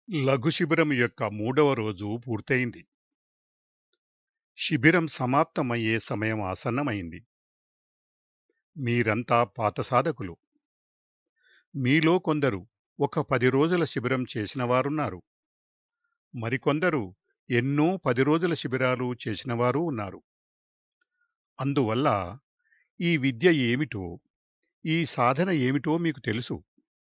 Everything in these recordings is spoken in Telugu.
లఘు శిబిరం యొక్క మూడవ రోజు పూర్తయింది. శిబిరం సమాప్తమయ్యే సమయం ఆసన్నమైంది. మీరంతా పాత సాధకులు. మీలో కొందరు ఒక పది రోజుల శిబిరం చేసిన వారున్నారు. మరికొందరు ఎన్నో పది రోజుల శిబిరాలు చేసిన వారు ఉన్నారు. అందువల్ల ఈ విద్య ఏమిటో, ఈ సాధన ఏమిటో మీకు తెలుసు.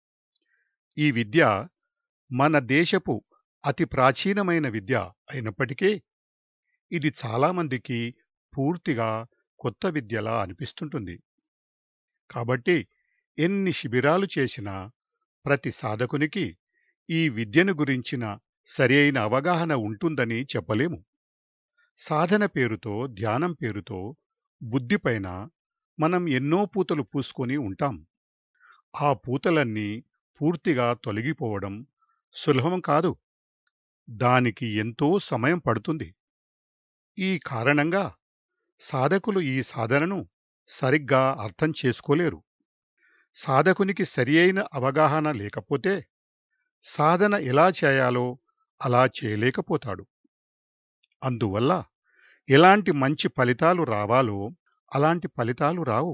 ఈ విద్య మన దేశపు అతి ప్రాచీనమైన విద్య అయినప్పటికీ ఇది చాలామందికి పూర్తిగా కొత్త విద్యలా అనిపిస్తుంటుంది. కాబట్టి ఎన్ని శిబిరాలు చేసినా ప్రతి సాధకునికి ఈ విద్యను గురించిన సరియైన అవగాహన ఉంటుందని చెప్పలేము. సాధన పేరుతో, ధ్యానం పేరుతో బుద్ధిపైన మనం ఎన్నో పూతలు పూసుకొని ఉంటాం. ఆ పూతలన్నీ పూర్తిగా తొలగిపోవడం సులభం కాదు. దానికి ఎంతో సమయం పడుతుంది. ఈ కారణంగా సాధకులు ఈ సాధనను సరిగ్గా అర్థం చేసుకోలేరు. సాధకునికి సరియైన అవగాహన లేకపోతే సాధన ఎలా చేయాలో అలా చేయలేకపోతాడు. అందువల్ల ఎలాంటి మంచి ఫలితాలు రావాలో అలాంటి ఫలితాలు రావు.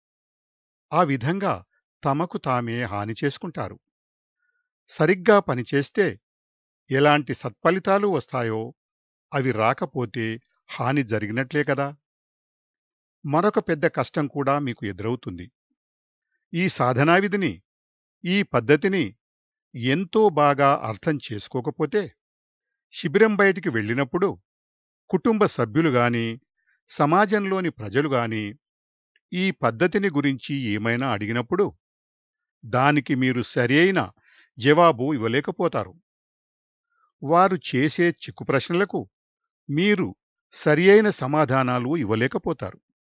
ఆ విధంగా తమకు తామే హాని చేసుకుంటారు. సరిగ్గా పనిచేస్తే ఎలాంటి సత్ఫలితాలు వస్తాయో అవి రాకపోతే హాని జరిగినట్లే కదా! మరొక పెద్ద కష్టం కూడా మీకు ఎదురవుతుంది. ఈ సాధనా విధిని, ఈ పద్ధతిని ఎంతో బాగా అర్థం చేసుకోకపోతే శిబిరం బయటికి వెళ్ళినప్పుడు కుటుంబ సభ్యులు గాని, సమాజంలోని ప్రజలు గాని ఈ పద్ధతిని గురించి ఏమైనా అడిగినప్పుడు దానికి మీరు సరియైన జవాబు ఇవ్వలేకపోతారు. వారు చేసే చిక్కు ప్రశ్నలకు మీరు సరియైన సమాధానాలు ఇవ్వలేకపోతారు.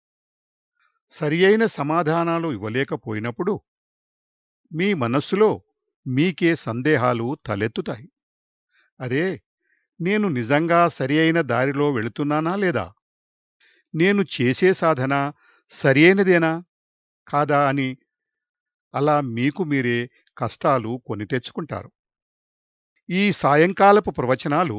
సరియైన సమాధానాలు ఇవ్వలేకపోయినప్పుడు మీ మనస్సులో మీకే సందేహాలు తలెత్తుతాయి. అరే! నేను నిజంగా సరియైన దారిలో వెళుతున్నానా లేదా? నేను చేసే సాధన సరియైనదేనా కాదా అని అలా మీకు మీరే కష్టాలు కొని తెచ్చుకుంటారు. ఈ సాయంకాలపు ప్రవచనాలు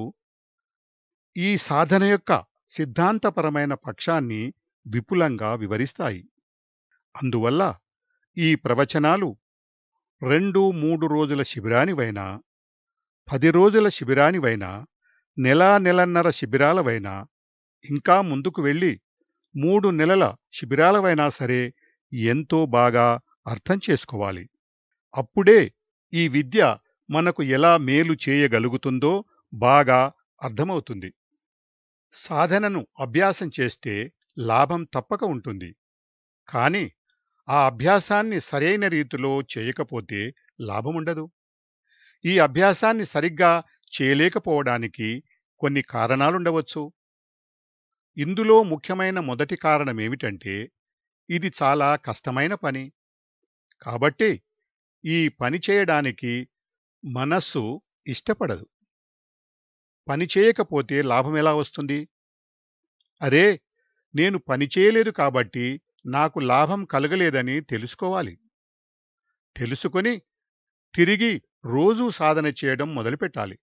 ఈ సాధన యొక్క సిద్ధాంతపరమైన పక్షాన్ని విపులంగా వివరిస్తాయి. అందువల్ల ఈ ప్రవచనాలు రెండు మూడు రోజుల శిబిరానివైనా, పది రోజుల శిబిరానివైనా, నెలా నెలన్నర శిబిరాలవైనా, ఇంకా ముందుకు వెళ్ళి మూడు నెలల శిబిరాలవైనా సరే ఎంతో బాగా అర్థం చేసుకోవాలి. అప్పుడే ఈ విద్య మనకు ఎలా మేలు చేయగలుగుతుందో బాగా అర్థమవుతుంది. సాధనను అభ్యాసం చేస్తే లాభం తప్పక ఉంటుంది. కానీ ఆ అభ్యాసాన్ని సరైన రీతిలో చేయకపోతే లాభముండదు. ఈ అభ్యాసాన్ని సరిగ్గా చేయలేకపోవడానికి కొన్ని కారణాలుండవచ్చు. ఇందులో ముఖ్యమైన మొదటి కారణమేమిటంటే ఇది చాలా కష్టమైన పని. కాబట్టి ఈ పని చేయడానికి మనస్సు ఇష్టపడదు. పని చేయకపోతే లాభం ఎలా వస్తుంది? అరే! నేను పని చేయలేదు కాబట్టి నాకు లాభం కలగలేదని తెలుసుకోవాలి. తెలుసుకొని తిరిగి రోజూ సాధన చేయడం మొదలుపెట్టాలి.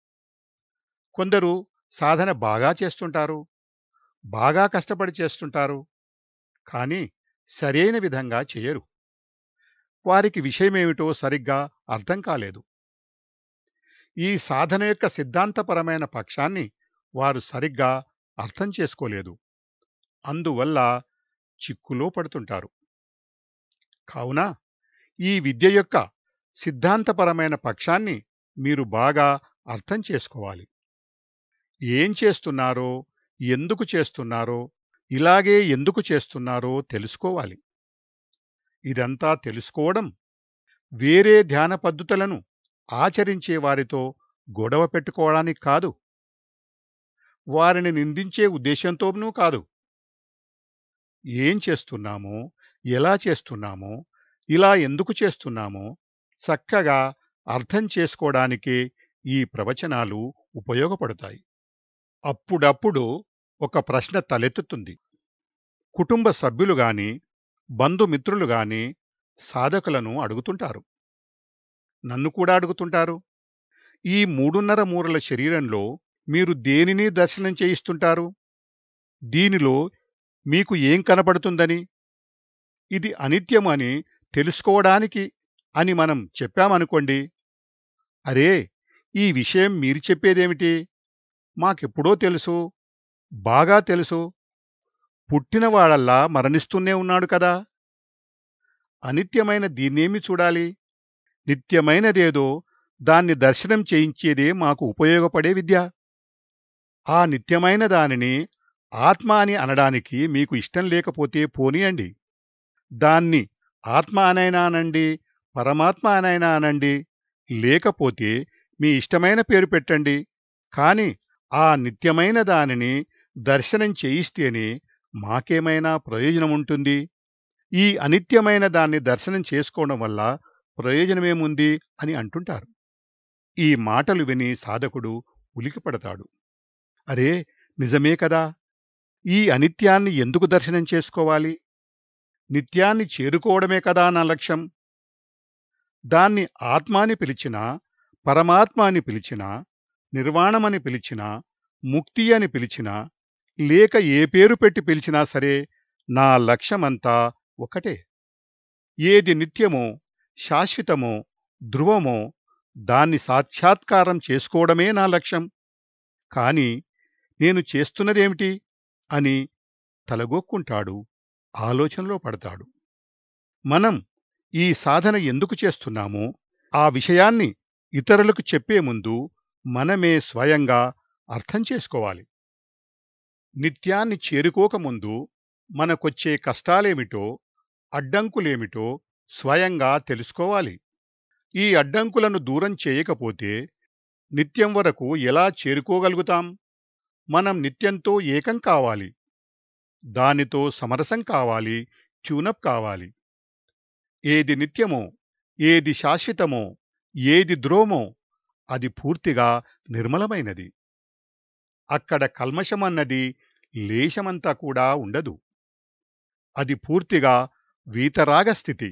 కొందరు సాధన బాగా చేస్తుంటారు. బాగా కష్టపడి చేస్తుంటారు. కానీ సరైన విధంగా చెయ్యరు. వారికి విషయమేమిటో సరిగ్గా అర్థం కాలేదు. ఈ సాధన యొక్క సిద్ధాంతపరమైన పక్షాన్ని వారు సరిగ్గా అర్థం చేసుకోలేదు. అందువల్ల చిక్కులో పడుతుంటారు. కావున ఈ విద్య యొక్క సిద్ధాంతపరమైన పక్షాన్ని మీరు బాగా అర్థం చేసుకోవాలి. ఏం చేస్తున్నారో, ఎందుకు చేస్తున్నారో, ఇలాగే ఎందుకు చేస్తున్నారో తెలుసుకోవాలి. ఇదంతా తెలుసుకోవడం వేరే ధ్యాన పద్ధతులను ఆచరించే వారితో గొడవ పెట్టుకోవడానికి కాదు. వారిని నిందించే ఉద్దేశంతోనూ కాదు. ఏం చేస్తున్నామో, ఎలా చేస్తున్నామో, ఇలా ఎందుకు చేస్తున్నామో చక్కగా అర్థం చేసుకోవడానికే ఈ ప్రవచనాలు ఉపయోగపడతాయి. అప్పుడప్పుడు ఒక ప్రశ్న తలెత్తుతుంది. కుటుంబ సభ్యులు గాని, బంధుమిత్రులు గాని సాధకులను అడుగుతుంటారు. నన్ను కూడా అడుగుతుంటారు. ఈ మూడున్నర మూరల శరీరంలో మీరు దేనిని దర్శనం చేయిస్తుంటారు దీనిలో మీకు ఏం కనపడుతుందని ఇది అనిత్యం అని తెలుసుకోవడానికి అని మనం చెప్పామనుకోండి అరే ఈ విషయం మీరు చెప్పేదేమిటి మాకెప్పుడో తెలుసు బాగా తెలుసు పుట్టినవాడల్లా మరణిస్తూనే ఉన్నాడు కదా అనిత్యమైన దీన్నేమి చూడాలి నిత్యమైనదేదో దాన్ని దర్శనం చేయించేదే మాకు ఉపయోగపడే విద్య ఆ నిత్యమైన దానిని ఆత్మ అని అనడానికి మీకు ఇష్టం లేకపోతే పోనీయండి దాన్ని ఆత్మ అనైనా అనండి పరమాత్మ అనైనా అనండి లేకపోతే మీ ఇష్టమైన పేరు పెట్టండి కాని ఆ నిత్యమైన దానిని దర్శనం చేయిస్తేనే మాకేమైనా ప్రయోజనం ఉంటుంది ఈ అనిత్యమైన దాన్ని దర్శనం చేసుకోవడం వల్ల ప్రయోజనమేముంది అని అంటుంటారు ఈ మాటలు విని సాధకుడు ఉలికిపడతాడు అరే నిజమే కదా ఈ అనిత్యాన్ని ఎందుకు దర్శనం చేసుకోవాలి నిత్యాన్ని చేరుకోవడమే కదా నా లక్ష్యం దాన్ని ఆత్మ అని పిలిచినా పరమాత్మ అని పిలిచినా నిర్వాణమని పిలిచినా ముక్తి అని పిలిచినా లేక ఏ పేరు పెట్టి పిలిచినా సరే నా లక్ష్యమంతా ఒకటే ఏది నిత్యమో శాశ్వతమో ధ్రువమో దాన్ని సాక్షాత్కారం చేసుకోవడమే నా లక్ష్యం కాని నేను చేస్తున్నదేమిటి అని తలగొక్కుంటాడు ఆలోచనలో పడతాడు మనం ఈ సాధన ఎందుకు చేస్తున్నామో ఆ విషయాన్ని ఇతరులకు చెప్పే ముందు మనమే స్వయంగా అర్థం చేసుకోవాలి నిత్యాన్ని చేరుకోకముందు మనకొచ్చే కష్టాలేమిటో అడ్డంకులేమిటో స్వయంగా తెలుసుకోవాలి ఈ అడ్డంకులను దూరం చేయకపోతే నిత్యం వరకు ఎలా చేరుకోగలుగుతాం మనం నిత్యంతో ఏకం కావాలి దానితో సమరసం కావాలి ట్యూనప్ కావాలి ఏది నిత్యమో ఏది శాశ్వతమో ఏది ద్రోమో అది పూర్తిగా నిర్మలమైనది అక్కడ కల్మషమన్నది లేశమంతా కూడా ఉండదు అది పూర్తిగా వీతరాగ స్థితి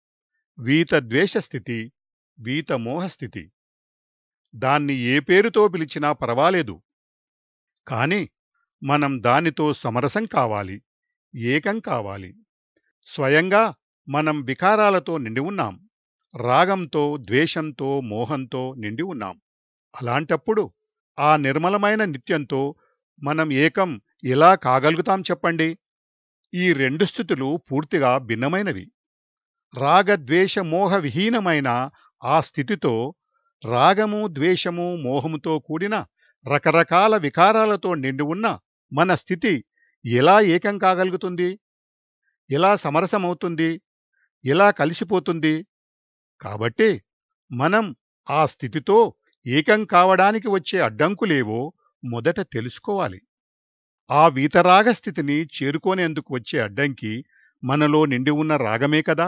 వీతద్వేష స్థితి వీతమోహ స్థితి దాన్ని ఏ పేరుతో పిలిచినా పర్వాలేదు కాని మనం దానితో సమరసం కావాలి ఏకం కావాలి స్వయంగా మనం వికారాలతో నిండి ఉన్నాం రాగంతో ద్వేషంతో మోహంతో నిండి ఉన్నాం అలాంటప్పుడు ఆ నిర్మలమైన నిత్యంతో మనం ఏకం ఎలా కాగలుగుతాం చెప్పండి ఈ రెండు స్థితులు పూర్తిగా భిన్నమైనవి రాగద్వేష మోహ విహీనమైన ఆ స్థితితో రాగము ద్వేషము మోహముతో కూడిన రకరకాల వికారాలతో నిండి ఉన్న మన స్థితి ఎలా ఏకం కాగలుగుతుంది ఎలా సమరసమవుతుంది ఎలా కలిసిపోతుంది కాబట్టి మనం ఆ స్థితితో ఏకం కావడానికి వచ్చే అడ్డంకులేవో మొదట తెలుసుకోవాలి ఆ వీతరాగ స్థితిని చేరుకోనేందుకు వచ్చే అడ్డంకి మనలో నిండి ఉన్న రాగమే కదా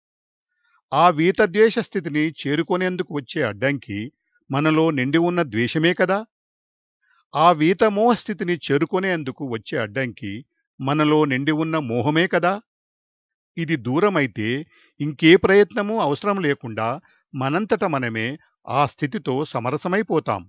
ఆ వీతద్వేష స్థితిని చేరుకునేందుకు వచ్చే అడ్డంకి మనలో నిండి ఉన్న ద్వేషమే కదా ఆ వీతమోహ స్థితిని చేరుకునేందుకు వచ్చే అడ్డంకి మనలో నిండి ఉన్న మోహమే కదా ఇది దూరమైతే ఇంకే ప్రయత్నమూ అవసరం లేకుండా మనంతట మనమే ఆ స్థితితో సమరసమైపోతాం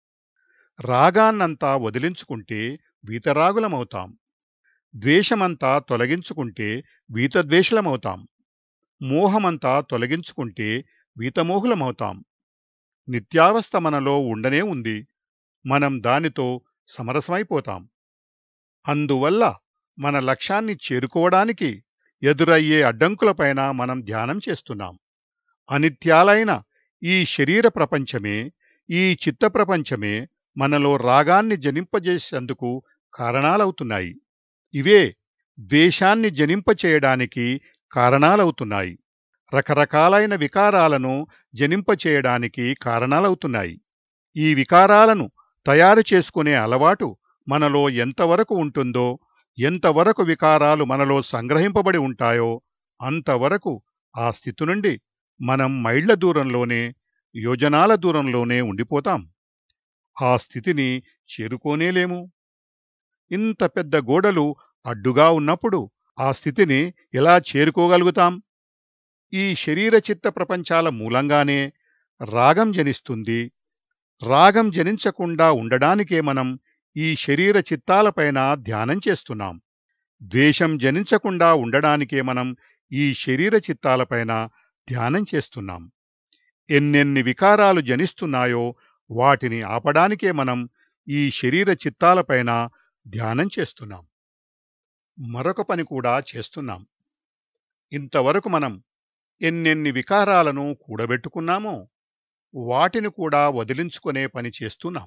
రాగాన్నంతా వదిలించుకుంటే వీతరాగులమవుతాం ద్వేషమంతా తొలగించుకుంటే వీతద్వేషులమవుతాం మోహమంతా తొలగించుకుంటే వీతమోహులమవుతాం నిత్యావస్థ మనలో ఉండనే ఉంది మనం దానితో సమరసమైపోతాం అందువల్ల మన లక్ష్యాన్ని చేరుకోవడానికి ఎదురయ్యే అడ్డంకులపైన మనం ధ్యానం చేస్తున్నాం అనిత్యాలైన ఈ శరీర ప్రపంచమే ఈ చిత్త ప్రపంచమే మనలో రాగాన్ని జనింపజేసేందుకు కారణాలవుతున్నాయి ఇవే ద్వేషాన్ని జనింపచేయడానికి కారణాలవుతున్నాయి రకరకాలైన వికారాలను జనింపచేయడానికి కారణాలవుతున్నాయి ఈ వికారాలను తయారు చేసుకునే అలవాటు మనలో ఎంతవరకు ఉంటుందో ఎంతవరకు వికారాలు మనలో సంగ్రహింపబడి ఉంటాయో అంతవరకు ఆ స్థితి నుండి మనం మైళ్ల దూరంలోనే యోజనాల దూరంలోనే ఉండిపోతాం ఆ స్థితిని చేరుకోనేలేము ఇంత పెద్ద గోడలు అడ్డుగా ఉన్నప్పుడు ఆ స్థితిని ఎలా చేరుకోగలుగుతాం ఈ శరీర చిత్త ప్రపంచాల మూలంగానే రాగం జనిస్తుంది రాగం జనించకుండా ఉండడానికే మనం ఈ శరీర చిత్తాలపైన ధ్యానం చేస్తున్నాం ద్వేషం జనించకుండా ఉండడానికే మనం ఈ శరీర చిత్తాలపైన ధ్యానం చేస్తున్నాం ఎన్నెన్ని వికారాలు జనిస్తున్నాయో వాటిని ఆపడానికే మనం ఈ శరీర చిత్తాలపైన ధ్యానం చేస్తున్నాం మరొక పని కూడా చేస్తున్నాం ఇంతవరకు మనం ఎన్నెన్ని వికారాలను కూడబెట్టుకున్నామో వాటిని కూడా వదిలించుకునే పని చేస్తున్నాం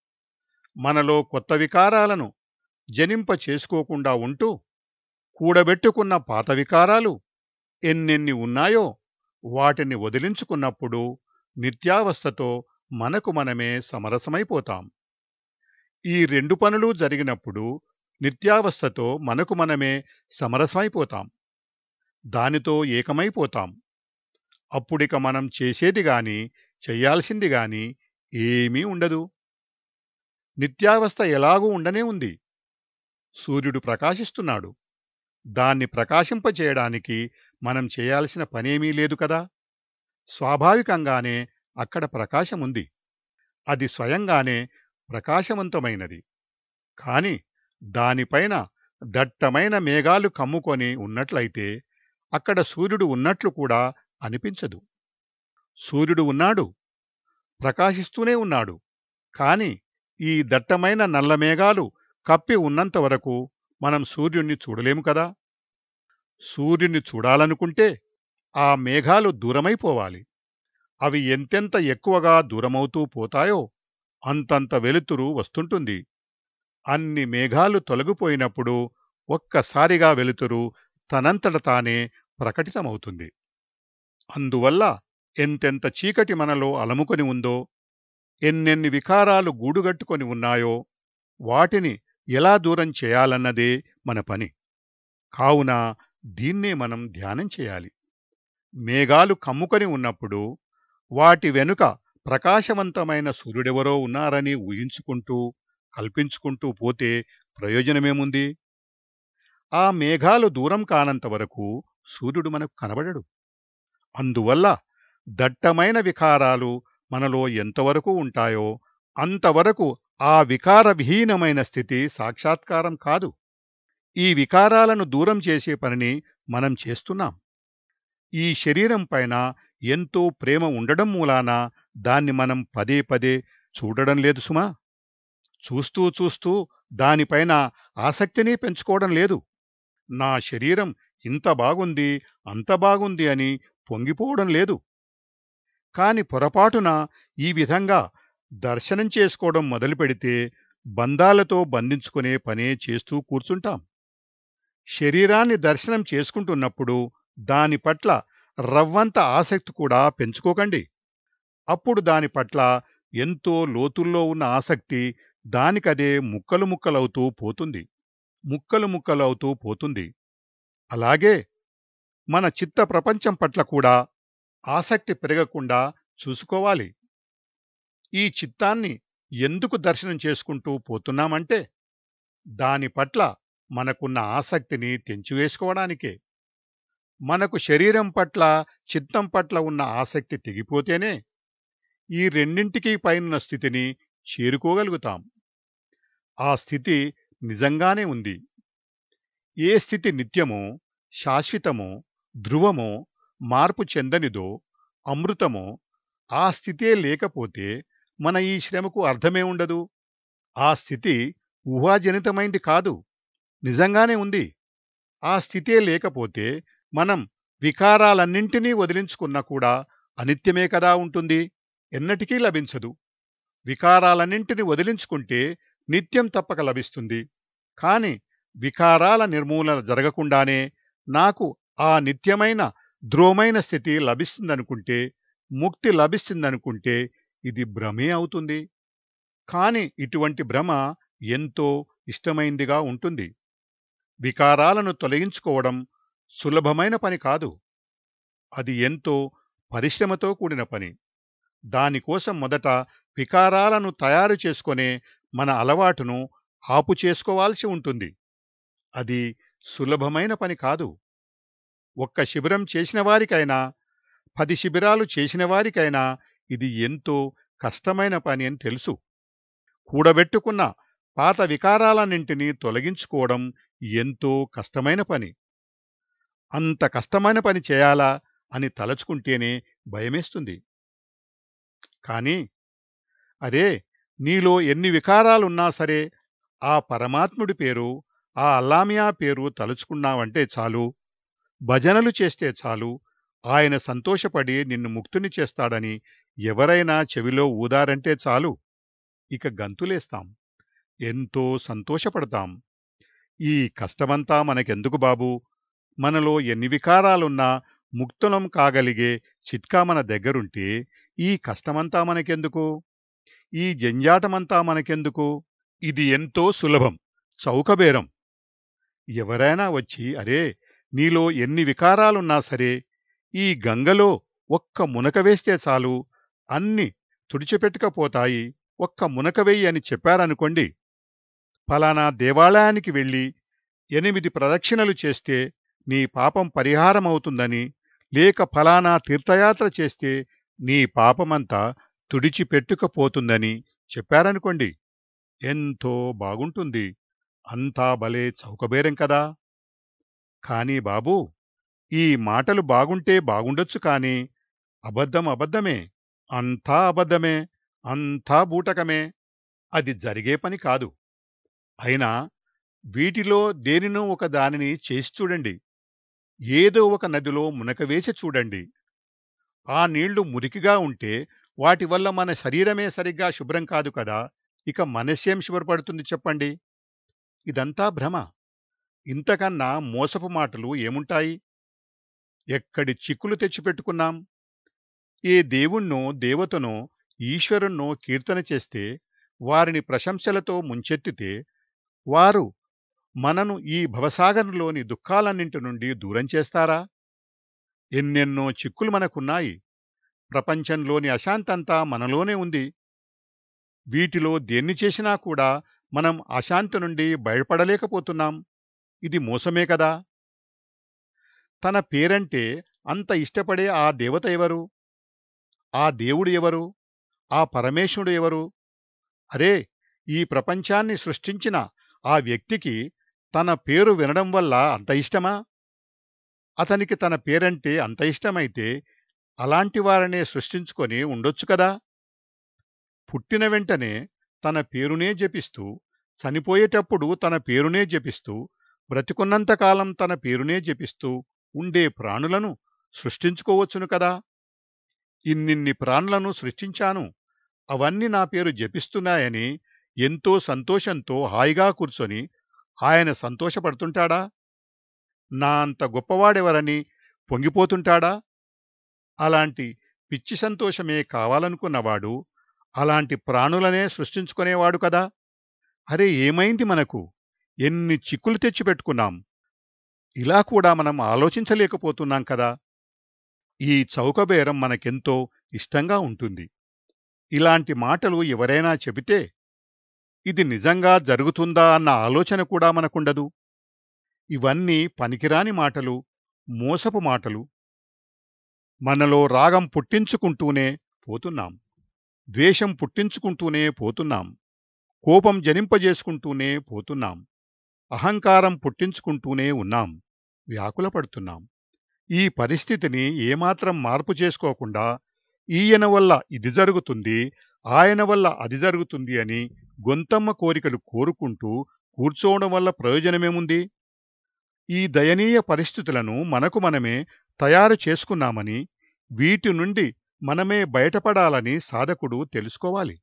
మనలో కొత్త వికారాలను జనింప చేసుకోకుండా ఉంటూ కూడబెట్టుకున్న పాత వికారాలు ఎన్నెన్ని ఉన్నాయో వాటిని వదిలించుకున్నప్పుడు నిత్యావస్థతో మనకు మనమే సమరసమైపోతాం ఈ రెండు పనులు జరిగినప్పుడు నిత్యావస్థతో మనకు మనమే సమరసమైపోతాం దానితో ఏకమైపోతాం అప్పుడిక మనం చేసేది గాని చెయ్యాల్సింది గాని ఏమీ ఉండదు నిత్యావస్థ ఎలాగూ ఉండనే ఉంది సూర్యుడు ప్రకాశిస్తున్నాడు దాన్ని ప్రకాశింపచేయడానికి మనం చేయాల్సిన పనేమీ లేదు కదా స్వాభావికంగానే అక్కడ ప్రకాశముంది అది స్వయంగానే ప్రకాశవంతమైనది కాని దానిపైన దట్టమైన మేఘాలు కమ్ముకొని ఉన్నట్లయితే అక్కడ సూర్యుడు ఉన్నట్లు కూడా అనిపించదు సూర్యుడు ఉన్నాడు ప్రకాశిస్తూనే ఉన్నాడు కాని ఈ దట్టమైన నల్ల మేఘాలు కప్పి ఉన్నంత వరకు మనం సూర్యుణ్ణి చూడలేము కదా సూర్యుని చూడాలనుకుంటే ఆ మేఘాలు దూరమైపోవాలి అవి ఎంతెంత ఎక్కువగా దూరమవుతూ పోతాయో అంతంత వెలుతురు వస్తుంటుంది అన్ని మేఘాలు తొలగిపోయినప్పుడు ఒక్కసారిగా వెలుతురు తనంతట తానే ప్రకటితమవుతుంది అందువల్ల ఎంతెంత చీకటి మనలో అలముకొని ఉందో ఎన్నెన్ని వికారాలు గూడుగట్టుకొని ఉన్నాయో వాటిని ఎలా దూరం చేయాలన్నదే మన పని కావున దీన్నే మనం ధ్యానం చేయాలి మేఘాలు కమ్ముకొని ఉన్నప్పుడు వాటి వెనుక ప్రకాశవంతమైన సూర్యుడెవరో ఉన్నారని ఊహించుకుంటూ కల్పించుకుంటూ పోతే ప్రయోజనమేముంది ఆ మేఘాలు దూరం కానంత వరకు సూర్యుడు మనకు కనబడడు అందువల్ల దట్టమైన వికారాలు మనలో ఎంతవరకు ఉంటాయో అంతవరకు ఆ వికారవిహీనమైన స్థితి సాక్షాత్కారం కాదు ఈ వికారాలను దూరం చేసే పనిని మనం చేస్తున్నాం ఈ శరీరం పైన ఎంతో ప్రేమ ఉండడం మూలాన దాన్ని మనం పదే పదే చూడడం లేదు సుమా చూస్తూ చూస్తూ దానిపైన ఆసక్తిని పెంచుకోవడం లేదు నా శరీరం ఇంత బాగుంది అంత బాగుంది అని పొంగిపోవడం లేదు కాని పొరపాటున ఈ విధంగా దర్శనం చేసుకోవడం మొదలు పెడితే బంధాలతో బంధించుకునే పనే చేస్తూ కూర్చుంటాం శరీరాన్ని దర్శనం చేసుకుంటున్నప్పుడు దాని పట్ల రవ్వంత ఆసక్తి కూడా పెంచుకోకండి అప్పుడు దాని పట్ల ఎంతో లోతుల్లో ఉన్న ఆసక్తి దానికదే ముక్కలు ముక్కలవుతూ పోతుంది ముక్కలు ముక్కలవుతూ పోతుంది అలాగే మన చిత్త ప్రపంచం పట్ల కూడా ఆసక్తి పెరగకుండా చూసుకోవాలి ఈ చిత్తాన్ని ఎందుకు దర్శనం చేసుకుంటూ పోతున్నామంటే దాని పట్ల మనకున్న ఆసక్తిని తెంచివేసుకోవడానికే మనకు శరీరం పట్ల చిత్తం పట్ల ఉన్న ఆసక్తి తెగిపోతేనే ఈ రెండింటికి పైనున్న స్థితిని చేరుకోగలుగుతాం ఆ స్థితి నిజంగానే ఉంది ఏ స్థితి నిత్యమో శాశ్వతమో ధ్రువమో మార్పు చెందనిదో అమృతమో ఆ స్థితే లేకపోతే మన ఈ శ్రమకు అర్థమే ఉండదు ఆ స్థితి ఊహాజనితమైంది కాదు నిజంగానే ఉంది ఆ స్థితే లేకపోతే మనం వికారాలన్నింటినీ వదిలించుకున్నా కూడా అనిత్యమే కదా ఉంటుంది ఎన్నటికీ లభించదు వికారాలన్నింటినీ వదిలించుకుంటే నిత్యం తప్పక లభిస్తుంది కాని వికారాల నిర్మూలన జరగకుండానే నాకు ఆ నిత్యమైన ధ్రువమైన స్థితి లభిస్తుందనుకుంటే ముక్తి లభిస్తుందనుకుంటే ఇది భ్రమే అవుతుంది కాని ఇటువంటి భ్రమ ఎంతో ఇష్టమైందిగా ఉంటుంది వికారాలను తొలగించుకోవడం సులభమైన పని కాదు అది ఎంతో పరిశ్రమతో కూడిన పని దానికోసం మొదట వికారాలను తయారు చేసుకునే మన అలవాటును ఆపు చేసుకోవాల్సి ఉంటుంది అది సులభమైన పని కాదు ఒక్క శిబిరం చేసిన వారికైనా పది శిబిరాలు చేసిన వారికైనా ఇది ఎంతో కష్టమైన పని అని తెలుసు కూడబెట్టుకున్న పాత వికారాలన్నింటినీ తొలగించుకోవడం ఎంతో కష్టమైన పని అంత కష్టమైన పని చేయాలా అని తలచుకుంటేనే భయమేస్తుంది కానీ అరే నీలో ఎన్ని వికారాలున్నా సరే ఆ పరమాత్ముడి పేరు ఆ అల్లామియా పేరు తలుచుకున్నావంటే చాలు భజనలు చేస్తే చాలు ఆయన సంతోషపడి నిన్ను ముక్తుని చేస్తాడని ఎవరైనా చెవిలో ఊదారంటే చాలు ఇక గంతులేస్తాం ఎంతో సంతోషపడతాం ఈ కష్టమంతా మనకెందుకు బాబు మనలో ఎన్ని వికారాలున్నా ముక్తులం కాగలిగే చిట్కా మన దగ్గరుంటే ఈ కష్టమంతా మనకెందుకు ఈ జంజాటమంతా మనకెందుకు ఇది ఎంతో సులభం చౌకబేరం ఎవరైనా వచ్చి అరే నీలో ఎన్ని వికారాలున్నా సరే ఈ గంగలో ఒక్క మునక వేస్తే చాలు అన్ని తుడిచిపెట్టుకపోతాయి ఒక్క మునక వెయ్యి అని చెప్పారనుకోండి ఫలానా దేవాలయానికి వెళ్ళి ఎనిమిది ప్రదక్షిణలు చేస్తే నీ పాపం పరిహారమవుతుందని లేక ఫలానా తీర్థయాత్ర చేస్తే నీ పాపమంతా తుడిచిపెట్టుకపోతుందని చెప్పారనుకోండి ఎంతో బాగుంటుంది అంతా భలే చౌకబేరం కదా కానీ బాబూ ఈ మాటలు బాగుంటే బాగుండొచ్చు కాని అబద్ధం అబద్ధమే అంతా అబద్ధమే అంతా బూటకమే అది జరిగే పని కాదు అయినా వీటిలో దేనినో ఒక దానిని చేసి చూడండి ఏదో ఒక నదిలో మునకవేసి చూడండి ఆ నీళ్లు మురికిగా ఉంటే వాటి వల్ల మన శరీరమే సరిగ్గా శుభ్రం కాదు కదా ఇక మనస్సేం శుభ్రపడుతుంది చెప్పండి ఇదంతా భ్రమ ఇంతకన్నా మోసపు మాటలు ఏముంటాయి ఎక్కడి చిక్కులు తెచ్చిపెట్టుకున్నాం ఏ దేవుణ్ణో దేవతనో ఈశ్వరుణ్ణో కీర్తన చేస్తే వారిని ప్రశంసలతో ముంచెత్తితే వారు మనను ఈ భవసాగరంలోని దుఃఖాలన్నింటి నుండి దూరం చేస్తారా ఎన్నెన్నో చిక్కులు మనకున్నాయి ప్రపంచంలోని అశాంతంతా మనలోనే ఉంది వీటిలో దేన్ని చేసినా కూడా మనం అశాంతి నుండి బయటపడలేకపోతున్నాం ఇది మోసమే కదా తన పేరంటే అంత ఇష్టపడే ఆ దేవత ఎవరు ఆ దేవుడు ఎవరు ఆ పరమేశ్వరుడు ఎవరు అరే ఈ ప్రపంచాన్ని సృష్టించిన ఆ వ్యక్తికి తన పేరు వినడం వల్ల అంత ఇష్టమా అతనికి తన పేరంటే అంత ఇష్టమైతే అలాంటి వారనే సృష్టించుకొని ఉండొచ్చు కదా పుట్టిన వెంటనే తన పేరునే జపిస్తూ చనిపోయేటప్పుడు తన పేరునే జపిస్తూ బ్రతికున్నంతకాలం తన పేరునే జపిస్తూ ఉండే ప్రాణులను సృష్టించుకోవచ్చును కదా ఇన్నిన్ని ప్రాణులను సృష్టించాను అవన్నీ నా పేరు జపిస్తున్నాయని ఎంతో సంతోషంతో హాయిగా కూర్చొని ఆయన సంతోషపడుతుంటాడా నా అంత గొప్పవాడెవరని పొంగిపోతుంటాడా అలాంటి పిచ్చి సంతోషమే కావాలనుకున్నవాడు అలాంటి ప్రాణులనే సృష్టించుకునేవాడు కదా అరే ఏమైంది మనకు ఎన్ని చిక్కులు తెచ్చిపెట్టుకున్నాం ఇలా కూడా మనం ఆలోచించలేకపోతున్నాం కదా ఈ చౌకబేరం మనకెంతో ఇష్టంగా ఉంటుంది ఇలాంటి మాటలు ఎవరైనా చెబితే ఇది నిజంగా జరుగుతుందా అన్న ఆలోచన కూడా మనకుండదు ఇవన్నీ పనికిరాని మాటలు మోసపు మాటలు మనలో రాగం పుట్టించుకుంటూనే పోతున్నాం ద్వేషం పుట్టించుకుంటూనే పోతున్నాం కోపం జనింపజేసుకుంటూనే పోతున్నాం అహంకారం పుట్టించుకుంటూనే ఉన్నాం వ్యాకులపడుతున్నాం ఈ పరిస్థితిని ఏమాత్రం మార్పు చేసుకోకుండా ఈయన వల్ల ఇది జరుగుతుంది ఆయన వల్ల అది జరుగుతుంది అని గొంతమ్మ కోరికలు కోరుకుంటూ కూర్చోవడం వల్ల ప్రయోజనమేముంది ఈ దయనీయ పరిస్థితులను మనకు మనమే తయారు చేసుకున్నామని వీటి నుండి మనమే బయటపడాలని సాధకుడు తెలుసుకోవాలి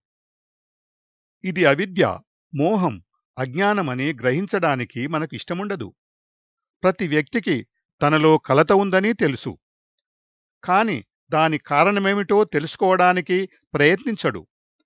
ఇది అవిద్య మోహం అజ్ఞానమని గ్రహించడానికి మనకు ఇష్టముండదు ప్రతి వ్యక్తికి తనలో కలత ఉందని తెలుసు కాని దాని కారణమేమిటో తెలుసుకోవడానికి ప్రయత్నించడు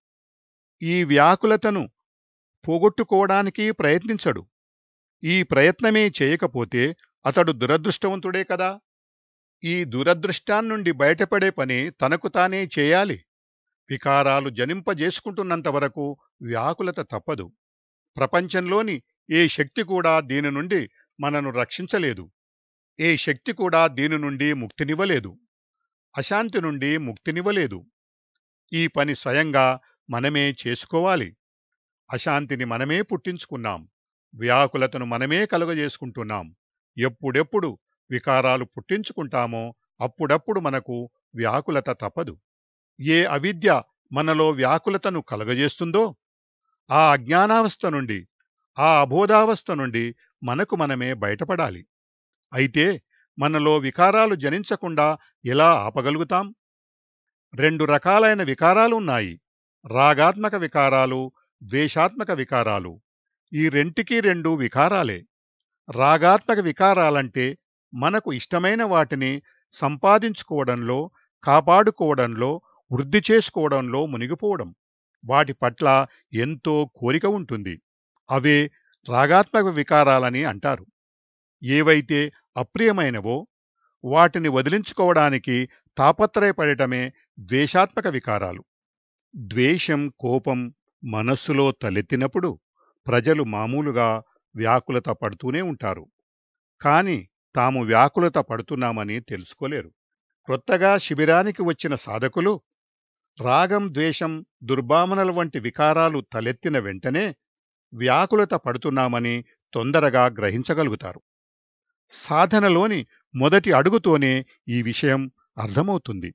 ఈ వ్యాకులతను పోగొట్టుకోవడానికి ప్రయత్నించడు ఈ ప్రయత్నమే చేయకపోతే అతడు దురదృష్టవంతుడే కదా ఈ దురదృష్టాన్నుండి బయటపడే పని తనకు తానే చేయాలి వికారాలు జనింపజేసుకుంటున్నంత వరకు వ్యాకులత తప్పదు ప్రపంచంలోని ఏ శక్తి కూడా దీని నుండి మనను రక్షించలేదు ఏ శక్తి కూడా దీని నుండి ముక్తినివ్వలేదు అశాంతి నుండి ముక్తినివ్వలేదు ఈ పని స్వయంగా మనమే చేసుకోవాలి అశాంతిని మనమే పుట్టించుకున్నాం వ్యాకులతను మనమే కలుగజేసుకుంటున్నాం ఎప్పుడెప్పుడు వికారాలు పుట్టించుకుంటామో అప్పుడప్పుడు మనకు వ్యాకులత తప్పదు ఏ అవిద్య మనలో వ్యాకులతను కలుగజేస్తుందో ఆ అజ్ఞానావస్థ నుండి ఆ అబోధావస్థ నుండి మనకు మనమే బయటపడాలి అయితే మనలో వికారాలు జనించకుండా ఎలా ఆపగలుగుతాం రెండు రకాలైన వికారాలు ఉన్నాయి రాగాత్మక వికారాలు ద్వేషాత్మక వికారాలు ఈ రెంటికి రెండు వికారాలే రాగాత్మక వికారాలంటే మనకు ఇష్టమైన వాటిని సంపాదించుకోవడంలో కాపాడుకోవడంలో వృద్ధి చేసుకోవడంలో మునిగిపోవడం వాటి పట్ల ఎంతో కోరిక ఉంటుంది అవే రాగాత్మక వికారాలని అంటారు ఏవైతే అప్రియమైనవో వాటిని వదిలించుకోవడానికి తాపత్రయపడటమే ద్వేషాత్మక వికారాలు ద్వేషం కోపం మనస్సులో తలెత్తినప్పుడు ప్రజలు మామూలుగా వ్యాకులత పడుతూనే ఉంటారు కాని తాము వ్యాకులత పడుతున్నామని తెలుసుకోలేరు క్రొత్తగా శిబిరానికి వచ్చిన సాధకులు రాగం ద్వేషం దుర్భావనల వంటి వికారాలు తలెత్తిన వెంటనే వ్యాకులత పడుతున్నామని తొందరగా గ్రహించగలుగుతారు సాధనలోని మొదటి అడుగుతోనే ఈ విషయం అర్థమవుతుంది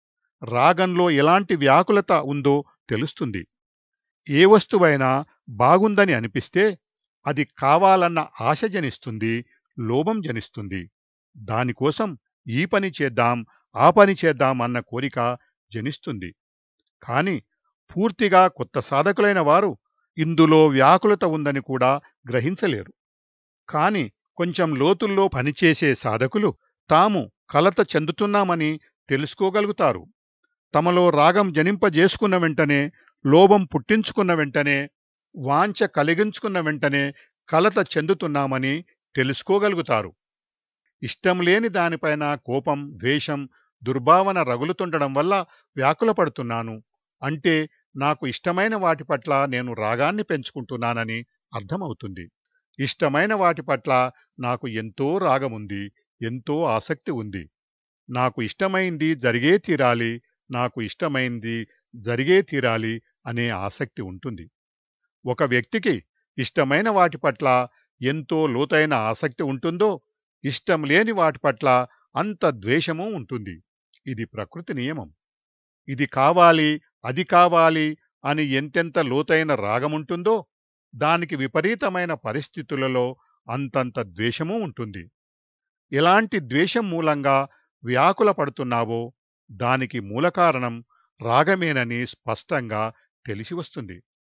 రాగంలో ఎలాంటి వ్యాకులత ఉందో తెలుస్తుంది ఏ వస్తువైనా బాగుందని అనిపిస్తే అది కావాలన్న ఆశ జనిస్తుంది లోభం జనిస్తుంది దానికోసం ఈ పని చేద్దాం ఆ పని చేద్దాం అన్న కోరిక జనిస్తుంది కాని పూర్తిగా కొత్త సాధకులైన వారు ఇందులో వ్యాకులత ఉందని కూడా గ్రహించలేరు కాని కొంచెం లోతుల్లో పనిచేసే సాధకులు తాము కలత చెందుతున్నామని తెలుసుకోగలుగుతారు తమలో రాగం జనింపజేసుకున్న వెంటనే లోభం పుట్టించుకున్న వెంటనే వాంఛ కలిగించుకున్న వెంటనే కలత చెందుతున్నామని తెలుసుకోగలుగుతారు ఇష్టం లేని దానిపైన కోపం ద్వేషం దుర్భావన రగులుతుండడం వల్ల వ్యాకులపడుతున్నాను అంటే నాకు ఇష్టమైన వాటి పట్ల నేను రాగాన్ని పెంచుకుంటున్నానని అర్థమవుతుంది ఇష్టమైన వాటి పట్ల నాకు ఎంతో రాగముంది ఎంతో ఆసక్తి ఉంది నాకు ఇష్టమైంది జరిగే తీరాలి నాకు ఇష్టమైంది జరిగే తీరాలి అనే ఆసక్తి ఉంటుంది ఒక వ్యక్తికి ఇష్టమైన వాటి పట్ల ఎంతో లోతైన ఆసక్తి ఉంటుందో ఇష్టం లేని వాటి పట్ల అంత ద్వేషము ఉంటుంది ఇది ప్రకృతి నియమం ఇది కావాలి అది కావాలి అని ఎంతెంత లోతైన రాగముంటుందో దానికి విపరీతమైన పరిస్థితులలో అంతంత ద్వేషము ఉంటుంది ఎలాంటి ద్వేషం మూలంగా వ్యాకుల పడుతున్నావో దానికి మూల కారణం రాగమేనని స్పష్టంగా తెలిసి వస్తుంది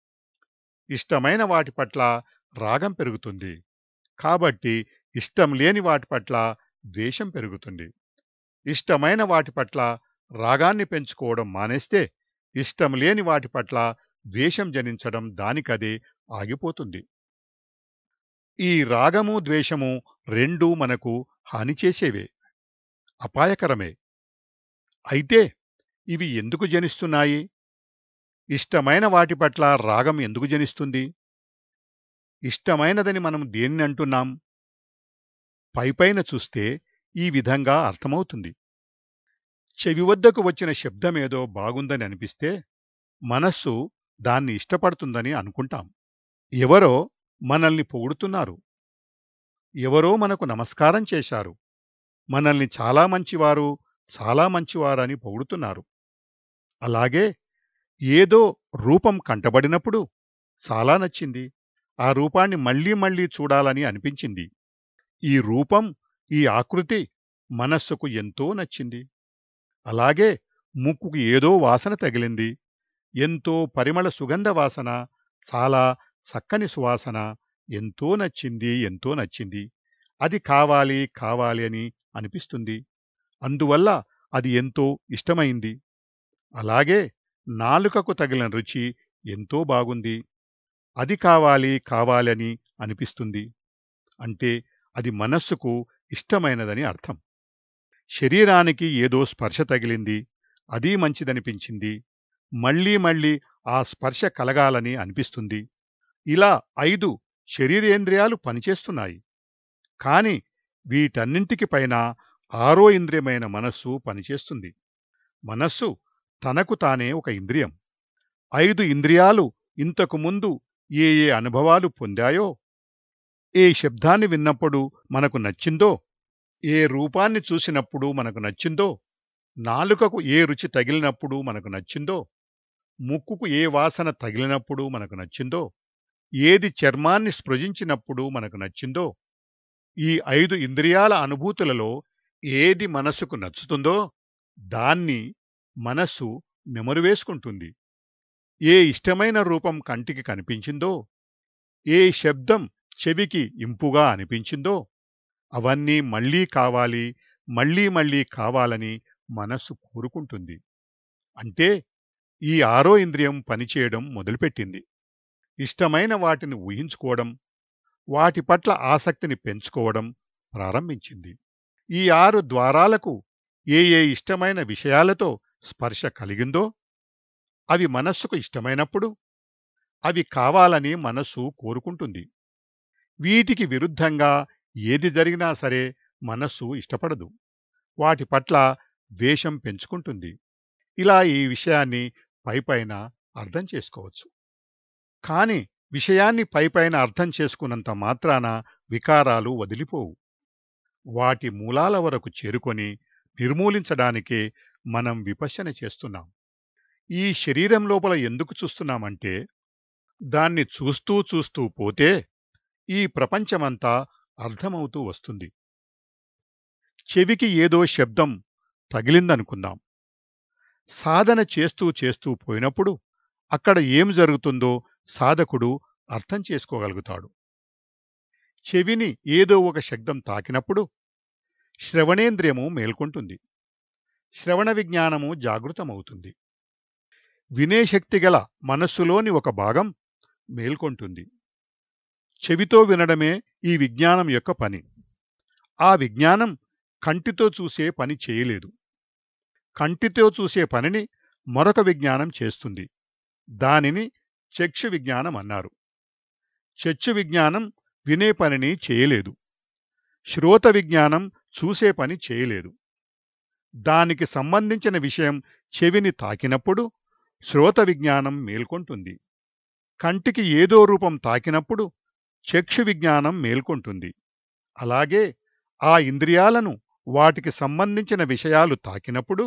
ఇష్టమైన వాటి పట్ల రాగం పెరుగుతుంది కాబట్టి ఇష్టం లేని వాటి పట్ల ద్వేషం పెరుగుతుంది ఇష్టమైన వాటి పట్ల రాగాన్ని పెంచుకోవడం మానేస్తే ఇష్టం లేని వాటి పట్ల ద్వేషం జనించడం దానికదే ఆగిపోతుంది ఈ రాగము ద్వేషము రెండూ మనకు హాని చేసేవే అపాయకరమే అయితే ఇవి ఎందుకు జనిస్తున్నాయి ఇష్టమైన వాటి పట్ల రాగం ఎందుకు జనిస్తుంది ఇష్టమైనదని మనం దేన్ని అంటున్నాం పైపైన చూస్తే ఈ విధంగా అర్థమవుతుంది చెవి వద్దకు వచ్చిన శబ్దమేదో బాగుందని అనిపిస్తే మనస్సు దాన్ని ఇష్టపడుతుందని అనుకుంటాం ఎవరో మనల్ని పొగుడుతున్నారు ఎవరో మనకు నమస్కారం చేశారు మనల్ని చాలా మంచివారు చాలా మంచివారని పొగుడుతున్నారు అలాగే ఏదో రూపం కంటబడినప్పుడు చాలా నచ్చింది ఆ రూపాన్ని మళ్ళీ మళ్ళీ చూడాలని అనిపించింది ఈ రూపం ఈ ఆకృతి మనస్సుకు ఎంతో నచ్చింది అలాగే ముక్కుకు ఏదో వాసన తగిలింది ఎంతో పరిమళ సుగంధ వాసన చాలా చక్కని సువాసన ఎంతో నచ్చింది ఎంతో నచ్చింది అది కావాలి కావాలి అని అనిపిస్తుంది అందువల్ల అది ఎంతో ఇష్టమైంది అలాగే నాలుకకు తగిలిన రుచి ఎంతో బాగుంది అది కావాలి కావాలని అనిపిస్తుంది అంటే అది మనస్సుకు ఇష్టమైనదని అర్థం శరీరానికి ఏదో స్పర్శ తగిలింది అది మంచిదనిపించింది మళ్ళీ మళ్ళీ ఆ స్పర్శ కలగాలని అనిపిస్తుంది ఇలా ఐదు శరీరేంద్రియాలు పనిచేస్తున్నాయి కాని వీటన్నింటికి పైన ఆరో ఇంద్రియమైన మనస్సు పనిచేస్తుంది మనస్సు తనకు తానే ఒక ఇంద్రియం ఐదు ఇంద్రియాలు ఇంతకు ముందు ఏ ఏ అనుభవాలు పొందాయో ఏ శబ్దాన్ని విన్నప్పుడు మనకు నచ్చిందో ఏ రూపాన్ని చూసినప్పుడు మనకు నచ్చిందో నాలుకకు ఏ రుచి తగిలినప్పుడు మనకు నచ్చిందో ముక్కుకు ఏ వాసన తగిలినప్పుడు మనకు నచ్చిందో ఏది చర్మాన్ని స్పృశించినప్పుడు మనకు నచ్చిందో ఈ ఐదు ఇంద్రియాల అనుభూతులలో ఏది మనసుకు నచ్చుతుందో దాన్ని మనస్సు నెమరు వేసుకుంటుంది ఏ ఇష్టమైన రూపం కంటికి కనిపించిందో ఏ శబ్దం చెవికి ఇంపుగా అనిపించిందో అవన్నీ మళ్ళీ కావాలి మళ్ళీ మళ్ళీ కావాలని మనస్సు కోరుకుంటుంది అంటే ఈ ఆరో ఇంద్రియం పనిచేయడం మొదలుపెట్టింది ఇష్టమైన వాటిని ఊహించుకోవడం వాటి పట్ల ఆసక్తిని పెంచుకోవడం ప్రారంభించింది ఈ ఆరు ద్వారాలకు ఏ ఏ ఇష్టమైన విషయాలతో స్పర్శ కలిగిందో అవి మనస్సుకు ఇష్టమైనప్పుడు అవి కావాలని మనస్సు కోరుకుంటుంది వీటికి విరుద్ధంగా ఏది జరిగినా సరే మనస్సు ఇష్టపడదు వాటి పట్ల ద్వేషం పెంచుకుంటుంది ఇలా ఈ విషయాన్ని పైపైన అర్థం చేసుకోవచ్చు కాని విషయాన్ని పైపైన అర్థం చేసుకున్నంత మాత్రాన వికారాలు వదిలిపోవు వాటి మూలాల వరకు చేరుకొని నిర్మూలించడానికే మనం విపశ్యన చేస్తున్నాం ఈ శరీరం లోపల ఎందుకు చూస్తున్నామంటే దాన్ని చూస్తూ చూస్తూ పోతే ఈ ప్రపంచమంతా అర్థమవుతూ వస్తుంది చెవికి ఏదో శబ్దం తగిలిందనుకుందాం సాధన చేస్తూ చేస్తూ పోయినప్పుడు అక్కడ ఏం జరుగుతుందో సాధకుడు అర్థం చేసుకోగలుగుతాడు చెవిని ఏదో ఒక శబ్దం తాకినప్పుడు శ్రవణేంద్రియము మేల్కొంటుంది శ్రవణ విజ్ఞానము జాగృతమవుతుంది వినేశక్తి గల మనస్సులోని ఒక భాగం మేల్కొంటుంది చెవితో వినడమే ఈ విజ్ఞానం యొక్క పని ఆ విజ్ఞానం కంటితో చూసే పని చేయలేదు కంటితో చూసే పనిని మరొక విజ్ఞానం చేస్తుంది దానిని చక్షు విజ్ఞానం అన్నారు చక్షు విజ్ఞానం వినే పనిని చేయలేదు శ్రోత విజ్ఞానం చూసే పని చేయలేదు దానికి సంబంధించిన విషయం చెవిని తాకినప్పుడు శ్రోత విజ్ఞానం మేల్కొంటుంది కంటికి ఏదో రూపం తాకినప్పుడు చక్షు విజ్ఞానం మేల్కొంటుంది అలాగే ఆ ఇంద్రియాలను వాటికి సంబంధించిన విషయాలు తాకినప్పుడు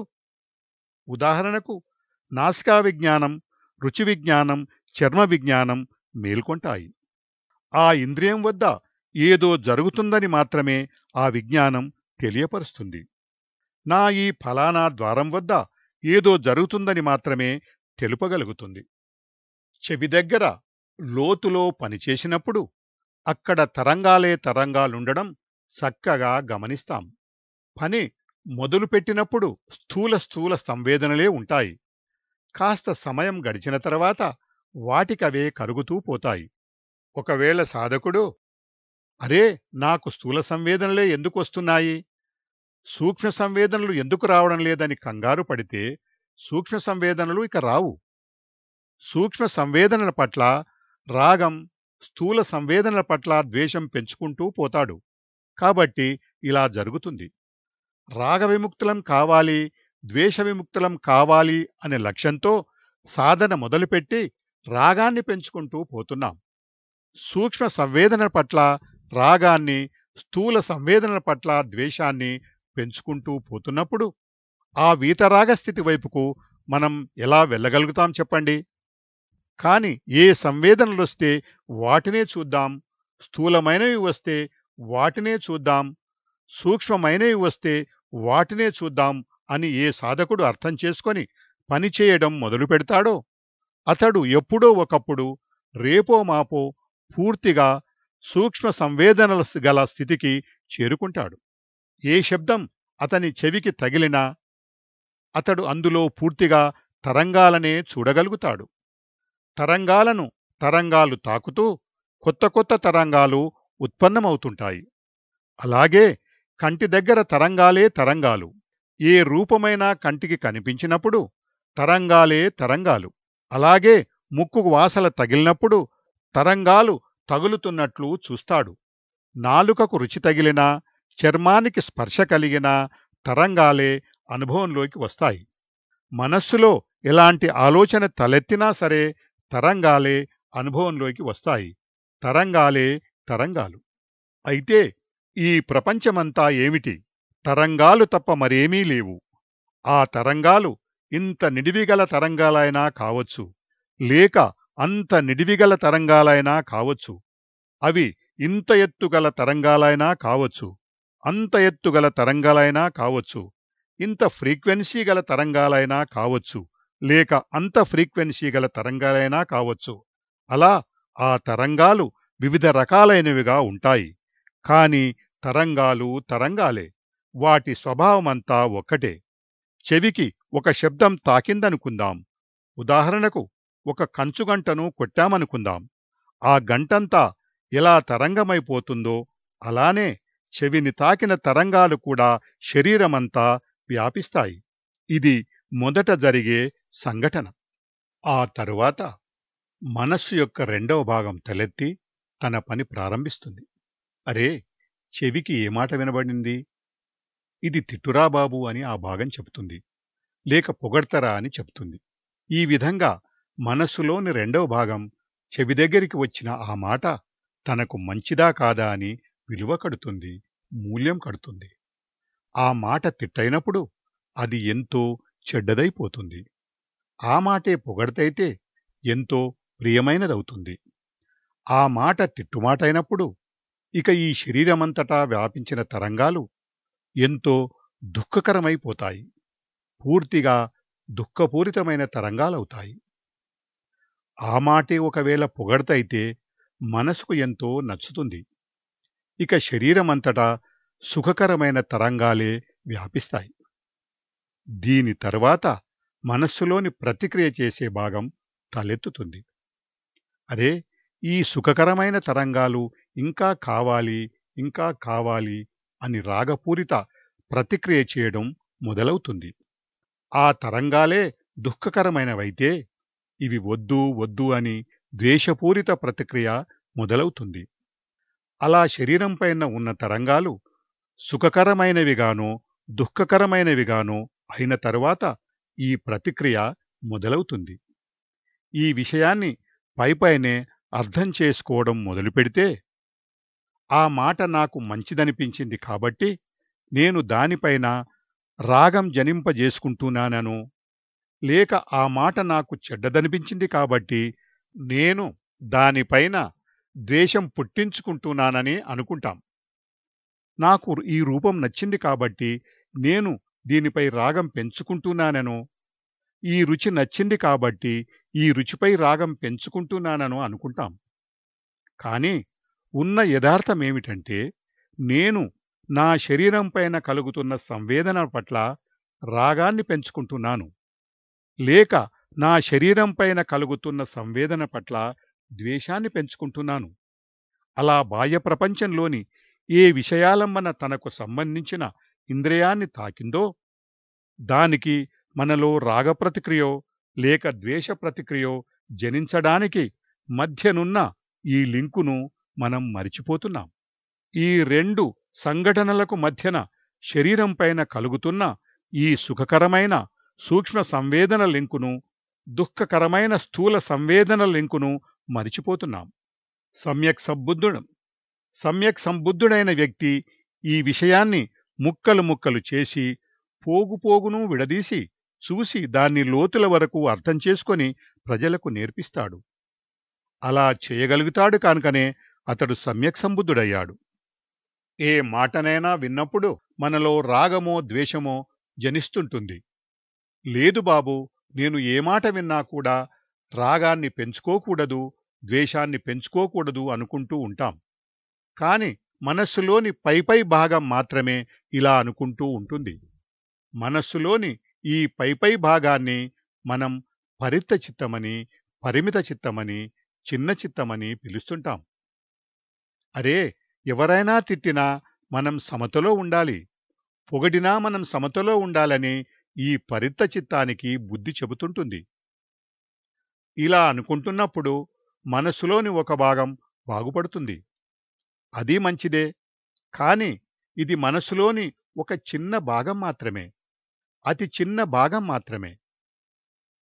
ఉదాహరణకు నాసికా విజ్ఞానం రుచి విజ్ఞానం చర్మ విజ్ఞానం మేల్కొంటాయి ఆ ఇంద్రియం వద్ద ఏదో జరుగుతుందని మాత్రమే ఆ విజ్ఞానం తెలియపరుస్తుంది నా ఈ ఫలానా ద్వారం వద్ద ఏదో జరుగుతుందని మాత్రమే తెలుపగలుగుతుంది చెవి దగ్గర లోతులో పనిచేసినప్పుడు అక్కడ తరంగాలే తరంగాలుండడం చక్కగా గమనిస్తాం పని మొదలుపెట్టినప్పుడు స్థూల స్థూల సంవేదనలే ఉంటాయి కాస్త సమయం గడిచిన తర్వాత వాటికవే కరుగుతూ పోతాయి ఒకవేళ సాధకుడు అరే నాకు స్థూల సంవేదనలే ఎందుకు వస్తున్నాయి సూక్ష్మ సంవేదనలు ఎందుకు రావడం లేదని కంగారు పడితే సూక్ష్మ సంవేదనలు ఇక రావు సూక్ష్మ సంవేదనల పట్ల రాగం స్థూల సంవేదనల పట్ల ద్వేషం పెంచుకుంటూ పోతాడు కాబట్టి ఇలా జరుగుతుంది రాగ విముక్తులం కావాలి ద్వేష విముక్తులం కావాలి అనే లక్ష్యంతో సాధన మొదలుపెట్టి రాగాన్ని పెంచుకుంటూ పోతున్నాం సూక్ష్మ సంవేదనల పట్ల రాగాన్ని స్థూల సంవేదనల పట్ల ద్వేషాన్ని పెంచుకుంటూ పోతున్నప్పుడు ఆ వీతరాగ స్థితి వైపుకు మనం ఎలా వెళ్ళగలుగుతాం చెప్పండి కాని ఏ సంవేదనలొస్తే వాటినే చూద్దాం స్థూలమైనవి వస్తే వాటినే చూద్దాం సూక్ష్మమైనవి వస్తే వాటినే చూద్దాం అని ఏ సాధకుడు అర్థం చేసుకొని పనిచేయడం మొదలు పెడతాడో అతడు ఎప్పుడో ఒకప్పుడు రేపో మాపో పూర్తిగా సూక్ష్మ సంవేదనల గల స్థితికి చేరుకుంటాడు ఏ శబ్దం అతని చెవికి తగిలినా అతడు అందులో పూర్తిగా తరంగాలనే చూడగలుగుతాడు తరంగాలను తరంగాలు తాకుతూ కొత్త కొత్త తరంగాలు ఉత్పన్నమవుతుంటాయి అలాగే కంటి దగ్గర తరంగాలే తరంగాలు ఏ రూపమైనా కంటికి కనిపించినప్పుడు తరంగాలే తరంగాలు అలాగే ముక్కుకు వాసల తగిలినప్పుడు తరంగాలు తగులుతున్నట్లు చూస్తాడు నాలుకకు రుచి తగిలినా చర్మానికి స్పర్శ కలిగినా తరంగాలే అనుభవంలోకి వస్తాయి మనస్సులో ఎలాంటి ఆలోచన తలెత్తినా సరే తరంగాలే అనుభవంలోకి వస్తాయి తరంగాలే తరంగాలు అయితే ఈ ప్రపంచమంతా ఏమిటి తరంగాలు తప్ప మరేమీ లేవు ఆ తరంగాలు ఇంత నిడివిగల తరంగాలైనా కావచ్చు లేక అంత నిడివిగల తరంగాలైనా కావచ్చు అవి ఇంత ఎత్తుగల తరంగాలైనా కావచ్చు అంత ఎత్తుగల తరంగాలైనా కావచ్చు ఇంత ఫ్రీక్వెన్సీ గల తరంగాలైనా కావచ్చు లేక అంత ఫ్రీక్వెన్సీ గల తరంగాలైనా కావచ్చు అలా ఆ తరంగాలు వివిధ రకాలైనవిగా ఉంటాయి కాని తరంగాలు తరంగాలే వాటి స్వభావమంతా ఒక్కటే చెవికి ఒక శబ్దం తాకిందనుకుందాం ఉదాహరణకు ఒక కంచుగంటను కొట్టామనుకుందాం ఆ గంటంతా ఎలా తరంగమైపోతుందో అలానే చెవిని తాకిన తరంగాలు కూడా శరీరమంతా వ్యాపిస్తాయి ఇది మొదట జరిగే సంఘటన ఆ తరువాత మనస్సు యొక్క రెండవ భాగం తలెత్తి తన పని ప్రారంభిస్తుంది అరే చెవికి ఏ మాట వినబడింది ఇది తిట్టురా బాబు అని ఆ భాగం చెబుతుంది లేక పొగడ్తరా అని చెబుతుంది ఈ విధంగా మనస్సులోని రెండవ భాగం చెవి దగ్గరికి వచ్చిన ఆ మాట తనకు మంచిదా కాదా అని విలువ కడుతుంది మూల్యం కడుతుంది ఆ మాట తిట్టయినప్పుడు అది ఎంతో చెడ్డదైపోతుంది ఆ మాటే పొగడతైతే ఎంతో ప్రియమైనదవుతుంది ఆ మాట తిట్టుమాటైనప్పుడు ఇక ఈ శరీరమంతటా వ్యాపించిన తరంగాలు ఎంతో దుఃఖకరమైపోతాయి పూర్తిగా దుఃఖపూరితమైన తరంగాలవుతాయి ఆ మాటే ఒకవేళ పొగడతైతే మనసుకు ఎంతో నచ్చుతుంది ఇక శరీరమంతటా సుఖకరమైన తరంగాలే వ్యాపిస్తాయి దీని తరువాత మనస్సులోని ప్రతిక్రియ చేసే భాగం తలెత్తుతుంది అరే ఈ సుఖకరమైన తరంగాలు ఇంకా కావాలి ఇంకా కావాలి అని రాగపూరిత ప్రతిక్రియ చేయడం మొదలవుతుంది ఆ తరంగాలే దుఃఖకరమైనవైతే ఇవి వద్దు వద్దు అని ద్వేషపూరిత ప్రతిక్రియ మొదలవుతుంది అలా శరీరంపైన ఉన్న తరంగాలు సుఖకరమైనవిగానో దుఃఖకరమైనవిగానో అయిన తరువాత ఈ ప్రతిక్రియ మొదలవుతుంది ఈ విషయాన్ని పైపైనే అర్థం చేసుకోవడం మొదలుపెడితే ఆ మాట నాకు మంచిదనిపించింది కాబట్టి నేను దానిపైన రాగం జనింపజేసుకుంటున్నానను లేక ఆ మాట నాకు చెడ్డదనిపించింది కాబట్టి నేను దానిపైన ద్వేషం పుట్టించుకుంటున్నానని అనుకుంటాం నాకు ఈ రూపం నచ్చింది కాబట్టి నేను దీనిపై రాగం పెంచుకుంటున్నానను ఈ రుచి నచ్చింది కాబట్టి ఈ రుచిపై రాగం పెంచుకుంటున్నానను అనుకుంటాం కాని ఉన్న యథార్థమేమిటంటే నేను నా శరీరం పైన కలుగుతున్న సంవేదన పట్ల రాగాన్ని పెంచుకుంటున్నాను లేక నా శరీరం పైన కలుగుతున్న సంవేదన పట్ల ద్వేషాన్ని పెంచుకుంటున్నాను అలా బాహ్య ప్రపంచంలోని ఏ విషయాలంబన తనకు సంబంధించిన ఇంద్రియాన్ని తాకిందో దానికి మనలో రాగ ప్రతిక్రియో లేక ద్వేష ప్రతిక్రియో జనించడానికి మధ్యనున్న ఈ లింకును మనం మరిచిపోతున్నాం ఈ రెండు సంఘటనలకు మధ్యన శరీరం పైన కలుగుతున్న ఈ సుఖకరమైన సూక్ష్మ సంవేదన లింకును దుఃఖకరమైన స్థూల సంవేదన లింకును మరిచిపోతున్నాం సమ్యక్ సంబుద్ధుడు సమ్యక్ సంబుద్ధుడైన వ్యక్తి ఈ విషయాన్ని ముక్కలు ముక్కలు చేసి పోగు పోగును విడదీసి చూసి దాన్ని లోతుల వరకు అర్థం చేసుకొని ప్రజలకు నేర్పిస్తాడు అలా చేయగలుగుతాడు కానుకనే అతడు సమ్యక్ సంబుద్ధుడయ్యాడు ఏ మాటనైనా విన్నప్పుడు మనలో రాగమో ద్వేషమో జనిస్తుంటుంది లేదు బాబు నేను ఏ మాట విన్నా కూడా రాగాన్ని పెంచుకోకూడదు ద్వేషాన్ని పెంచుకోకూడదు అనుకుంటూ ఉంటాం కాని మనస్సులోని పైపై భాగం మాత్రమే ఇలా అనుకుంటూ ఉంటుంది మనస్సులోని ఈ పైపై భాగాన్ని మనం పరిత చిత్తమని పరిమిత చిత్తమని చిన్న చిత్తమని పిలుస్తుంటాం అరే ఎవరైనా తిట్టినా మనం సమతలో ఉండాలి పొగడినా మనం సమతలో ఉండాలని ఈ పరిత చిత్తానికి బుద్ధి చెబుతుంటుంది ఇలా అనుకుంటున్నప్పుడు మనసులోని ఒక భాగం బాగుపడుతుంది అది మంచిదే కాని ఇది మనసులోని ఒక చిన్న భాగం మాత్రమే అతి చిన్న భాగం మాత్రమే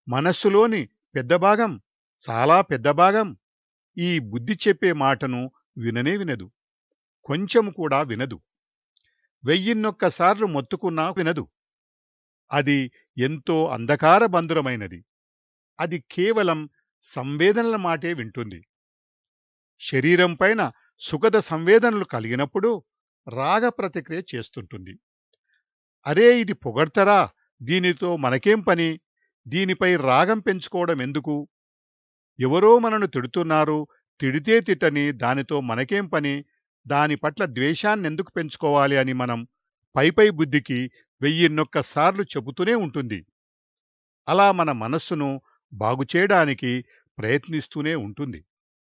మనస్సులోని పెద్ద భాగం చాలా పెద్ద భాగం ఈ బుద్ధి చెప్పే మాటను విననే వినదు కొంచెం కూడా వినదు వెయ్యిన్నొక్కసార్లు మొత్తుకున్నా వినదు అది ఎంతో అంధకార బంధురమైనది అది కేవలం సంవేదనల మాటే వింటుంది శరీరం పైన సుఖద సంవేదనలు కలిగినప్పుడు రాగ ప్రతిక్రియ చేస్తుంటుంది అరే ఇది పొగడ్తరా దీనితో మనకేం పని దీనిపై రాగం పెంచుకోవడం ఎందుకు ఎవరో మనను తిడుతున్నారు తిడితే తిట్టని దానితో మనకేం పని దాని పట్ల ద్వేషాన్నెందుకు పెంచుకోవాలి అని మనం పైపై బుద్ధికి వెయ్యిన్నొక్కసార్లు చెబుతూనే ఉంటుంది అలా మన మనస్సును బాగుచేయడానికి ప్రయత్నిస్తూనే ఉంటుంది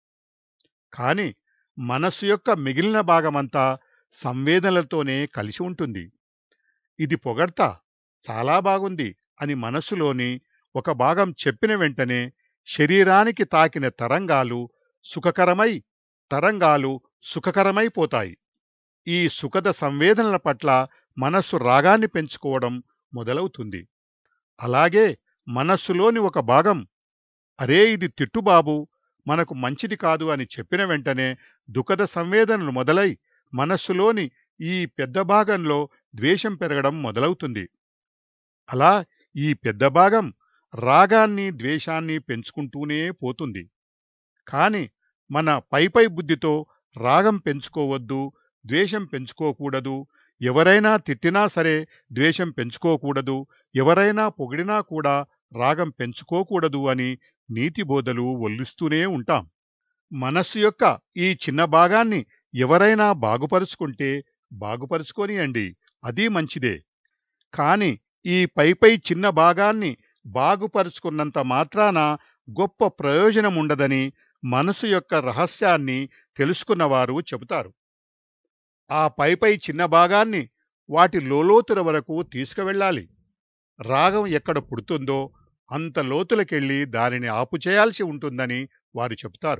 కాని మనస్సు యొక్క మిగిలిన భాగమంతా సంవేదనలతోనే కలిసి ఉంటుంది ఇది పొగడ్తా చాలా బాగుంది అని మనస్సులోని ఒక భాగం చెప్పిన వెంటనే శరీరానికి తాకిన తరంగాలు సుఖకరమై తరంగాలు సుఖకరమైపోతాయి ఈ సుఖద సంవేదనల పట్ల మనస్సు రాగాన్ని పెంచుకోవడం మొదలవుతుంది అలాగే మనస్సులోని ఒక భాగం అరే ఇది తిట్టుబాబు మనకు మంచిది కాదు అని చెప్పిన వెంటనే దుఃఖద సంవేదనలు మొదలై మనస్సులోని ఈ పెద్ద భాగంలో ద్వేషం పెరగడం మొదలవుతుంది అలా ఈ పెద్ద భాగం రాగాన్ని ద్వేషాన్ని పెంచుకుంటూనే పోతుంది కాని మన పైపై బుద్ధితో రాగం పెంచుకోవద్దు ద్వేషం పెంచుకోకూడదు ఎవరైనా తిట్టినా సరే ద్వేషం పెంచుకోకూడదు ఎవరైనా పొగిడినా కూడా రాగం పెంచుకోకూడదు అని నీతి బోధలు ఒల్లిస్తూనే ఉంటాం మనస్సు యొక్క ఈ చిన్న భాగాన్ని ఎవరైనా బాగుపరుచుకుంటే బాగుపరుచుకోనియండి అది మంచిదే కాని ఈ పైపై చిన్న భాగాన్ని బాగుపరుచుకున్నంత మాత్రాన గొప్ప ప్రయోజనముండదని మనసు యొక్క రహస్యాన్ని తెలుసుకున్నవారు చెబుతారు ఆ పైపై చిన్న భాగాన్ని వాటి లోలోతుల వరకు తీసుకువెళ్ళాలి రాగం ఎక్కడ పుడుతుందో అంత లోతులకెళ్ళి దానిని ఆపుచేయాల్సి ఉంటుందని వారు చెబుతారు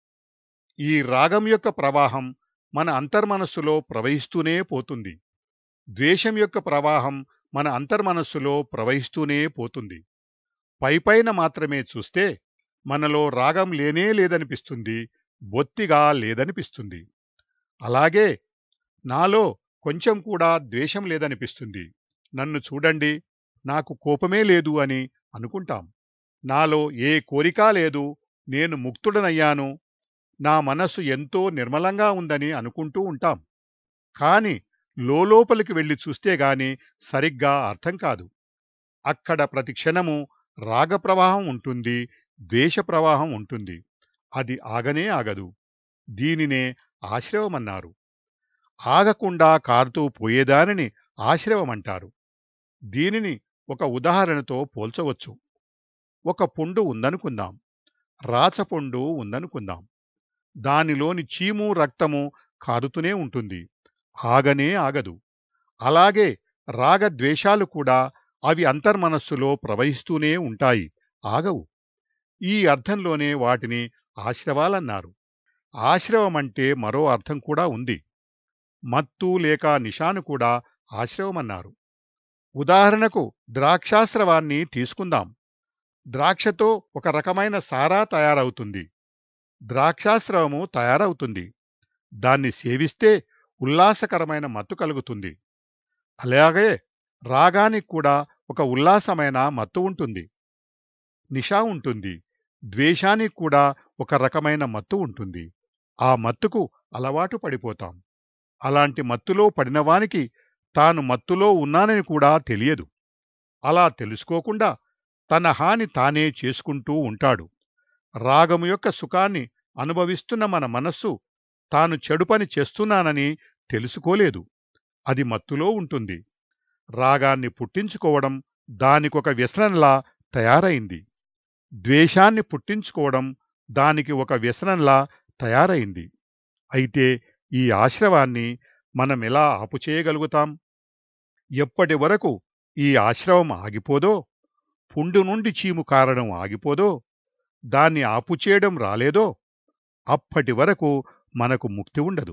ఈ రాగం యొక్క ప్రవాహం మన అంతర్మనస్సులో ప్రవహిస్తూనే పోతుంది ద్వేషం యొక్క ప్రవాహం మన అంతర్మనస్సులో ప్రవహిస్తూనే పోతుంది పైపైన మాత్రమే చూస్తే మనలో రాగం లేనే లేదనిపిస్తుంది బొత్తిగా లేదనిపిస్తుంది అలాగే నాలో కొంచెం కూడా ద్వేషం లేదనిపిస్తుంది నన్ను చూడండి నాకు కోపమే లేదు అని అనుకుంటాం నాలో ఏ కోరిక లేదు నేను ముక్తుడనయ్యాను నా మనస్సు ఎంతో నిర్మలంగా ఉందని అనుకుంటూ ఉంటాం కాని లోపలికి వెళ్ళి చూస్తే గాని సరిగ్గా అర్థం కాదు అక్కడ ప్రతి క్షణము రాగ ప్రవాహం ఉంటుంది ద్వేష ప్రవాహం ఉంటుంది అది ఆగనే ఆగదు దీనినే ఆశ్రవమన్నారు ఆగకుండా కారుతూ పోయేదానిని ఆశ్రవమంటారు దీనిని ఒక ఉదాహరణతో పోల్చవచ్చు ఒక పుండు ఉందనుకుందాం రాచపుండు ఉందనుకుందాం దానిలోని చీము రక్తము కారుతూనే ఉంటుంది ఆగనే ఆగదు అలాగే రాగద్వేషాలు కూడా అవి అంతర్మనస్సులో ప్రవహిస్తూనే ఉంటాయి ఆగవు ఈ అర్థంలోనే వాటిని ఆశ్రవాలన్నారు ఆశ్రవమంటే మరో అర్థం కూడా ఉంది మత్తు లేక నిషాను కూడా ఆశ్రవమన్నారు ఉదాహరణకు ద్రాక్షాశ్రవాన్ని తీసుకుందాం ద్రాక్షతో ఒక రకమైన సారా తయారవుతుంది ద్రాక్షాశ్రవము తయారవుతుంది దాన్ని సేవిస్తే ఉల్లాసకరమైన మత్తు కలుగుతుంది అలాగే రాగానికి కూడా ఒక ఉల్లాసమైన మత్తు ఉంటుంది నిషా ఉంటుంది ద్వేషానికి కూడా ఒక రకమైన మత్తు ఉంటుంది ఆ మత్తుకు అలవాటు పడిపోతాం అలాంటి మత్తులో పడినవానికి తాను మత్తులో ఉన్నానని కూడా తెలియదు అలా తెలుసుకోకుండా తన హాని తానే చేసుకుంటూ ఉంటాడు రాగము యొక్క సుఖాన్ని అనుభవిస్తున్న మన మనస్సు తాను చెడు పని చేస్తున్నానని తెలుసుకోలేదు అది మత్తులో ఉంటుంది రాగాన్ని పుట్టించుకోవడం దానికొక వ్యసనంలా తయారైంది ద్వేషాన్ని పుట్టించుకోవడం దానికి ఒక వ్యసనంలా తయారైంది అయితే ఈ ఆశ్రవాన్ని మనం ఎలా ఆపుచేయగలుగుతాం ఎప్పటి వరకు ఈ ఆశ్రవం ఆగిపోదో పుండు నుండి చీము కారడం ఆగిపోదో దాన్ని ఆపుచేయడం రాలేదో అప్పటి వరకు మనకు ముక్తి ఉండదు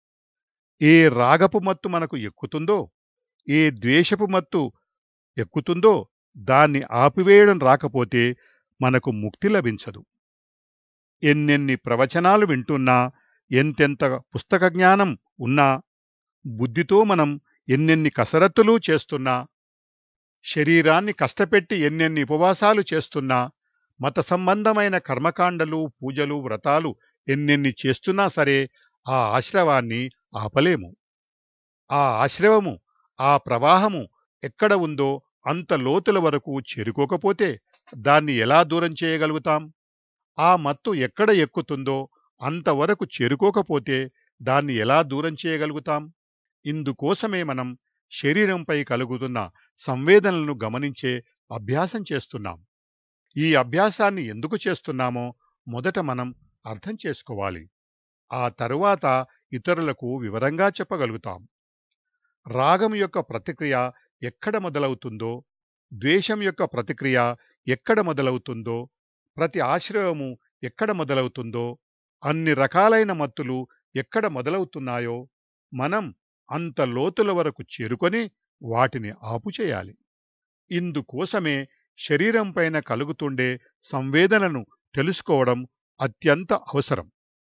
ఏ రాగపు మత్తు మనకు ఎక్కుతుందో ఏ ద్వేషపు మత్తు ఎక్కుతుందో దాన్ని ఆపివేయడం రాకపోతే మనకు ముక్తి లభించదు ఎన్నెన్ని ప్రవచనాలు వింటున్నా ఎంతెంత పుస్తక జ్ఞానం ఉన్నా బుద్ధితో మనం ఎన్నెన్ని కసరత్తులు చేస్తున్నా శరీరాన్ని కష్టపెట్టి ఎన్నెన్ని ఉపవాసాలు చేస్తున్నా మత సంబంధమైన కర్మకాండలు పూజలు వ్రతాలు ఎన్నెన్ని చేస్తున్నా సరే ఆ ఆశ్రవాన్ని ఆపలేము ఆ ఆశ్రవము ఆ ప్రవాహము ఎక్కడ ఉందో అంత లోతుల వరకు చేరుకోకపోతే దాన్ని ఎలా దూరం చేయగలుగుతాం ఆ మత్తు ఎక్కడ ఎక్కుతుందో అంతవరకు చేరుకోకపోతే దాన్ని ఎలా దూరం చేయగలుగుతాం ఇందుకోసమే మనం శరీరంపై కలుగుతున్న సంవేదనలను గమనించే అభ్యాసం చేస్తున్నాం ఈ అభ్యాసాన్ని ఎందుకు చేస్తున్నామో మొదట మనం అర్థం చేసుకోవాలి ఆ తరువాత ఇతరులకు వివరంగా చెప్పగలుగుతాం రాగం యొక్క ప్రతిక్రియ ఎక్కడ మొదలవుతుందో ద్వేషం యొక్క ప్రతిక్రియ ఎక్కడ మొదలవుతుందో ప్రతి ఆశ్రయము ఎక్కడ మొదలవుతుందో అన్ని రకాలైన మత్తులు ఎక్కడ మొదలవుతున్నాయో మనం అంత లోతుల వరకు చేరుకొని వాటిని ఆపుచేయాలి ఇందుకోసమే శరీరం పైన కలుగుతుండే సంవేదనను తెలుసుకోవడం అత్యంత అవసరం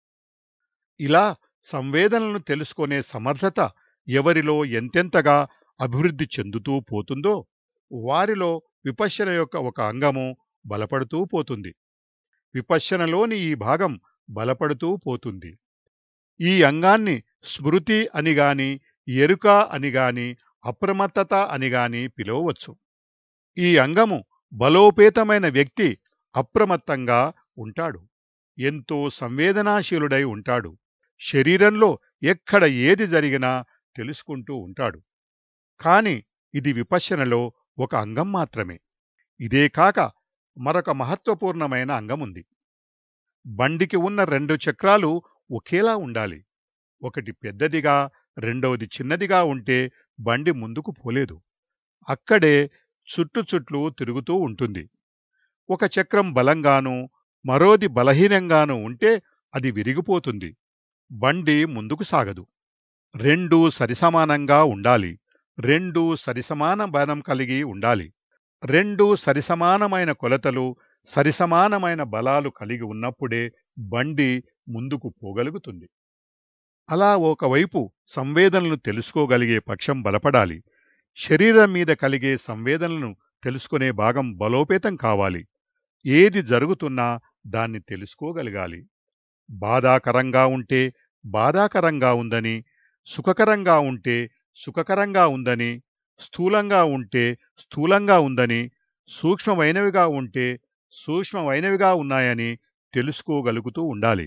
ఇలా సంవేదనలను తెలుసుకునే సమర్థత ఎవరిలో ఎంతెంతగా అభివృద్ధి చెందుతూ పోతుందో వారిలో విపశ్యన యొక్క ఒక అంగము బలపడుతూ పోతుంది విపశ్యనలోని ఈ భాగం బలపడుతూ పోతుంది ఈ అంగాన్ని స్మృతి అని గాని ఎరుక అని గాని అప్రమత్తత అని గాని పిలవవచ్చు ఈ అంగము బలోపేతమైన వ్యక్తి అప్రమత్తంగా ఉంటాడు ఎంతో సంవేదనాశీలుడై ఉంటాడు శరీరంలో ఎక్కడ ఏది జరిగినా తెలుసుకుంటూ ఉంటాడు కాని ఇది విపశ్యనలో ఒక అంగం మాత్రమే ఇదే కాక మరొక మహత్వపూర్ణమైన అంగముంది బండికి ఉన్న రెండు చక్రాలు ఒకేలా ఉండాలి ఒకటి పెద్దదిగా రెండవది చిన్నదిగా ఉంటే బండి ముందుకు పోలేదు అక్కడే చుట్టు చుట్లు తిరుగుతూ ఉంటుంది ఒక చక్రం బలంగానూ మరోది బలహీనంగానూ ఉంటే అది విరిగిపోతుంది బండి ముందుకు సాగదు రెండూ సరిసమానంగా ఉండాలి రెండూ సరిసమాన బలం కలిగి ఉండాలి రెండు సరిసమానమైన కొలతలు సరిసమానమైన బలాలు కలిగి ఉన్నప్పుడే బండి ముందుకు పోగలుగుతుంది అలా ఒకవైపు సంవేదనలను తెలుసుకోగలిగే పక్షం బలపడాలి శరీరం మీద కలిగే సంవేదనలను తెలుసుకునే భాగం బలోపేతం కావాలి ఏది జరుగుతున్నా దాన్ని తెలుసుకోగలగాలి బాధాకరంగా ఉంటే బాధాకరంగా ఉందని సుఖకరంగా ఉంటే సుఖకరంగా ఉందని స్థూలంగా ఉంటే స్థూలంగా ఉందని సూక్ష్మమైనవిగా ఉంటే సూక్ష్మమైనవిగా ఉన్నాయని తెలుసుకోగలుగుతూ ఉండాలి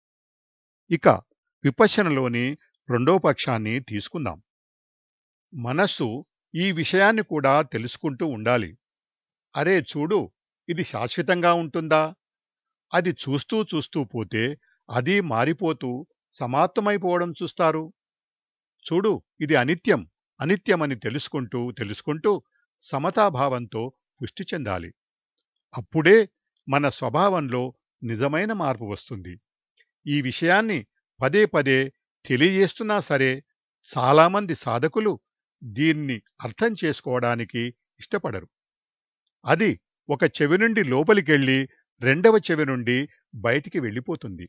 ఇక విపశ్యనలోని రెండో పక్షాన్ని తీసుకుందాం మనస్సు ఈ విషయాన్ని కూడా తెలుసుకుంటూ ఉండాలి అరే చూడు ఇది శాశ్వతంగా ఉంటుందా అది చూస్తూ చూస్తూ పోతే అది మారిపోతూ సమాప్తమైపోవడం చూస్తారు చూడు ఇది అనిత్యం అనిత్యమని తెలుసుకుంటూ తెలుసుకుంటూ సమతాభావంతో పుష్టి చెందాలి అప్పుడే మన స్వభావంలో నిజమైన మార్పు వస్తుంది ఈ విషయాన్ని పదే పదే తెలియజేస్తున్నా సరే చాలామంది సాధకులు దీన్ని అర్థం చేసుకోవడానికి ఇష్టపడరు అది ఒక చెవి నుండి లోపలికెళ్ళి రెండవ చెవి నుండి బయటికి వెళ్ళిపోతుంది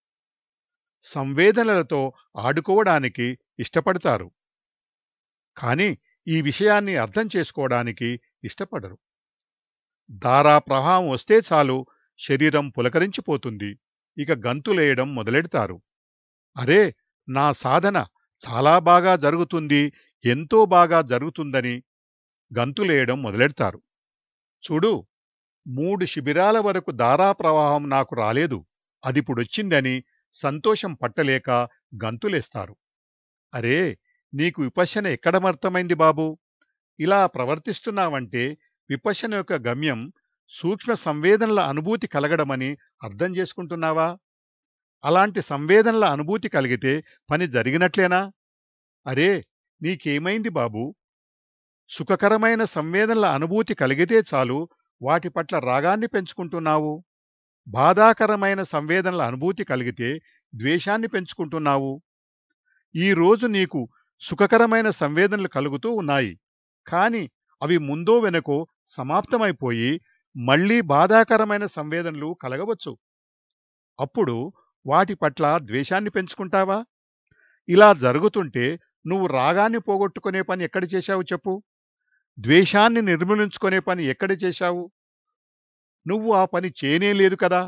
సంవేదనలతో ఆడుకోవడానికి ఇష్టపడతారు కాని ఈ విషయాన్ని అర్థం చేసుకోవడానికి ఇష్టపడరు దారా ప్రవాహం వస్తే చాలు శరీరం పులకరించిపోతుంది ఇక గంతులేయడం మొదలెడతారు అరే నా సాధన చాలా బాగా జరుగుతుంది ఎంతో బాగా జరుగుతుందని గంతులేయడం మొదలెడతారు చూడు మూడు శిబిరాల వరకు దారా ప్రవాహం నాకు రాలేదు అదిప్పుడొచ్చిందని సంతోషం పట్టలేక గంతులేస్తారు అరే నీకు విపశ్యన ఎక్కడమర్థమైంది బాబు ఇలా ప్రవర్తిస్తున్నావంటే విపశ్యన యొక్క గమ్యం సూక్ష్మ సంవేదనల అనుభూతి కలగడమని అర్థం చేసుకుంటున్నావా అలాంటి సంవేదనల అనుభూతి కలిగితే పని జరిగినట్లేనా అరే నీకేమైంది బాబు సుఖకరమైన సంవేదనల అనుభూతి కలిగితే చాలు వాటి పట్ల రాగాన్ని పెంచుకుంటున్నావు బాధాకరమైన సంవేదనల అనుభూతి కలిగితే ద్వేషాన్ని పెంచుకుంటున్నావు ఈ రోజు నీకు సుఖకరమైన సంవేదనలు కలుగుతూ ఉన్నాయి కాని అవి ముందో వెనకో సమాప్తమైపోయి మళ్ళీ బాధాకరమైన సంవేదనలు కలగవచ్చు అప్పుడు వాటి పట్ల ద్వేషాన్ని పెంచుకుంటావా ఇలా జరుగుతుంటే నువ్వు రాగాన్ని పోగొట్టుకునే పని ఎక్కడ చేశావు చెప్పు ద్వేషాన్ని నిర్మూలించుకునే పని ఎక్కడ చేశావు నువ్వు ఆ పని చేయనే లేదు కదా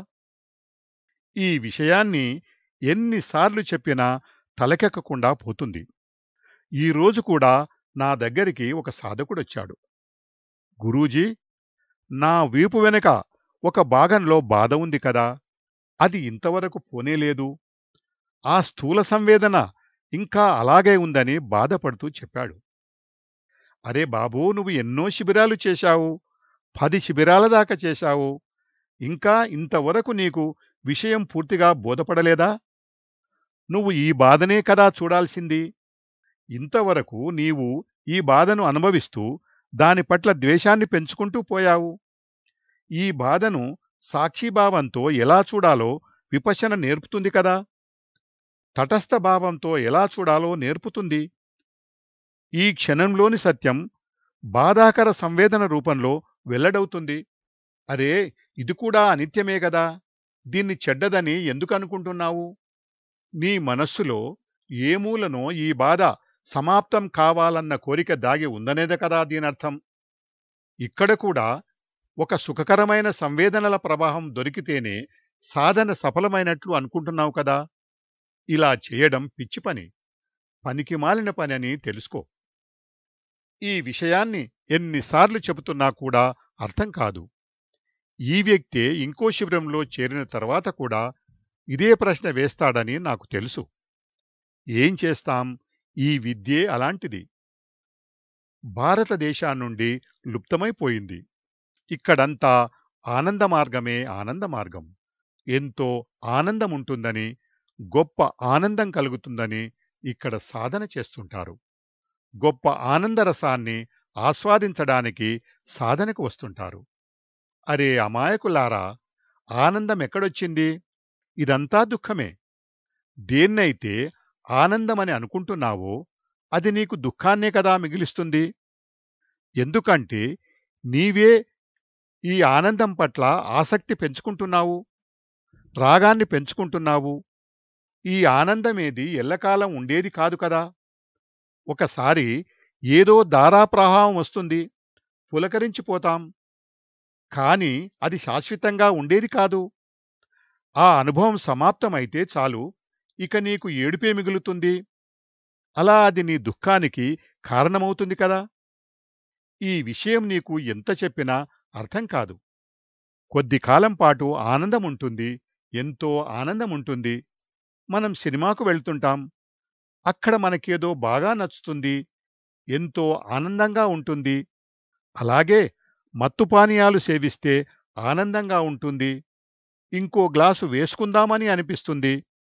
ఈ విషయాన్ని ఎన్నిసార్లు చెప్పినా తలకెక్కకుండా పోతుంది ఈ రోజు కూడా నా దగ్గరికి ఒక సాధకుడొచ్చాడు గురూజీ నా వీపు వెనుక ఒక భాగంలో బాధ ఉంది కదా అది ఇంతవరకు పోనేలేదు ఆ స్థూల సంవేదన ఇంకా అలాగే ఉందని బాధపడుతూ చెప్పాడు అరే బాబూ నువ్వు ఎన్నో శిబిరాలు చేశావు పది శిబిరాల దాకా చేశావు ఇంకా ఇంతవరకు నీకు విషయం పూర్తిగా బోధపడలేదా నువ్వు ఈ బాధనే కదా చూడాల్సింది ఇంతవరకు నీవు ఈ బాధను అనుభవిస్తూ దాని పట్ల ద్వేషాన్ని పెంచుకుంటూ పోయావు ఈ బాధను సాక్షిభావంతో ఎలా చూడాలో విపశన నేర్పుతుంది కదా తటస్థ భావంతో ఎలా చూడాలో నేర్పుతుంది ఈ క్షణంలోని సత్యం బాధాకర సంవేదన రూపంలో వెల్లడవుతుంది అరే ఇది కూడా అనిత్యమే గదా దీన్ని చెడ్డదని ఎందుకు అనుకుంటున్నావు నీ మనస్సులో ఏ మూలనో ఈ బాధ సమాప్తం కావాలన్న కోరిక దాగి ఉందనేదే కదా దీనర్థం ఇక్కడ కూడా ఒక సుఖకరమైన సంవేదనల ప్రవాహం దొరికితేనే సాధన సఫలమైనట్లు అనుకుంటున్నావు కదా ఇలా చేయడం పిచ్చి పని పనికి మాలిన పని అని తెలుసుకో ఈ విషయాన్ని ఎన్నిసార్లు చెబుతున్నా కూడా అర్థం కాదు ఈ వ్యక్తే ఇంకో శిబిరంలో చేరిన తర్వాత కూడా ఇదే ప్రశ్న వేస్తాడని నాకు తెలుసు ఏం చేస్తాం ఈ విద్యే అలాంటిది భారతదేశాన్నుండి లుప్తమైపోయింది ఇక్కడంతా ఆనంద మార్గమే ఆనంద మార్గం ఎంతో ఆనందముంటుందని గొప్ప ఆనందం కలుగుతుందని ఇక్కడ సాధన చేస్తుంటారు గొప్ప ఆనందరసాన్ని ఆస్వాదించడానికి సాధనకు వస్తుంటారు అరే అమాయకులారా ఆనందం ఎక్కడొచ్చింది ఇదంతా దుఃఖమే దేన్నైతే ఆనందమని అనుకుంటున్నావో అది నీకు దుఃఖాన్నే కదా మిగిలిస్తుంది ఎందుకంటే నీవే ఈ ఆనందం పట్ల ఆసక్తి పెంచుకుంటున్నావు రాగాన్ని పెంచుకుంటున్నావు ఈ ఆనందమేది ఎల్లకాలం ఉండేది కాదు కదా ఒకసారి ఏదో దారాప్రవాహం వస్తుంది పులకరించిపోతాం కాని అది శాశ్వతంగా ఉండేది కాదు ఆ అనుభవం సమాప్తమైతే చాలు ఇక నీకు ఏడుపే మిగులుతుంది అలా అది నీ దుఃఖానికి కారణమవుతుంది కదా ఈ విషయం నీకు ఎంత చెప్పినా అర్థం కాదు కొద్ది కాలం పాటు ఆనందం ఉంటుంది ఎంతో ఆనందం ఉంటుంది మనం సినిమాకు వెళ్తుంటాం అక్కడ మనకేదో బాగా నచ్చుతుంది ఎంతో ఆనందంగా ఉంటుంది అలాగే మత్తు పానీయాలు సేవిస్తే ఆనందంగా ఉంటుంది ఇంకో గ్లాసు వేసుకుందామని అనిపిస్తుంది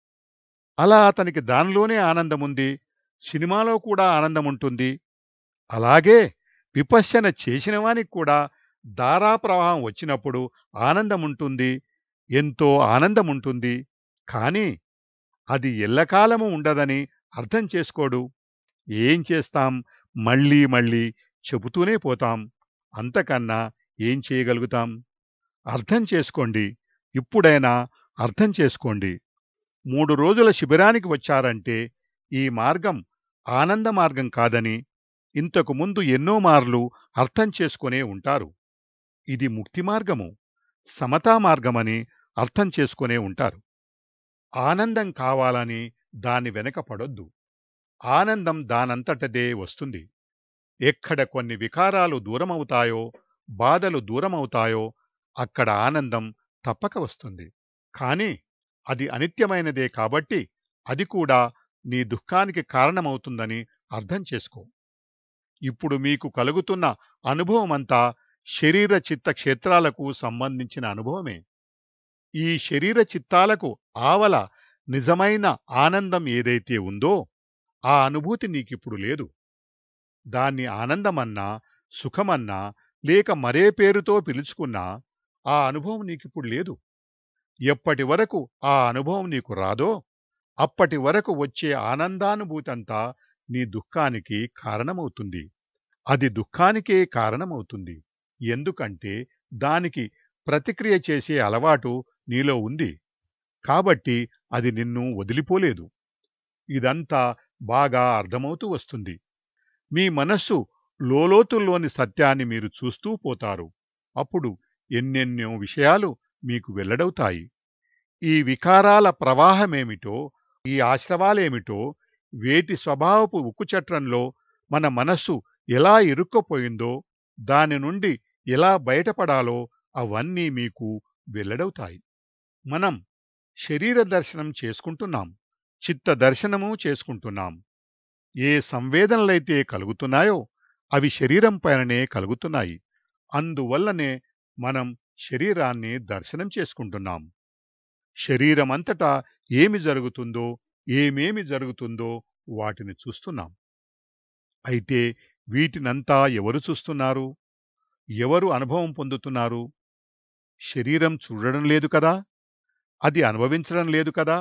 అలా అతనికి దానిలోనే ఆనందముంది సినిమాలో కూడా ఆనందముంటుంది అలాగే విపశ్యన చేసిన వానికి కూడా ధారాప్రవాహం వచ్చినప్పుడు ఆనందముంటుంది ఎంతో ఆనందముంటుంది కాని అది ఎల్లకాలము ఉండదని అర్థం చేసుకోడు ఏం చేస్తాం మళ్ళీ మళ్ళీ చెబుతూనే పోతాం అంతకన్నా ఏం చేయగలుగుతాం అర్థం చేసుకోండి ఇప్పుడైనా అర్థం చేసుకోండి మూడు రోజుల శిబిరానికి వచ్చారంటే ఈ మార్గం ఆనంద మార్గం కాదని ఇంతకు ముందు ఎన్నో మార్లు అర్థం చేసుకునే ఉంటారు ఇది ముక్తి మార్గము సమతా మార్గమని అర్థం చేసుకునే ఉంటారు ఆనందం కావాలని దాని వెనక పడొద్దు ఆనందం దానంతటదే వస్తుంది ఎక్కడ కొన్ని వికారాలు దూరమవుతాయో బాధలు దూరమవుతాయో అక్కడ ఆనందం తప్పక వస్తుంది కాని అది అనిత్యమైనదే కాబట్టి అది కూడా నీ దుఃఖానికి కారణమవుతుందని అర్థం చేసుకో ఇప్పుడు మీకు కలుగుతున్న అనుభవమంతా శరీర చిత్త క్షేత్రాలకు సంబంధించిన అనుభవమే ఈ శరీర చిత్తాలకు ఆవల నిజమైన ఆనందం ఏదైతే ఉందో ఆ అనుభూతి నీకిప్పుడు లేదు దాన్ని ఆనందమన్నా సుఖమన్నా లేక మరే పేరుతో పిలుచుకున్నా ఆ అనుభవం నీకిప్పుడు లేదు ఎప్పటి వరకు ఆ అనుభవం నీకు రాదో అప్పటి వరకు వచ్చే ఆనందానుభూతంతా నీ దుఃఖానికి కారణమవుతుంది అది దుఃఖానికే కారణమవుతుంది ఎందుకంటే దానికి ప్రతిక్రియ చేసే అలవాటు నీలో ఉంది కాబట్టి అది నిన్ను వదిలిపోలేదు ఇదంతా బాగా అర్థమవుతూ వస్తుంది మీ మనస్సు లోలోతుల్లోని సత్యాన్ని మీరు చూస్తూ పోతారు అప్పుడు ఎన్నెన్నో విషయాలు మీకు వెల్లడవుతాయి ఈ వికారాల ప్రవాహమేమిటో ఈ ఆశ్రవాలేమిటో వేటి స్వభావపు ఉక్కుచట్రంలో మన మనస్సు ఎలా ఇరుక్కుపోయిందో దాని నుండి ఎలా బయటపడాలో అవన్నీ మీకు వెల్లడవుతాయి మనం శరీర దర్శనం చేసుకుంటున్నాం చిత్త దర్శనము చేసుకుంటున్నాం ఏ సంవేదనలైతే కలుగుతున్నాయో అవి శరీరం పైననే కలుగుతున్నాయి అందువల్లనే మనం శరీరాన్ని దర్శనం చేసుకుంటున్నాం శరీరమంతటా ఏమి జరుగుతుందో ఏమేమి జరుగుతుందో వాటిని చూస్తున్నాం అయితే వీటినంతా ఎవరు చూస్తున్నారు ఎవరు అనుభవం పొందుతున్నారు శరీరం చూడడం లేదు కదా అది అనుభవించడం లేదు కదా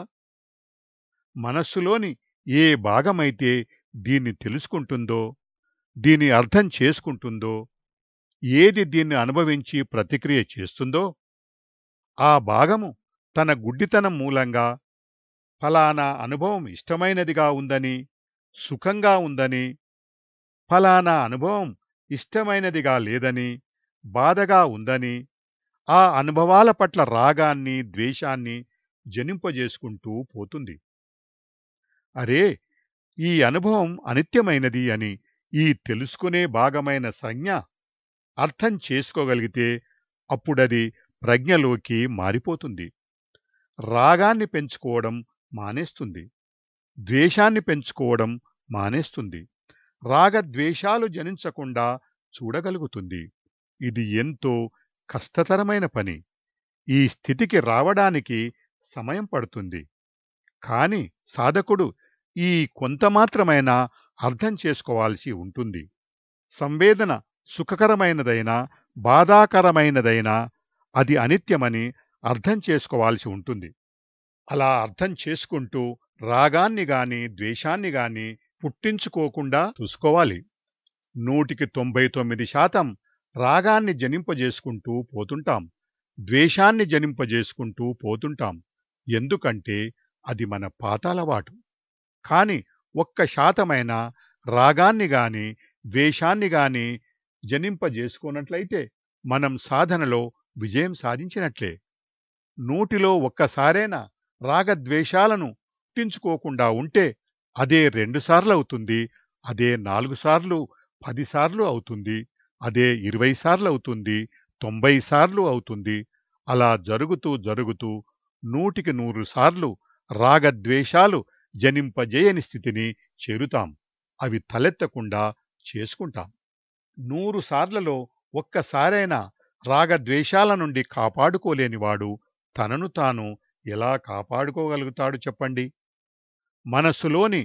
మనస్సులోని ఏ భాగమైతే దీన్ని తెలుసుకుంటుందో దీని అర్థం చేసుకుంటుందో ఏది దీన్ని అనుభవించి ప్రతిక్రియ చేస్తుందో ఆ భాగము తన గుడ్డితనం మూలంగా ఫలానా అనుభవం ఇష్టమైనదిగా ఉందని సుఖంగా ఉందని ఫలానా అనుభవం ఇష్టమైనదిగా లేదని బాధగా ఉందని ఆ అనుభవాల పట్ల రాగాన్ని ద్వేషాన్ని జనింపజేసుకుంటూ పోతుంది అరే ఈ అనుభవం అనిత్యమైనది అని ఈ తెలుసుకునే భాగమైన సంజ్ఞ అర్థం చేసుకోగలిగితే అప్పుడది ప్రజ్ఞలోకి మారిపోతుంది రాగాన్ని పెంచుకోవడం మానేస్తుంది ద్వేషాన్ని పెంచుకోవడం మానేస్తుంది రాగద్వేషాలు జనించకుండా చూడగలుగుతుంది ఇది ఎంతో కష్టతరమైన పని ఈ స్థితికి రావడానికి సమయం పడుతుంది కాని సాధకుడు ఈ కొంతమాత్రమైన అర్థం చేసుకోవాల్సి ఉంటుంది సంవేదన సుఖకరమైనదైనా బాధాకరమైనదైనా అది అనిత్యమని అర్థం చేసుకోవాల్సి ఉంటుంది అలా అర్థం చేసుకుంటూ రాగాన్ని గాని ద్వేషాన్ని గాని పుట్టించుకోకుండా చూసుకోవాలి నూటికి తొంభై తొమ్మిది శాతం రాగాన్ని జనింపజేసుకుంటూ పోతుంటాం ద్వేషాన్ని జనింపజేసుకుంటూ పోతుంటాం ఎందుకంటే అది మన పాతాలవాటు కాని ఒక్క శాతమైన రాగాన్ని గాని ద్వేషాన్ని గాని జనింపజేసుకున్నట్లయితే మనం సాధనలో విజయం సాధించినట్లే నూటిలో ఒక్కసారైనా రాగద్వేషాలను పుట్టించుకోకుండా ఉంటే అదే రెండుసార్లు అవుతుంది అదే నాలుగు సార్లు పదిసార్లు అవుతుంది అదే ఇరవై సార్లు అవుతుంది తొంభై సార్లు అవుతుంది అలా జరుగుతూ జరుగుతూ నూటికి నూరు సార్లు రాగద్వేషాలు జనింపజేయని స్థితిని చేరుతాం అవి తలెత్తకుండా చేసుకుంటాం నూరు సార్లలో ఒక్కసారైనా రాగద్వేషాల నుండి కాపాడుకోలేనివాడు తనను తాను ఎలా కాపాడుకోగలుగుతాడు చెప్పండి మనస్సులోని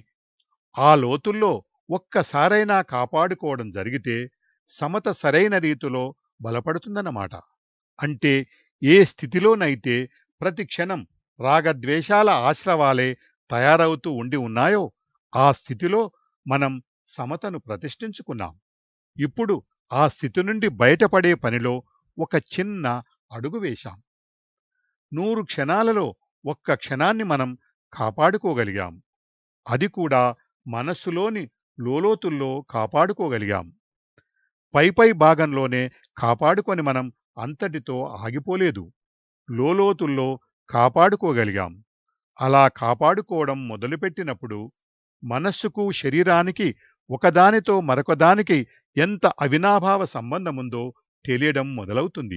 ఆ లోతుల్లో ఒక్కసారైనా కాపాడుకోవడం జరిగితే సమత సరైన రీతిలో బలపడుతుందన్నమాట అంటే ఏ స్థితిలోనైతే ప్రతి క్షణం రాగద్వేషాల ఆశ్రవాలే తయారవుతూ ఉండి ఉన్నాయో ఆ స్థితిలో మనం సమతను ప్రతిష్ఠించుకున్నాం ఇప్పుడు ఆ స్థితి నుండి బయటపడే పనిలో ఒక చిన్న అడుగు వేశాం నూరు క్షణాలలో ఒక్క క్షణాన్ని మనం కాపాడుకోగలిగాం అది కూడా మనస్సులోని లోలోతుల్లో కాపాడుకోగలిగాం పైపై భాగంలోనే కాపాడుకొని మనం అంతటితో ఆగిపోలేదు లోలోతుల్లో కాపాడుకోగలిగాం అలా కాపాడుకోవడం మొదలుపెట్టినప్పుడు మనస్సుకు శరీరానికి ఒకదానితో మరొకదానికి ఎంత అవినాభావ సంబంధముందో తెలియడం మొదలవుతుంది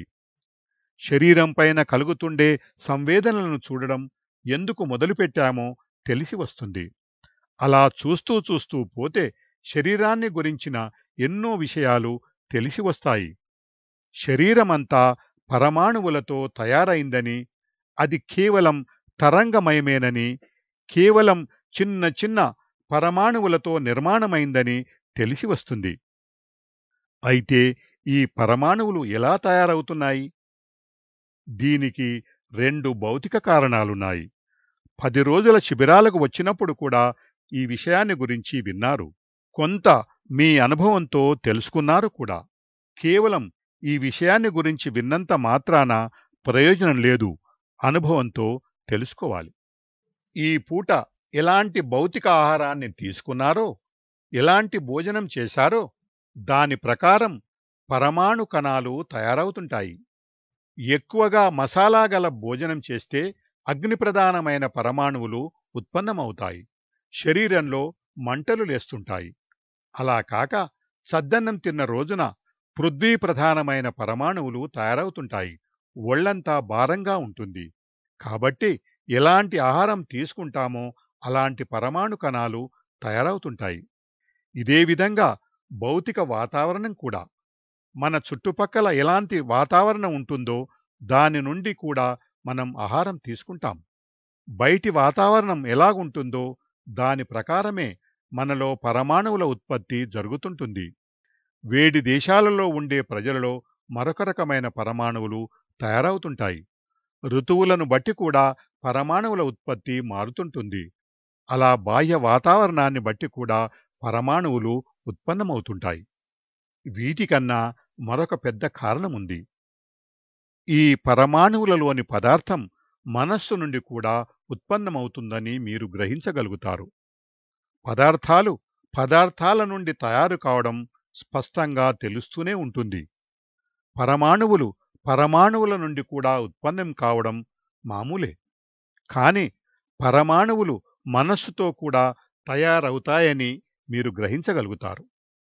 శరీరం పైన కలుగుతుండే సంవేదనలను చూడడం ఎందుకు మొదలుపెట్టామో తెలిసి వస్తుంది అలా చూస్తూ చూస్తూ పోతే శరీరాన్ని గురించిన ఎన్నో విషయాలు తెలిసి వస్తాయి శరీరమంతా పరమాణువులతో తయారైందని అది కేవలం తరంగమయమేనని కేవలం చిన్న చిన్న పరమాణువులతో నిర్మాణమైందని తెలిసి వస్తుంది అయితే ఈ పరమాణువులు ఎలా తయారవుతున్నాయి దీనికి రెండు భౌతిక కారణాలున్నాయి పది రోజుల శిబిరాలకు వచ్చినప్పుడు కూడా ఈ విషయాన్ని గురించి విన్నారు కొంత మీ అనుభవంతో తెలుసుకున్నారు కూడా కేవలం ఈ విషయాన్ని గురించి విన్నంత మాత్రాన ప్రయోజనం లేదు అనుభవంతో తెలుసుకోవాలి ఈ పూట ఎలాంటి భౌతిక ఆహారాన్ని తీసుకున్నారో ఎలాంటి భోజనం చేశారో దాని ప్రకారం పరమాణు కణాలు తయారవుతుంటాయి ఎక్కువగా మసాలా గల భోజనం చేస్తే అగ్నిప్రధానమైన పరమాణువులు ఉత్పన్నమవుతాయి శరీరంలో మంటలు లేస్తుంటాయి అలా కాక సద్దన్నం తిన్న రోజున పృథ్వీ ప్రధానమైన పరమాణువులు తయారవుతుంటాయి ఒళ్లంతా భారంగా ఉంటుంది కాబట్టి ఎలాంటి ఆహారం తీసుకుంటామో అలాంటి పరమాణు కణాలు తయారవుతుంటాయి ఇదే విధంగా భౌతిక వాతావరణం కూడా మన చుట్టుపక్కల ఎలాంటి వాతావరణం ఉంటుందో దాని నుండి కూడా మనం ఆహారం తీసుకుంటాం బయటి వాతావరణం ఎలాగుంటుందో దాని ప్రకారమే మనలో పరమాణువుల ఉత్పత్తి జరుగుతుంటుంది వేడి దేశాలలో ఉండే ప్రజలలో మరొక రకమైన పరమాణువులు తయారవుతుంటాయి ఋతువులను బట్టి కూడా పరమాణువుల ఉత్పత్తి మారుతుంటుంది అలా బాహ్య వాతావరణాన్ని బట్టి కూడా పరమాణువులు ఉత్పన్నమవుతుంటాయి వీటికన్నా మరొక పెద్ద కారణముంది ఈ పరమాణువులలోని పదార్థం మనస్సు నుండి కూడా ఉత్పన్నమవుతుందని మీరు గ్రహించగలుగుతారు పదార్థాలు పదార్థాల నుండి తయారు కావడం స్పష్టంగా తెలుస్తూనే ఉంటుంది పరమాణువులు పరమాణువుల నుండి కూడా ఉత్పన్నం కావడం మామూలే కాని పరమాణువులు మనస్సుతో కూడా తయారవుతాయని మీరు గ్రహించగలుగుతారు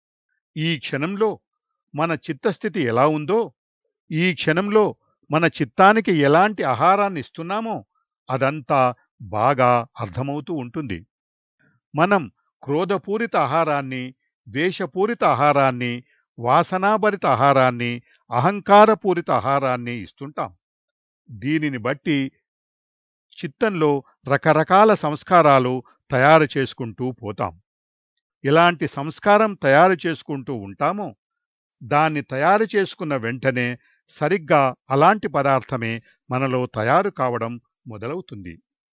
ఈ క్షణంలో మన చిత్తస్థితి ఎలా ఉందో ఈ క్షణంలో మన చిత్తానికి ఎలాంటి ఆహారాన్ని ఇస్తున్నామో అదంతా బాగా అర్థమవుతూ ఉంటుంది మనం క్రోధపూరిత ఆహారాన్ని ద్వేషపూరిత ఆహారాన్ని వాసనాభరిత ఆహారాన్ని అహంకారపూరిత ఆహారాన్ని ఇస్తుంటాం దీనిని బట్టి చిత్తంలో రకరకాల సంస్కారాలు తయారు చేసుకుంటూ పోతాం ఎలాంటి సంస్కారం తయారు చేసుకుంటూ ఉంటామో దాన్ని తయారు చేసుకున్న వెంటనే సరిగ్గా అలాంటి పదార్థమే మనలో తయారు కావడం మొదలవుతుంది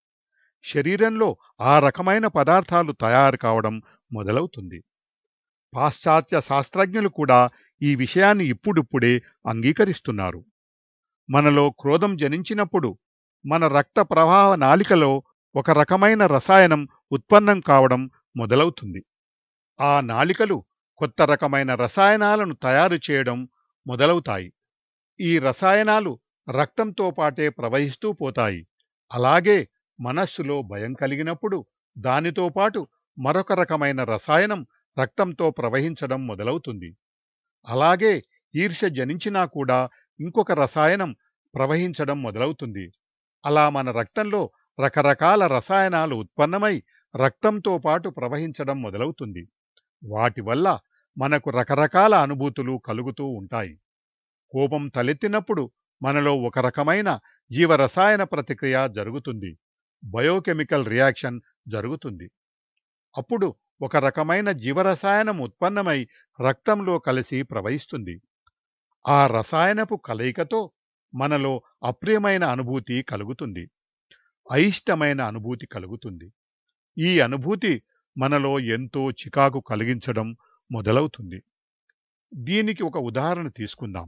శరీరంలో ఆ రకమైన పదార్థాలు తయారు కావడం మొదలవుతుంది పాశ్చాత్య శాస్త్రజ్ఞులు కూడా ఈ విషయాన్ని ఇప్పుడిప్పుడే అంగీకరిస్తున్నారు మనలో క్రోధం జనించినప్పుడు మన రక్త ప్రవాహ నాలికలో ఒక రకమైన రసాయనం ఉత్పన్నం కావడం మొదలవుతుంది ఆ నాలికలు కొత్త రకమైన రసాయనాలను తయారు చేయడం మొదలవుతాయి ఈ రసాయనాలు రక్తంతో పాటే ప్రవహిస్తూ పోతాయి అలాగే మనస్సులో భయం కలిగినప్పుడు దానితో పాటు మరొక రకమైన రసాయనం రక్తంతో ప్రవహించడం మొదలవుతుంది అలాగే ఈర్ష్య జనించినా కూడా ఇంకొక రసాయనం ప్రవహించడం మొదలవుతుంది అలా మన రక్తంలో రకరకాల రసాయనాలు ఉత్పన్నమై రక్తంతో పాటు ప్రవహించడం మొదలవుతుంది వాటి వల్ల మనకు రకరకాల అనుభూతులు కలుగుతూ ఉంటాయి కోపం తలెత్తినప్పుడు మనలో ఒక రకమైన జీవరసాయన ప్రతిక్రియ జరుగుతుంది బయోకెమికల్ రియాక్షన్ జరుగుతుంది అప్పుడు ఒక రకమైన జీవరసాయనం ఉత్పన్నమై రక్తంలో కలిసి ప్రవహిస్తుంది ఆ రసాయనపు కలయికతో మనలో అప్రియమైన అనుభూతి కలుగుతుంది అయిష్టమైన అనుభూతి కలుగుతుంది ఈ అనుభూతి మనలో ఎంతో చికాకు కలిగించడం మొదలవుతుంది దీనికి ఒక ఉదాహరణ తీసుకుందాం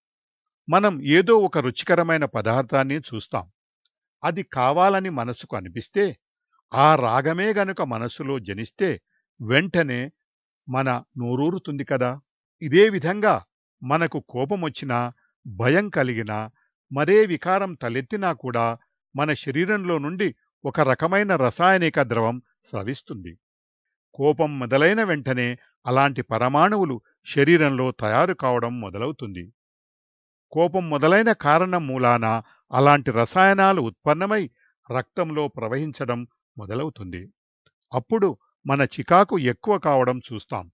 మనం ఏదో ఒక రుచికరమైన పదార్థాన్ని చూస్తాం అది కావాలని మనసుకు అనిపిస్తే ఆ రాగమే గనుక మనస్సులో జనిస్తే వెంటనే మన నోరూరుతుంది కదా ఇదే విధంగా మనకు కోపమొచ్చినా భయం కలిగినా మరే వికారం తలెత్తినా కూడా మన శరీరంలో నుండి ఒక రకమైన రసాయనిక ద్రవం స్రవిస్తుంది కోపం మొదలైన వెంటనే అలాంటి పరమాణువులు శరీరంలో తయారు కావడం మొదలవుతుంది కోపం మొదలైన కారణం మూలాన అలాంటి రసాయనాలు ఉత్పన్నమై రక్తంలో ప్రవహించడం మొదలవుతుంది అప్పుడు మన చికాకు ఎక్కువ కావడం చూస్తాం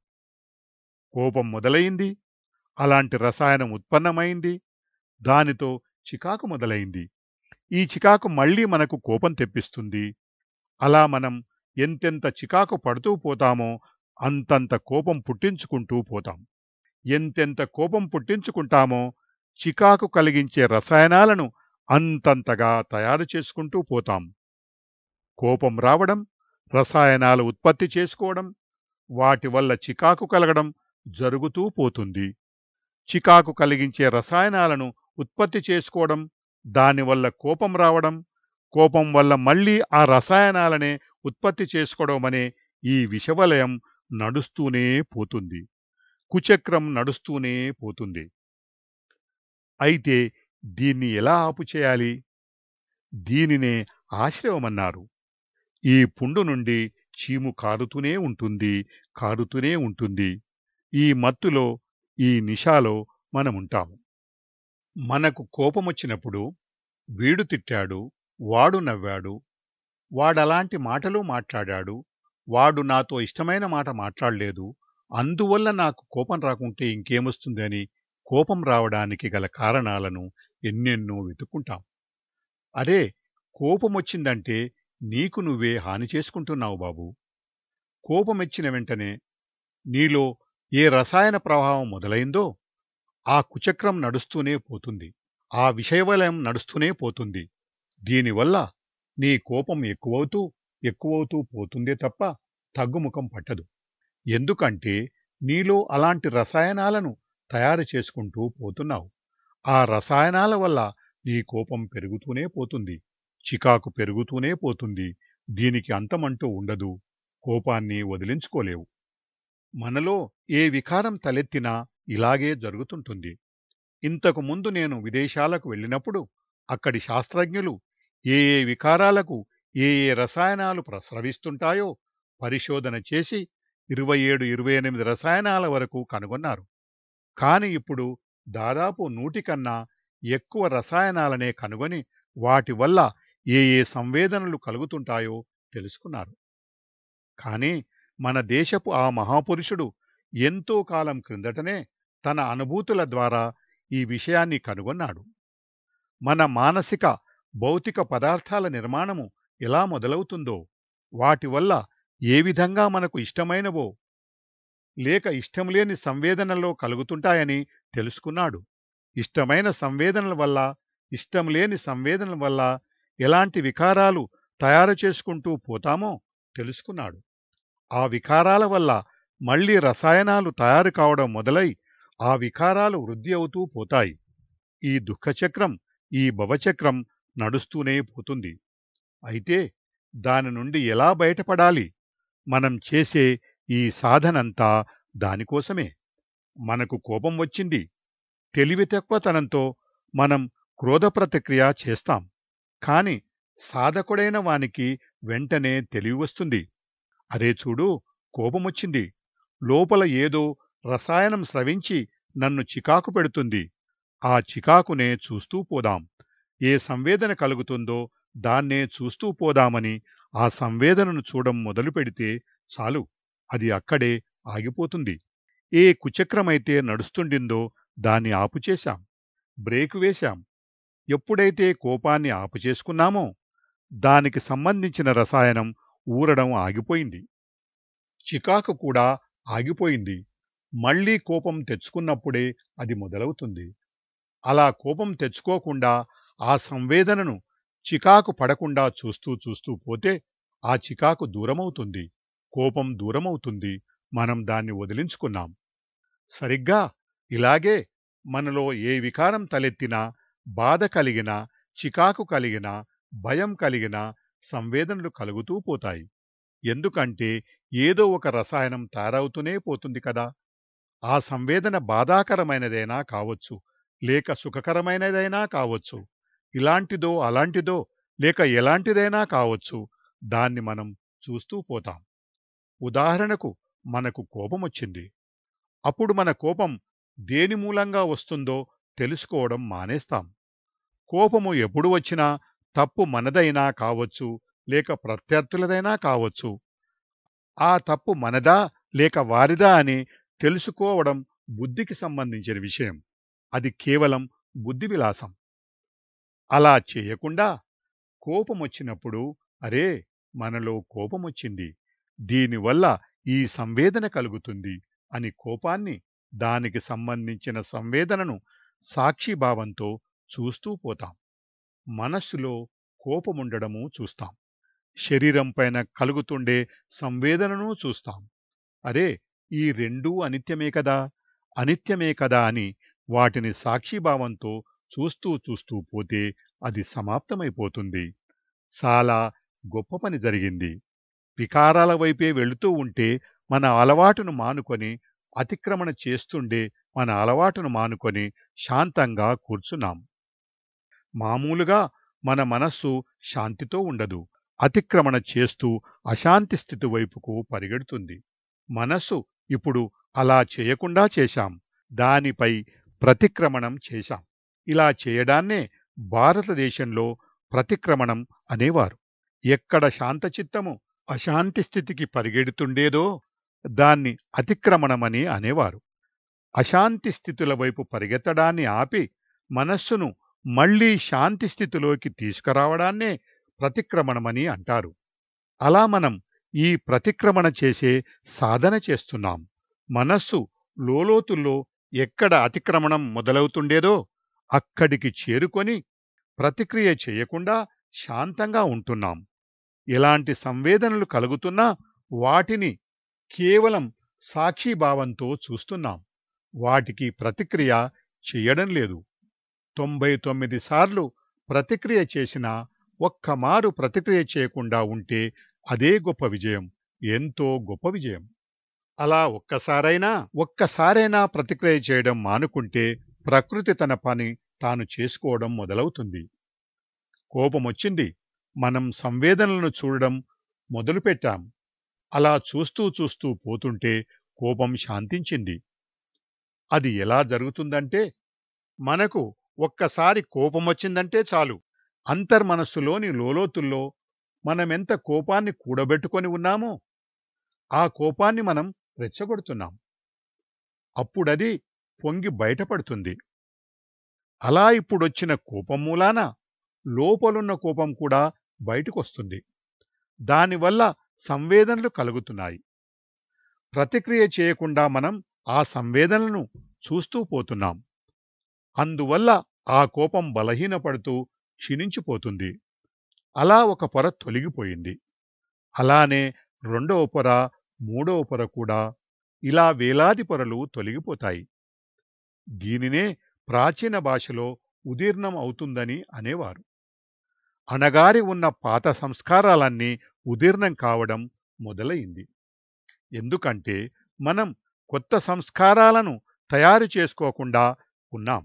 కోపం మొదలైంది అలాంటి రసాయనం ఉత్పన్నమైంది దానితో చికాకు మొదలైంది ఈ చికాకు మళ్ళీ మనకు కోపం తెప్పిస్తుంది అలా మనం ఎంతెంత చికాకు పడుతూ పోతామో అంతంత కోపం పుట్టించుకుంటూ పోతాం ఎంతెంత కోపం పుట్టించుకుంటామో చికాకు కలిగించే రసాయనాలను అంతంతగా తయారు చేసుకుంటూ పోతాం కోపం రావడం రసాయనాలు ఉత్పత్తి చేసుకోవడం వాటి వల్ల చికాకు కలగడం జరుగుతూ పోతుంది చికాకు కలిగించే రసాయనాలను ఉత్పత్తి చేసుకోవడం దానివల్ల కోపం రావడం కోపం వల్ల మళ్ళీ ఆ రసాయనాలనే ఉత్పత్తి చేసుకోవడం అనే ఈ విషవలయం నడుస్తూనే పోతుంది కుచక్రం నడుస్తూనే పోతుంది అయితే దీన్ని ఎలా ఆపు చేయాలి దీనినే ఆశ్రయమన్నారు ఈ పుండు నుండి చీము కారుతూనే ఉంటుంది కారుతూనే ఉంటుంది ఈ మత్తులో ఈ నిషాలో మనముంటాము మనకు కోపమొచ్చినప్పుడు వీడు తిట్టాడు వాడు నవ్వాడు వాడలాంటి మాటలు మాట్లాడాడు వాడు నాతో ఇష్టమైన మాట మాట్లాడలేదు అందువల్ల నాకు కోపం రాకుంటే ఇంకేమొస్తుంది అని కోపం రావడానికి గల కారణాలను ఎన్నెన్నో వెతుక్కుంటాం అరే కోపమొచ్చిందంటే నీకు నువ్వే హాని చేసుకుంటున్నావు బాబు కోపమెచ్చిన వెంటనే నీలో ఏ రసాయన ప్రభావం మొదలైందో ఆ కుచక్రం నడుస్తూనే పోతుంది ఆ విషయవలయం నడుస్తూనే పోతుంది దీనివల్ల నీ కోపం ఎక్కువవుతూ ఎక్కువవుతూ పోతుందే తప్ప తగ్గుముఖం పట్టదు ఎందుకంటే నీలో అలాంటి రసాయనాలను తయారు చేసుకుంటూ పోతున్నావు ఆ రసాయనాల వల్ల నీ కోపం పెరుగుతూనే పోతుంది చికాకు పెరుగుతూనే పోతుంది దీనికి అంతమంటూ ఉండదు కోపాన్ని వదిలించుకోలేవు మనలో ఏ వికారం తలెత్తినా ఇలాగే జరుగుతుంటుంది ఇంతకు ముందు నేను విదేశాలకు వెళ్ళినప్పుడు అక్కడి శాస్త్రజ్ఞులు ఏ ఏ వికారాలకు ఏ ఏ రసాయనాలు ప్రస్రవిస్తుంటాయో పరిశోధన చేసి ఇరవై ఏడు ఇరవై ఎనిమిది రసాయనాల వరకు కనుగొన్నారు కాని ఇప్పుడు దాదాపు నూటికన్నా ఎక్కువ రసాయనాలనే కనుగొని వాటి వల్ల ఏ ఏ సంవేదనలు కలుగుతుంటాయో తెలుసుకున్నారు కానీ మన దేశపు ఆ మహాపురుషుడు ఎంతో కాలం క్రిందటనే తన అనుభూతుల ద్వారా ఈ విషయాన్ని కనుగొన్నాడు మన మానసిక భౌతిక పదార్థాల నిర్మాణము ఎలా మొదలవుతుందో వాటి వల్ల ఏ విధంగా మనకు ఇష్టమైనవో లేక ఇష్టం లేని సంవేదనలో కలుగుతుంటాయని తెలుసుకున్నాడు ఇష్టమైన సంవేదనల వల్ల ఇష్టం లేని సంవేదనల వల్ల ఎలాంటి వికారాలు తయారు చేసుకుంటూ పోతామో తెలుసుకున్నాడు ఆ వికారాల వల్ల మళ్ళీ రసాయనాలు తయారు కావడం మొదలై ఆ వికారాలు వృద్ధి అవుతూ పోతాయి ఈ దుఃఖచక్రం ఈ భవచక్రం నడుస్తూనే పోతుంది అయితే దాని నుండి ఎలా బయటపడాలి మనం చేసే ఈ సాధనంతా దానికోసమే మనకు కోపం వచ్చింది తెలివి తక్కువతనంతో మనం క్రోధ ప్రతిక్రియ చేస్తాం కాని సాధకుడైన వానికి వెంటనే తెలివి వస్తుంది అరే చూడు కోపమొచ్చింది లోపల ఏదో రసాయనం స్రవించి నన్ను చికాకు పెడుతుంది ఆ చికాకునే చూస్తూ పోదాం ఏ సంవేదన కలుగుతుందో దాన్నే చూస్తూ పోదామని ఆ సంవేదనను చూడం మొదలు పెడితే చాలు అది అక్కడే ఆగిపోతుంది ఏ కుచక్రమైతే నడుస్తుండిందో దాన్ని ఆపుచేశాం బ్రేకు వేశాం ఎప్పుడైతే కోపాన్ని ఆపుచేసుకున్నామో దానికి సంబంధించిన రసాయనం ఊరడం ఆగిపోయింది చికాకు కూడా ఆగిపోయింది మళ్ళీ కోపం తెచ్చుకున్నప్పుడే అది మొదలవుతుంది అలా కోపం తెచ్చుకోకుండా ఆ సంవేదనను చికాకు పడకుండా చూస్తూ చూస్తూ పోతే ఆ చికాకు దూరమవుతుంది కోపం దూరమవుతుంది మనం దాన్ని వదిలించుకున్నాం సరిగ్గా ఇలాగే మనలో ఏ వికారం తలెత్తినా బాధ కలిగినా చికాకు కలిగినా భయం కలిగినా సంవేదనలు కలుగుతూ పోతాయి ఎందుకంటే ఏదో ఒక రసాయనం తయారవుతూనే పోతుంది కదా ఆ సంవేదన బాధాకరమైనదైనా కావచ్చు లేక సుఖకరమైనదైనా కావచ్చు ఇలాంటిదో అలాంటిదో లేక ఎలాంటిదైనా కావచ్చు దాన్ని మనం చూస్తూ పోతాం ఉదాహరణకు మనకు కోపం వచ్చింది అప్పుడు మన కోపం దేని మూలంగా వస్తుందో తెలుసుకోవడం మానేస్తాం కోపము ఎప్పుడు వచ్చినా తప్పు మనదైనా కావచ్చు లేక ప్రత్యర్థులదైనా కావచ్చు ఆ తప్పు మనదా లేక వారిదా అని తెలుసుకోవడం బుద్ధికి సంబంధించిన విషయం అది కేవలం బుద్ధి విలాసం అలా చేయకుండా కోపమొచ్చినప్పుడు అరే మనలో కోపమొచ్చింది దీనివల్ల ఈ సంవేదన కలుగుతుంది అని కోపాన్ని దానికి సంబంధించిన సంవేదనను సాక్షిభావంతో చూస్తూ పోతాం మనస్సులో కోపముండడము చూస్తాం శరీరం పైన కలుగుతుండే సంవేదనను చూస్తాం అరే ఈ రెండూ అనిత్యమే కదా అనిత్యమే కదా అని వాటిని సాక్షిభావంతో చూస్తూ చూస్తూ పోతే అది సమాప్తమైపోతుంది చాలా గొప్ప పని జరిగింది వికారాల వైపే వెళుతూ ఉంటే మన అలవాటును మానుకొని అతిక్రమణ చేస్తుండే మన అలవాటును మానుకొని శాంతంగా కూర్చున్నాం మామూలుగా మన మనస్సు శాంతితో ఉండదు అతిక్రమణ చేస్తూ అశాంతి స్థితి వైపుకు పరిగెడుతుంది మనస్సు ఇప్పుడు అలా చేయకుండా చేశాం దానిపై ప్రతిక్రమణం చేశాం ఇలా చేయడాన్నే భారతదేశంలో ప్రతిక్రమణం అనేవారు ఎక్కడ శాంతచిత్తము అశాంతి స్థితికి పరిగెడుతుండేదో దాన్ని అతిక్రమణమని అనేవారు అశాంతి స్థితుల వైపు పరిగెత్తడాన్ని ఆపి మనస్సును మళ్లీ శాంతి స్థితిలోకి తీసుకురావడాన్నే ప్రతిక్రమణమని అంటారు అలా మనం ఈ ప్రతిక్రమణ చేసే సాధన చేస్తున్నాం మనస్సు లోలోతుల్లో ఎక్కడ అతిక్రమణం మొదలవుతుండేదో అక్కడికి చేరుకొని ప్రతిక్రియ చేయకుండా శాంతంగా ఉంటున్నాం ఎలాంటి సంవేదనలు కలుగుతున్నా వాటిని కేవలం సాక్షిభావంతో చూస్తున్నాం వాటికి ప్రతిక్రియ చేయడం లేదు తొంభై తొమ్మిది సార్లు ప్రతిక్రియ చేసినా ఒక్కమారు ప్రతిక్రియ చేయకుండా ఉంటే అదే గొప్ప విజయం ఎంతో గొప్ప విజయం అలా ఒక్కసారైనా ఒక్కసారైనా ప్రతిక్రియ చేయడం మానుకుంటే ప్రకృతి తన పని తాను చేసుకోవడం మొదలవుతుంది కోపమొచ్చింది మనం సంవేదనలను చూడడం మొదలుపెట్టాం అలా చూస్తూ చూస్తూ పోతుంటే కోపం శాంతించింది అది ఎలా జరుగుతుందంటే మనకు ఒక్కసారి కోపమొచ్చిందంటే చాలు అంతర్మనస్సులోని లోలోతుల్లో మనమెంత కోపాన్ని కూడబెట్టుకొని ఉన్నామో ఆ కోపాన్ని మనం రెచ్చగొడుతున్నాం అప్పుడది పొంగి బయటపడుతుంది అలా ఇప్పుడొచ్చిన కోపం మూలాన లోపలున్న కోపం కూడా బయటకొస్తుంది దానివల్ల సంవేదనలు కలుగుతున్నాయి ప్రతిక్రియ చేయకుండా మనం ఆ సంవేదనలను చూస్తూ పోతున్నాం అందువల్ల ఆ కోపం బలహీనపడుతూ క్షీణించిపోతుంది అలా ఒక పొర తొలగిపోయింది అలానే రెండవ పొర మూడవ పొర కూడా ఇలా వేలాది పొరలు తొలగిపోతాయి దీనినే ప్రాచీన భాషలో ఉదీర్ణం అవుతుందని అనేవారు అణగారి ఉన్న పాత సంస్కారాలన్నీ ఉదీర్ణం కావడం మొదలైంది ఎందుకంటే మనం కొత్త సంస్కారాలను తయారు చేసుకోకుండా ఉన్నాం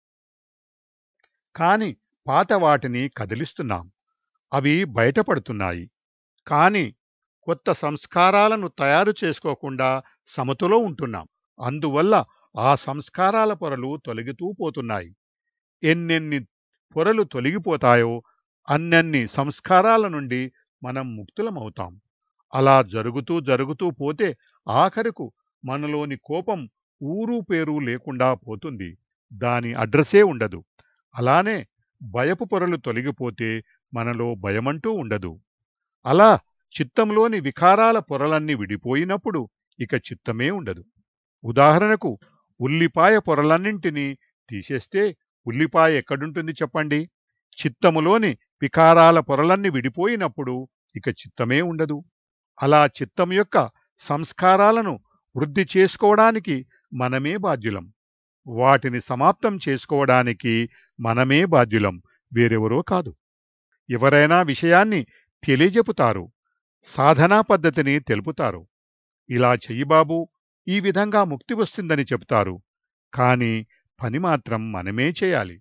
కాని పాత వాటిని కదిలిస్తున్నాం అవి బయటపడుతున్నాయి కాని కొత్త సంస్కారాలను తయారు చేసుకోకుండా సమతలో ఉంటున్నాం అందువల్ల ఆ సంస్కారాల పొరలు తొలగుతూ పోతున్నాయి ఎన్నెన్ని పొరలు తొలగిపోతాయో అన్నన్ని సంస్కారాల నుండి మనం ముక్తులమవుతాం అలా జరుగుతూ జరుగుతూ పోతే ఆఖరుకు మనలోని కోపం ఊరు పేరు లేకుండా పోతుంది దాని అడ్రసే ఉండదు అలానే భయపు పొరలు తొలగిపోతే మనలో భయమంటూ ఉండదు అలా చిత్తంలోని వికారాల పొరలన్నీ విడిపోయినప్పుడు ఇక చిత్తమే ఉండదు ఉదాహరణకు ఉల్లిపాయ పొరలన్నింటినీ తీసేస్తే ఉల్లిపాయ ఎక్కడుంటుంది చెప్పండి చిత్తములోని వికారాల పొరలన్నీ విడిపోయినప్పుడు ఇక చిత్తమే ఉండదు అలా చిత్తం యొక్క సంస్కారాలను వృద్ధి చేసుకోవడానికి మనమే బాధ్యులం వాటిని సమాప్తం చేసుకోవడానికి మనమే బాధ్యులం వేరెవరో కాదు ఎవరైనా విషయాన్ని తెలియజెపుతారు సాధనా పద్ధతిని తెలుపుతారు ఇలా చెయ్యి బాబు ఈ విధంగా ముక్తి వస్తుందని చెబుతారు కాని పని మాత్రం మనమే చేయాలి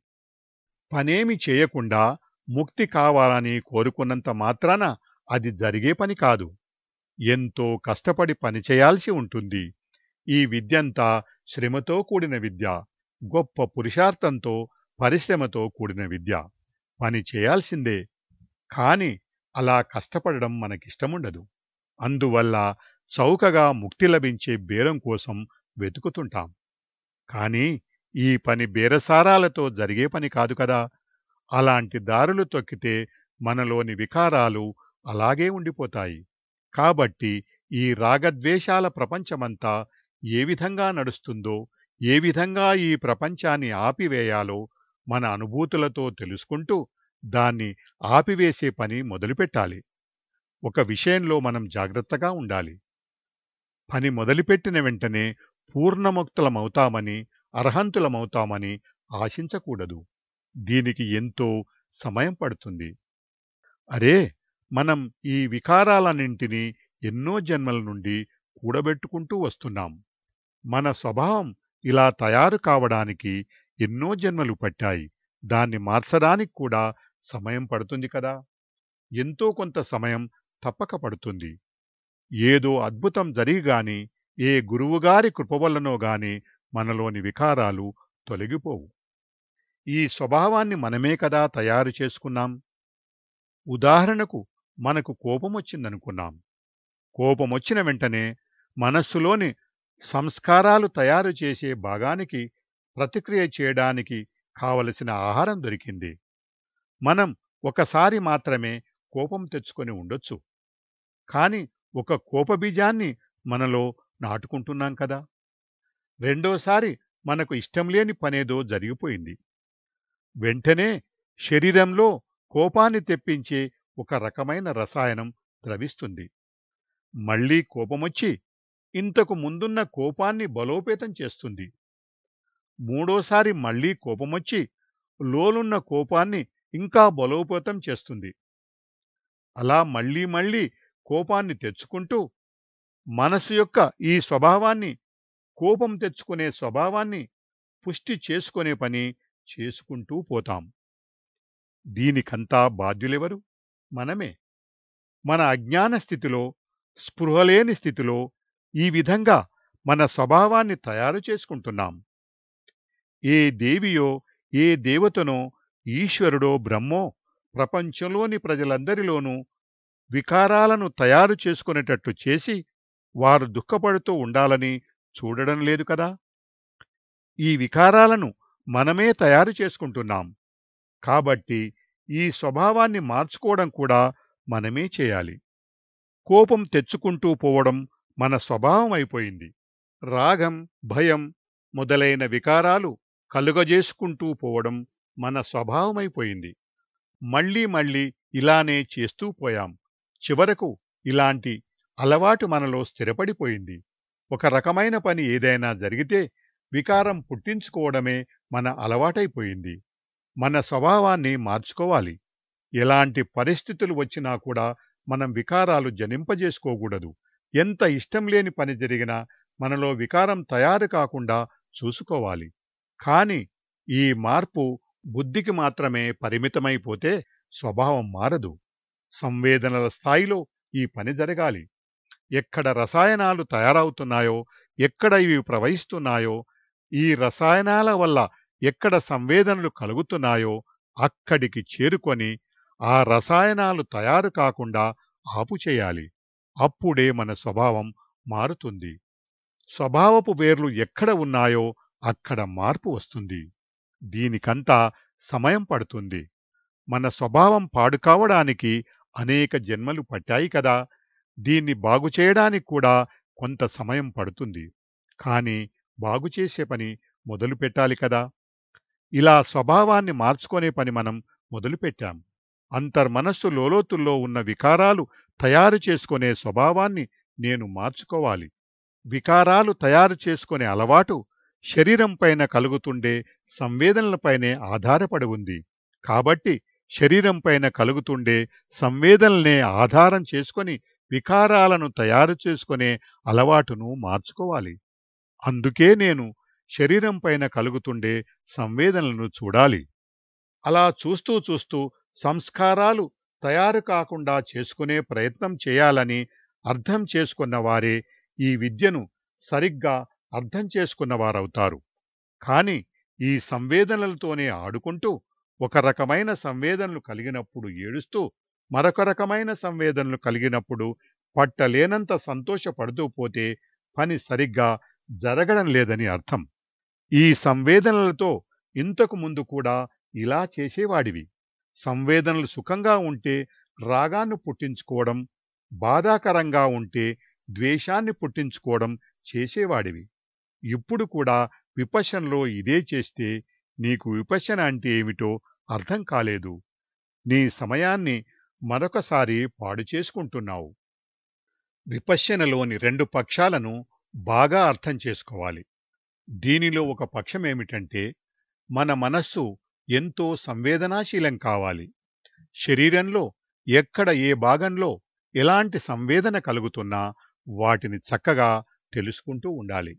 పనేమి చేయకుండా ముక్తి కావాలని కోరుకున్నంత మాత్రాన అది జరిగే పని కాదు ఎంతో కష్టపడి పనిచేయాల్సి ఉంటుంది ఈ విద్యంతా శ్రమతో కూడిన విద్య గొప్ప పురుషార్థంతో పరిశ్రమతో కూడిన విద్య పని చేయాల్సిందే కాని అలా కష్టపడడం మనకిష్టముండదు అందువల్ల చౌకగా ముక్తి లభించే బేరం కోసం వెతుకుతుంటాం కాని ఈ పని బేరసారాలతో జరిగే పని కాదు కదా అలాంటి దారులు తొక్కితే మనలోని వికారాలు అలాగే ఉండిపోతాయి కాబట్టి ఈ రాగద్వేషాల ప్రపంచమంతా ఏ విధంగా నడుస్తుందో ఏ విధంగా ఈ ప్రపంచాన్ని ఆపివేయాలో మన అనుభూతులతో తెలుసుకుంటూ దాన్ని ఆపివేసే పని మొదలుపెట్టాలి ఒక విషయంలో మనం జాగ్రత్తగా ఉండాలి పని మొదలుపెట్టిన వెంటనే పూర్ణముక్తులమవుతామని అర్హంతులమవుతామని ఆశించకూడదు దీనికి ఎంతో సమయం పడుతుంది అరే మనం ఈ వికారాలన్నింటినీ ఎన్నో జన్మల నుండి కూడబెట్టుకుంటూ వస్తున్నాం మన స్వభావం ఇలా తయారు కావడానికి ఎన్నో జన్మలు పట్టాయి దాన్ని మార్చడానికి కూడా సమయం పడుతుంది కదా ఎంతో కొంత సమయం తప్పక పడుతుంది ఏదో అద్భుతం జరిగి గాని ఏ గురువుగారి కృప వల్లనో గాని మనలోని వికారాలు తొలగిపోవు ఈ స్వభావాన్ని మనమే కదా తయారు చేసుకున్నాం ఉదాహరణకు మనకు కోపమొచ్చిందనుకున్నాం కోపమొచ్చిన వెంటనే మనస్సులోని సంస్కారాలు తయారు చేసే భాగానికి ప్రతిక్రియ చేయడానికి కావలసిన ఆహారం దొరికింది మనం ఒకసారి మాత్రమే కోపం తెచ్చుకొని ఉండొచ్చు కాని ఒక కోపబీజాన్ని మనలో నాటుకుంటున్నాం కదా రెండోసారి మనకు ఇష్టం లేని పనేదో జరిగిపోయింది వెంటనే శరీరంలో కోపాన్ని తెప్పించే ఒక రకమైన రసాయనం ద్రవిస్తుంది మళ్ళీ కోపమొచ్చి ఇంతకు ముందున్న కోపాన్ని బలోపేతం చేస్తుంది మూడోసారి మళ్ళీ కోపమొచ్చి లోనున్న కోపాన్ని ఇంకా బలోపేతం చేస్తుంది అలా మళ్ళీ మళ్ళీ కోపాన్ని తెచ్చుకుంటూ మనసు యొక్క ఈ స్వభావాన్ని కోపం తెచ్చుకునే స్వభావాన్ని పుష్టి చేసుకునే పని చేసుకుంటూ పోతాం దీనికంతా బాధ్యులెవరు మనమే మన అజ్ఞాన స్థితిలో స్పృహలేని స్థితిలో ఈ విధంగా మన స్వభావాన్ని తయారు చేసుకుంటున్నాం ఏ దేవియో ఏ దేవతనో ఈశ్వరుడో బ్రహ్మో ప్రపంచంలోని ప్రజలందరిలోనూ వికారాలను తయారు చేసుకునేటట్టు చేసి వారు దుఃఖపడుతూ ఉండాలని చూడడం లేదు కదా ఈ వికారాలను మనమే తయారు చేసుకుంటున్నాం కాబట్టి ఈ స్వభావాన్ని మార్చుకోవడం కూడా మనమే చేయాలి కోపం తెచ్చుకుంటూ పోవడం మన స్వభావం అయిపోయింది రాగం భయం మొదలైన వికారాలు కలుగజేసుకుంటూ పోవడం మన స్వభావమైపోయింది మళ్ళీ మళ్ళీ ఇలానే చేస్తూ పోయాం చివరకు ఇలాంటి అలవాటు మనలో స్థిరపడిపోయింది ఒక రకమైన పని ఏదైనా జరిగితే వికారం పుట్టించుకోవడమే మన అలవాటైపోయింది మన స్వభావాన్ని మార్చుకోవాలి ఎలాంటి పరిస్థితులు వచ్చినా కూడా మనం వికారాలు జనింపజేసుకోకూడదు ఎంత ఇష్టం లేని పని జరిగినా మనలో వికారం తయారు కాకుండా చూసుకోవాలి కాని ఈ మార్పు బుద్ధికి మాత్రమే పరిమితమైపోతే స్వభావం మారదు సంవేదనల స్థాయిలో ఈ పని జరగాలి ఎక్కడ రసాయనాలు తయారవుతున్నాయో ఎక్కడ ఇవి ప్రవహిస్తున్నాయో ఈ రసాయనాల వల్ల ఎక్కడ సంవేదనలు కలుగుతున్నాయో అక్కడికి చేరుకొని ఆ రసాయనాలు తయారు కాకుండా ఆపు చేయాలి అప్పుడే మన స్వభావం మారుతుంది స్వభావపు వేర్లు ఎక్కడ ఉన్నాయో అక్కడ మార్పు వస్తుంది దీనికంతా సమయం పడుతుంది మన స్వభావం పాడు కావడానికి అనేక జన్మలు పట్టాయి కదా దీన్ని బాగు చేయడానికి కూడా కొంత సమయం పడుతుంది కానీ బాగు చేసే పని మొదలు పెట్టాలి కదా ఇలా స్వభావాన్ని మార్చుకునే పని మనం మొదలుపెట్టాం అంతర్మనస్సు లోలోతుల్లో ఉన్న వికారాలు తయారు చేసుకునే స్వభావాన్ని నేను మార్చుకోవాలి వికారాలు తయారు చేసుకునే అలవాటు శరీరం పైన కలుగుతుండే సంవేదనలపైనే ఆధారపడి ఉంది కాబట్టి శరీరం పైన కలుగుతుండే సంవేదనలనే ఆధారం చేసుకొని వికారాలను తయారు చేసుకునే అలవాటును మార్చుకోవాలి అందుకే నేను శరీరం పైన కలుగుతుండే సంవేదనలను చూడాలి అలా చూస్తూ చూస్తూ సంస్కారాలు తయారు కాకుండా చేసుకునే ప్రయత్నం చేయాలని అర్థం చేసుకున్న వారే ఈ విద్యను సరిగ్గా అర్థం చేసుకున్నవారవుతారు కాని ఈ సంవేదనలతోనే ఆడుకుంటూ ఒక రకమైన సంవేదనలు కలిగినప్పుడు ఏడుస్తూ మరొక రకమైన సంవేదనలు కలిగినప్పుడు పట్టలేనంత సంతోషపడుతూ పోతే పని సరిగ్గా జరగడం లేదని అర్థం ఈ సంవేదనలతో ఇంతకు ముందు కూడా ఇలా చేసేవాడివి సంవేదనలు సుఖంగా ఉంటే రాగాన్ని పుట్టించుకోవడం బాధాకరంగా ఉంటే ద్వేషాన్ని పుట్టించుకోవడం చేసేవాడివి ఇప్పుడు కూడా విపశనలో ఇదే చేస్తే నీకు విపశన అంటే ఏమిటో అర్థం కాలేదు నీ సమయాన్ని మరొకసారి పాడు చేసుకుంటున్నావు విపశ్యనలోని రెండు పక్షాలను బాగా అర్థం చేసుకోవాలి దీనిలో ఒక పక్షం ఏమిటంటే మన మనస్సు ఎంతో సంవేదనాశీలం కావాలి శరీరంలో ఎక్కడ ఏ భాగంలో ఎలాంటి సంవేదన కలుగుతున్నా వాటిని చక్కగా తెలుసుకుంటూ ఉండాలి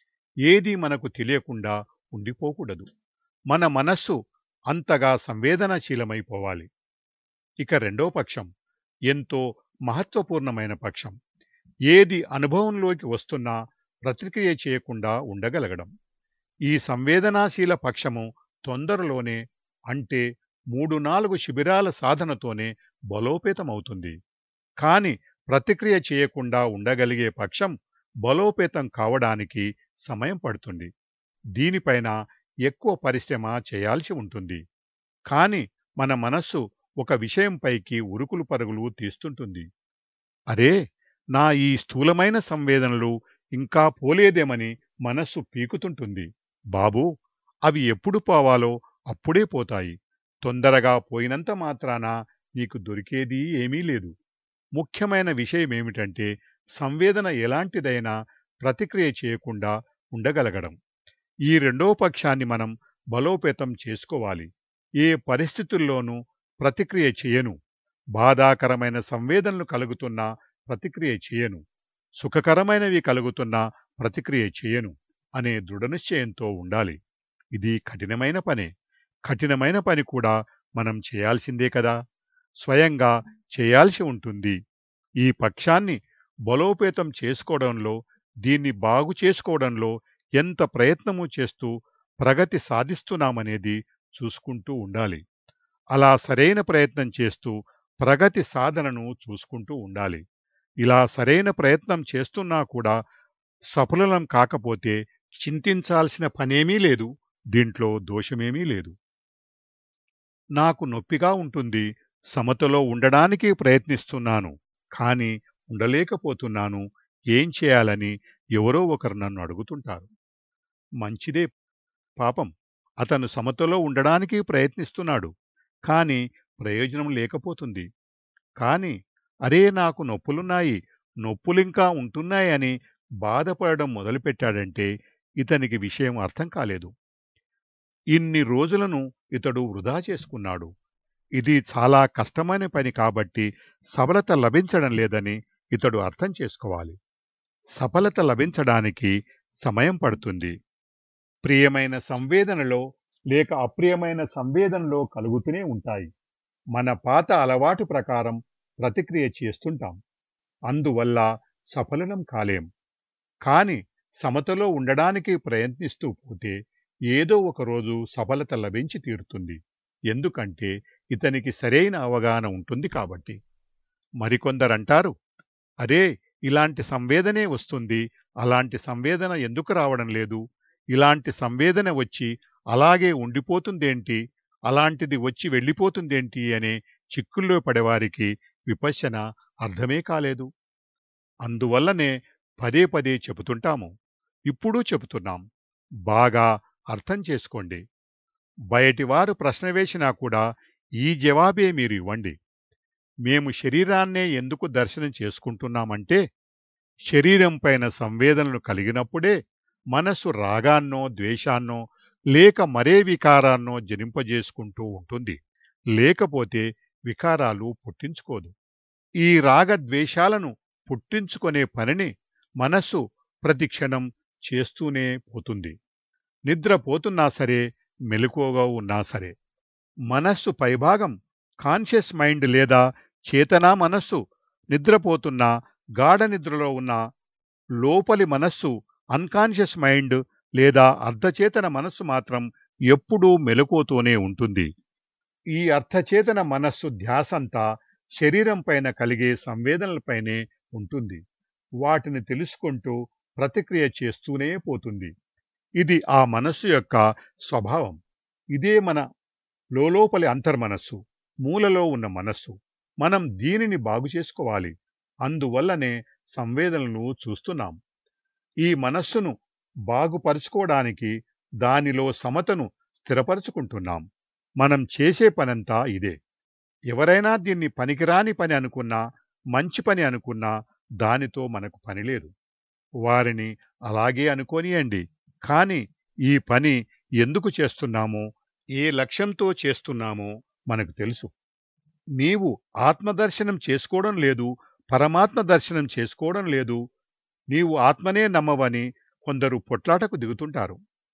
ఏది మనకు తెలియకుండా ఉండిపోకూడదు మన మనస్సు అంతగా సంవేదనశీలమైపోవాలి ఇక రెండో పక్షం ఎంతో మహత్వపూర్ణమైన పక్షం ఏది అనుభవంలోకి వస్తున్నా ప్రతిక్రియ చేయకుండా ఉండగలగడం ఈ సంవేదనాశీల పక్షము తొందరలోనే అంటే మూడు నాలుగు శిబిరాల సాధనతోనే బలోపేతమవుతుంది కాని ప్రతిక్రియ చేయకుండా ఉండగలిగే పక్షం బలోపేతం కావడానికి సమయం పడుతుంది దీనిపైన ఎక్కువ పరిశ్రమ చేయాల్సి ఉంటుంది కాని మన మనస్సు ఒక విషయంపైకి ఉరుకులు పరుగులు తీస్తుంటుంది అరే నా ఈ స్థూలమైన సంవేదనలు ఇంకా పోలేదేమని మనస్సు పీకుతుంటుంది బాబూ అవి ఎప్పుడు పోవాలో అప్పుడే పోతాయి తొందరగా పోయినంత మాత్రాన నీకు దొరికేది ఏమీ లేదు ముఖ్యమైన విషయమేమిటంటే సంవేదన ఎలాంటిదైనా ప్రతిక్రియ చేయకుండా ఉండగలగడం ఈ రెండో పక్షాన్ని మనం బలోపేతం చేసుకోవాలి ఏ పరిస్థితుల్లోనూ ప్రతిక్రియ చేయను బాధాకరమైన సంవేదనలు కలుగుతున్నా ప్రతిక్రియ చేయను సుఖకరమైనవి కలుగుతున్నా ప్రతిక్రియ చేయను అనే దృఢనిశ్చయంతో ఉండాలి ఇది కఠినమైన పనే కఠినమైన పని కూడా మనం చేయాల్సిందే కదా స్వయంగా చేయాల్సి ఉంటుంది ఈ పక్షాన్ని బలోపేతం చేసుకోవడంలో దీన్ని బాగు చేసుకోవడంలో ఎంత ప్రయత్నము చేస్తూ ప్రగతి సాధిస్తున్నామనేది చూసుకుంటూ ఉండాలి అలా సరైన ప్రయత్నం చేస్తూ ప్రగతి సాధనను చూసుకుంటూ ఉండాలి ఇలా సరైన ప్రయత్నం చేస్తున్నా కూడా సఫలం కాకపోతే చింతించాల్సిన పనేమీ లేదు దీంట్లో దోషమేమీ లేదు నాకు నొప్పిగా ఉంటుంది సమతలో ఉండడానికి ప్రయత్నిస్తున్నాను కానీ ఉండలేకపోతున్నాను ఏం చేయాలని ఎవరో ఒకరు నన్ను అడుగుతుంటారు మంచిదే పాపం అతను సమతలో ఉండడానికి ప్రయత్నిస్తున్నాడు కానీ ప్రయోజనం లేకపోతుంది కానీ అరే నాకు నొప్పులున్నాయి నొప్పులింకా ఉంటున్నాయని బాధపడడం మొదలుపెట్టాడంటే ఇతనికి విషయం అర్థం కాలేదు ఇన్ని రోజులను ఇతడు వృధా చేసుకున్నాడు ఇది చాలా కష్టమైన పని కాబట్టి సఫలత లభించడం లేదని ఇతడు అర్థం చేసుకోవాలి సఫలత లభించడానికి సమయం పడుతుంది ప్రియమైన సంవేదనలో లేక అప్రియమైన సంవేదనలో కలుగుతూనే ఉంటాయి మన పాత అలవాటు ప్రకారం ప్రతిక్రియ చేస్తుంటాం అందువల్ల సఫలం కాలేం కాని సమతలో ఉండడానికి ప్రయత్నిస్తూ పోతే ఏదో ఒక రోజు సఫలత లభించి తీరుతుంది ఎందుకంటే ఇతనికి సరైన అవగాహన ఉంటుంది కాబట్టి మరికొందరంటారు అరే ఇలాంటి సంవేదనే వస్తుంది అలాంటి సంవేదన ఎందుకు రావడం లేదు ఇలాంటి సంవేదన వచ్చి అలాగే ఉండిపోతుందేంటి అలాంటిది వచ్చి వెళ్ళిపోతుందేంటి అనే చిక్కుల్లో పడేవారికి విపశ్యన అర్థమే కాలేదు అందువల్లనే పదే పదే చెబుతుంటాము ఇప్పుడు చెబుతున్నాం బాగా అర్థం చేసుకోండి బయటివారు ప్రశ్న వేసినా కూడా ఈ జవాబే మీరు ఇవ్వండి మేము శరీరాన్నే ఎందుకు దర్శనం చేసుకుంటున్నామంటే శరీరం పైన సంవేదనలు కలిగినప్పుడే మనసు రాగాన్నో ద్వేషాన్నో లేక మరే వికారాన్నో జనింపజేసుకుంటూ ఉంటుంది లేకపోతే వికారాలు పుట్టించుకోదు ఈ రాగద్వేషాలను పుట్టించుకునే పనిని మనస్సు ప్రతి క్షణం చేస్తూనే పోతుంది నిద్రపోతున్నా సరే మెలకువగా ఉన్నా సరే మనస్సు పైభాగం కాన్షియస్ మైండ్ లేదా చేతనా మనస్సు నిద్రపోతున్న గాఢ నిద్రలో ఉన్న లోపలి మనస్సు అన్కాన్షియస్ మైండ్ లేదా అర్ధచేతన మనస్సు మాత్రం ఎప్పుడూ మెలకువతోనే ఉంటుంది ఈ అర్థచేతన మనస్సు ధ్యాసంతా శరీరం పైన కలిగే సంవేదనలపైనే ఉంటుంది వాటిని తెలుసుకుంటూ ప్రతిక్రియ చేస్తూనే పోతుంది ఇది ఆ మనస్సు యొక్క స్వభావం ఇదే మన లోపలి అంతర్మనస్సు మూలలో ఉన్న మనస్సు మనం దీనిని బాగు చేసుకోవాలి అందువల్లనే సంవేదనలను చూస్తున్నాం ఈ మనస్సును బాగుపరుచుకోవడానికి దానిలో సమతను స్థిరపరుచుకుంటున్నాం మనం చేసే పనంతా ఇదే ఎవరైనా దీన్ని పనికిరాని పని అనుకున్నా మంచి పని అనుకున్నా దానితో మనకు పని లేదు వారిని అలాగే అనుకోనియండి కాని ఈ పని ఎందుకు చేస్తున్నామో ఏ లక్ష్యంతో చేస్తున్నామో మనకు తెలుసు నీవు ఆత్మదర్శనం చేసుకోవడం లేదు పరమాత్మ దర్శనం చేసుకోవడం లేదు నీవు ఆత్మనే నమ్మవని కొందరు పొట్లాటకు దిగుతుంటారు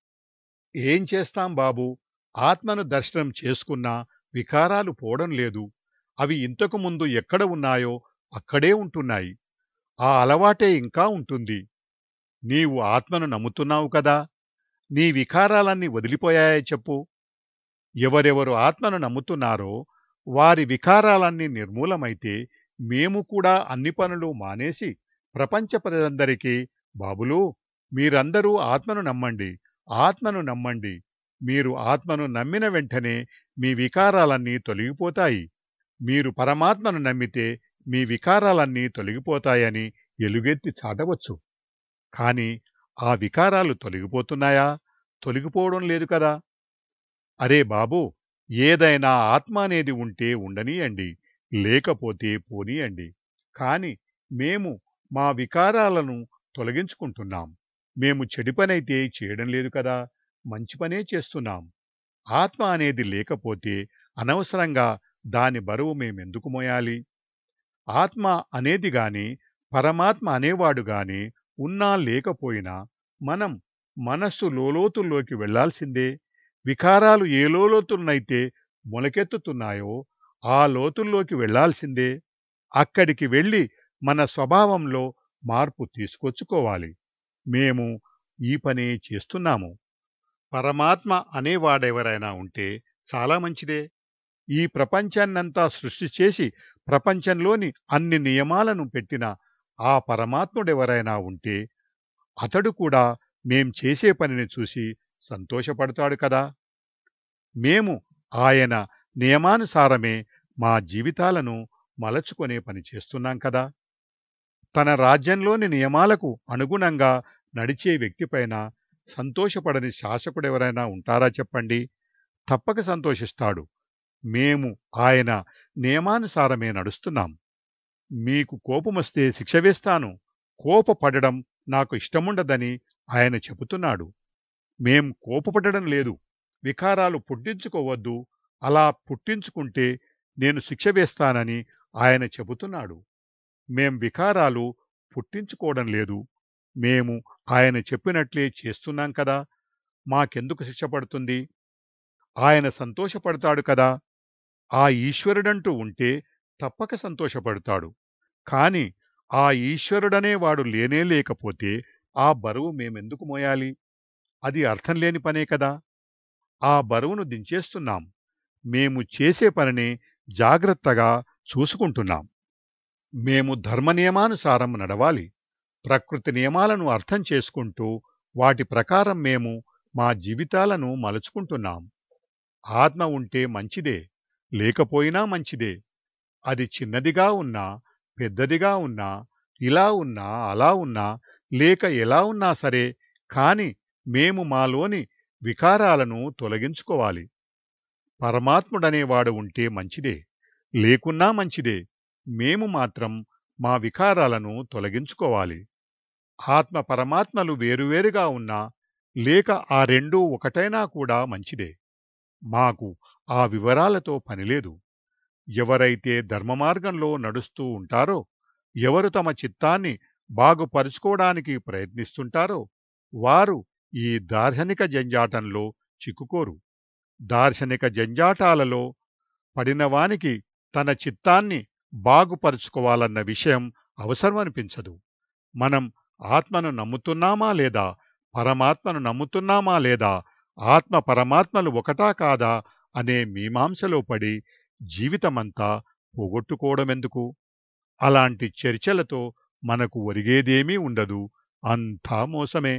ఏం చేస్తాం బాబు ఆత్మను దర్శనం చేసుకున్నా వికారాలు పోవడం లేదు అవి ఇంతకు ముందు ఎక్కడ ఉన్నాయో అక్కడే ఉంటున్నాయి ఆ అలవాటే ఇంకా ఉంటుంది నీవు ఆత్మను నమ్ముతున్నావు కదా నీ వికారాలన్నీ వదిలిపోయాయే చెప్పు ఎవరెవరు ఆత్మను నమ్ముతున్నారో వారి వికారాలన్నీ నిర్మూలమైతే మేము కూడా అన్ని పనులు మానేసి ప్రపంచ ప్రజలందరికీ బాబులు మీరందరూ ఆత్మను నమ్మండి ఆత్మను నమ్మండి మీరు ఆత్మను నమ్మిన వెంటనే మీ వికారాలన్నీ తొలగిపోతాయి మీరు పరమాత్మను నమ్మితే మీ వికారాలన్నీ తొలగిపోతాయని ఎలుగెత్తి చాటవచ్చు కాని ఆ వికారాలు తొలగిపోతున్నాయా తొలగిపోవడం లేదు కదా అరే బాబు ఏదైనా ఆత్మ అనేది ఉంటే ఉండనీయండి లేకపోతే పోనీయండి కాని మేము మా వికారాలను తొలగించుకుంటున్నాం మేము చెడు పనైతే చేయడం లేదు కదా మంచి పనే చేస్తున్నాం ఆత్మ అనేది లేకపోతే అనవసరంగా దాని బరువు మేమెందుకు మోయాలి ఆత్మ అనేది గాని పరమాత్మ అనేవాడు గాని ఉన్నా లేకపోయినా మనం మనస్సు లోలోతుల్లోకి వెళ్లాల్సిందే వికారాలు ఏ లోతున్నైతే మొలకెత్తుతున్నాయో ఆ లోతుల్లోకి వెళ్లాల్సిందే అక్కడికి వెళ్ళి మన స్వభావంలో మార్పు తీసుకొచ్చుకోవాలి మేము ఈ పనే చేస్తున్నాము పరమాత్మ అనేవాడెవరైనా ఉంటే చాలా మంచిదే ఈ ప్రపంచాన్నంతా సృష్టి చేసి ప్రపంచంలోని అన్ని నియమాలను పెట్టిన ఆ పరమాత్ముడెవరైనా ఉంటే అతడు కూడా మేం చేసే పనిని చూసి సంతోషపడతాడు కదా మేము ఆయన నియమానుసారమే మా జీవితాలను మలచుకునే పని చేస్తున్నాం కదా తన రాజ్యంలోని నియమాలకు అనుగుణంగా నడిచే వ్యక్తిపైన సంతోషపడని శాసకుడెవరైనా ఉంటారా చెప్పండి తప్పక సంతోషిస్తాడు మేము ఆయన నియమానుసారమే నడుస్తున్నాం మీకు కోపమొస్తే శిక్ష వేస్తాను కోపపడడం నాకు ఇష్టముండదని ఆయన చెబుతున్నాడు మేం కోపపడడం లేదు వికారాలు పుట్టించుకోవద్దు అలా పుట్టించుకుంటే నేను శిక్ష వేస్తానని ఆయన చెబుతున్నాడు మేం వికారాలు పుట్టించుకోవడం లేదు మేము ఆయన చెప్పినట్లే చేస్తున్నాం కదా మాకెందుకు శిక్ష పడుతుంది ఆయన సంతోషపడతాడు కదా ఆ ఈశ్వరుడంటూ ఉంటే తప్పక సంతోషపడతాడు కాని ఆ ఈశ్వరుడనేవాడు లేనే లేకపోతే ఆ బరువు మేమెందుకు మోయాలి అది అర్థం లేని పనే కదా ఆ బరువును దించేస్తున్నాం మేము చేసే పనిని జాగ్రత్తగా చూసుకుంటున్నాం మేము ధర్మ నియమానుసారం నడవాలి ప్రకృతి నియమాలను అర్థం చేసుకుంటూ వాటి ప్రకారం మేము మా జీవితాలను మలుచుకుంటున్నాం ఆత్మ ఉంటే మంచిదే లేకపోయినా మంచిదే అది చిన్నదిగా ఉన్నా పెద్దదిగా ఉన్నా ఇలా ఉన్నా అలా ఉన్నా లేక ఎలా ఉన్నా సరే కాని మేము మాలోని వికారాలను తొలగించుకోవాలి పరమాత్ముడనేవాడు ఉంటే మంచిదే లేకున్నా మంచిదే మేము మాత్రం మా వికారాలను తొలగించుకోవాలి ఆత్మ పరమాత్మలు వేరువేరుగా ఉన్నా లేక ఆ రెండూ ఒకటైనా కూడా మంచిదే మాకు ఆ వివరాలతో పనిలేదు ఎవరైతే ధర్మ మార్గంలో నడుస్తూ ఉంటారో ఎవరు తమ చిత్తాన్ని బాగుపరుచుకోవడానికి ప్రయత్నిస్తుంటారో వారు ఈ దార్శనిక జంజాటంలో చిక్కుకోరు దార్శనిక జంజాటాలలో పడినవానికి తన చిత్తాన్ని బాగుపరుచుకోవాలన్న విషయం అవసరం అనిపించదు మనం ఆత్మను నమ్ముతున్నామా లేదా పరమాత్మను నమ్ముతున్నామా లేదా ఆత్మ పరమాత్మలు ఒకటా కాదా అనే మీమాంసలో పడి జీవితమంతా పోగొట్టుకోవడమెందుకు అలాంటి చర్చలతో మనకు ఒరిగేదేమీ ఉండదు అంతా మోసమే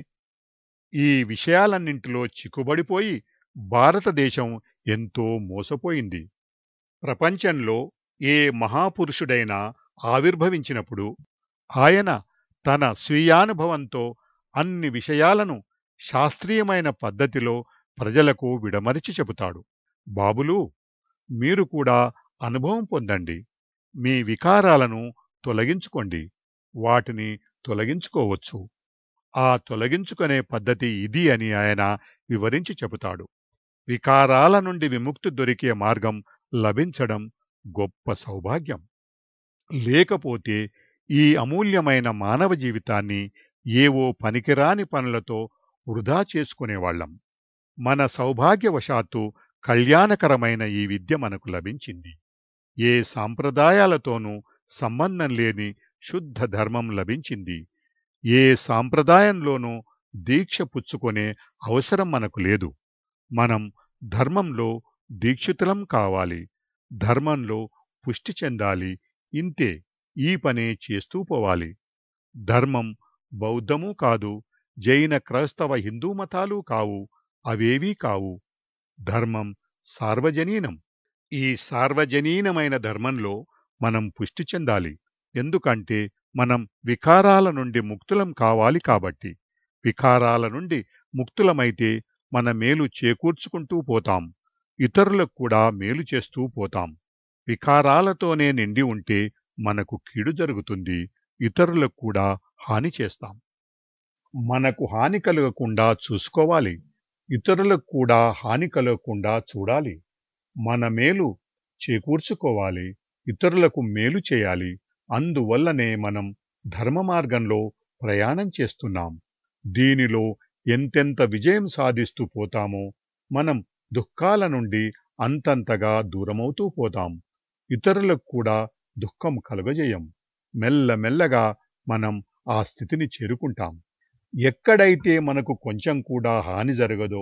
ఈ విషయాలన్నింటిలో చిక్కుబడిపోయి భారతదేశం ఎంతో మోసపోయింది ప్రపంచంలో ఏ మహాపురుషుడైనా ఆవిర్భవించినప్పుడు ఆయన తన స్వీయానుభవంతో అన్ని విషయాలను శాస్త్రీయమైన పద్ధతిలో ప్రజలకు విడమరిచి చెబుతాడు బాబులు మీరు కూడా అనుభవం పొందండి మీ వికారాలను తొలగించుకోండి వాటిని తొలగించుకోవచ్చు ఆ తొలగించుకునే పద్ధతి ఇది అని ఆయన వివరించి చెబుతాడు వికారాల నుండి విముక్తి దొరికే మార్గం లభించడం గొప్ప సౌభాగ్యం లేకపోతే ఈ అమూల్యమైన మానవ జీవితాన్ని ఏవో పనికిరాని పనులతో వృధా చేసుకునేవాళ్లం మన సౌభాగ్యవశాత్తు కళ్యాణకరమైన ఈ విద్య మనకు లభించింది ఏ సాంప్రదాయాలతోనూ సంబంధం లేని శుద్ధ ధర్మం లభించింది ఏ సాంప్రదాయంలోనూ దీక్ష పుచ్చుకొనే అవసరం మనకు లేదు మనం ధర్మంలో దీక్షితులం కావాలి ధర్మంలో పుష్టి చెందాలి ఇంతే ఈ పనే చేస్తూ పోవాలి ధర్మం బౌద్ధమూ కాదు జైన క్రైస్తవ హిందూ మతాలు కావు అవేవీ కావు ధర్మం సార్వజనీనం ఈ సార్వజనీనమైన ధర్మంలో మనం పుష్టి చెందాలి ఎందుకంటే మనం వికారాల నుండి ముక్తులం కావాలి కాబట్టి వికారాల నుండి ముక్తులమైతే మన మేలు చేకూర్చుకుంటూ పోతాం ఇతరులకు కూడా మేలు చేస్తూ పోతాం వికారాలతోనే నిండి ఉంటే మనకు కీడు జరుగుతుంది ఇతరులకు కూడా హాని చేస్తాం మనకు హాని కలగకుండా చూసుకోవాలి ఇతరులకు కూడా హాని కలగకుండా చూడాలి మన మేలు చేకూర్చుకోవాలి ఇతరులకు మేలు చేయాలి అందువల్లనే మనం ధర్మ మార్గంలో ప్రయాణం చేస్తున్నాం దీనిలో ఎంతెంత విజయం సాధిస్తూ పోతామో మనం దుఃఖాల నుండి అంతంతగా దూరమవుతూ పోతాం ఇతరులకు కూడా దుఃఖం కలుగజేయం మెల్లమెల్లగా మనం ఆ స్థితిని చేరుకుంటాం ఎక్కడైతే మనకు కొంచెం కూడా హాని జరగదో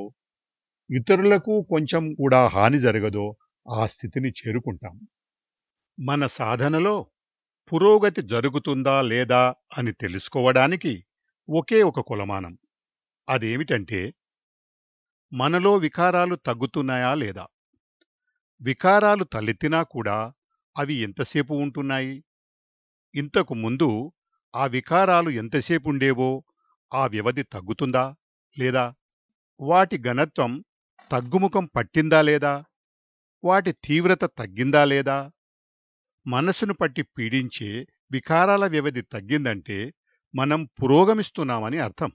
ఇతరులకు కొంచెం కూడా హాని జరగదో ఆ స్థితిని చేరుకుంటాం మన సాధనలో పురోగతి జరుగుతుందా లేదా అని తెలుసుకోవడానికి ఒకే ఒక కులమానం అదేమిటంటే మనలో వికారాలు తగ్గుతున్నాయా లేదా వికారాలు తలెత్తినా కూడా అవి ఎంతసేపు ఉంటున్నాయి ఇంతకు ముందు ఆ వికారాలు ఎంతసేపు ఉండేవో ఆ వ్యవధి తగ్గుతుందా లేదా వాటి ఘనత్వం తగ్గుముఖం పట్టిందా లేదా వాటి తీవ్రత తగ్గిందా లేదా మనసును పట్టి పీడించే వికారాల వ్యవధి తగ్గిందంటే మనం పురోగమిస్తున్నామని అర్థం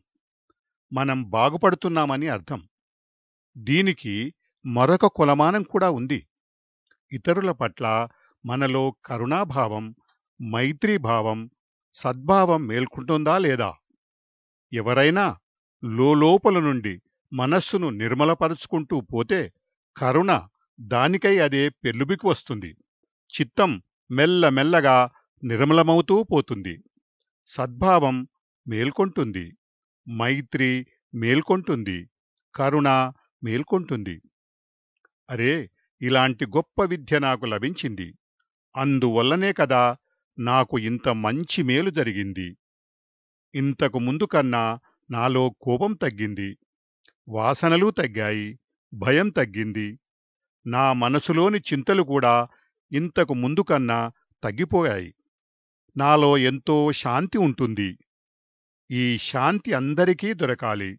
మనం బాగుపడుతున్నామని అర్థం దీనికి మరొక కులమానం కూడా ఉంది ఇతరుల పట్ల మనలో కరుణాభావం మైత్రీభావం సద్భావం మేల్కుంటుందా లేదా ఎవరైనా లోపల నుండి మనస్సును నిర్మలపరుచుకుంటూ పోతే కరుణ దానికై అదే పెళ్ళుబికి వస్తుంది చిత్తం మెల్లమెల్లగా నిర్మలమవుతూ పోతుంది సద్భావం మేల్కొంటుంది మైత్రి మేల్కొంటుంది కరుణ మేల్కొంటుంది అరే ఇలాంటి గొప్ప విద్య నాకు లభించింది అందువల్లనే కదా నాకు ఇంత మంచి మేలు జరిగింది ఇంతకు ముందు కన్నా నాలో కోపం తగ్గింది వాసనలు తగ్గాయి భయం తగ్గింది నా మనసులోని చింతలు కూడా ఇంతకు ముందు కన్నా తగ్గిపోయాయి నాలో ఎంతో శాంతి ఉంటుంది ఈ శాంతి అందరికీ దొరకాలి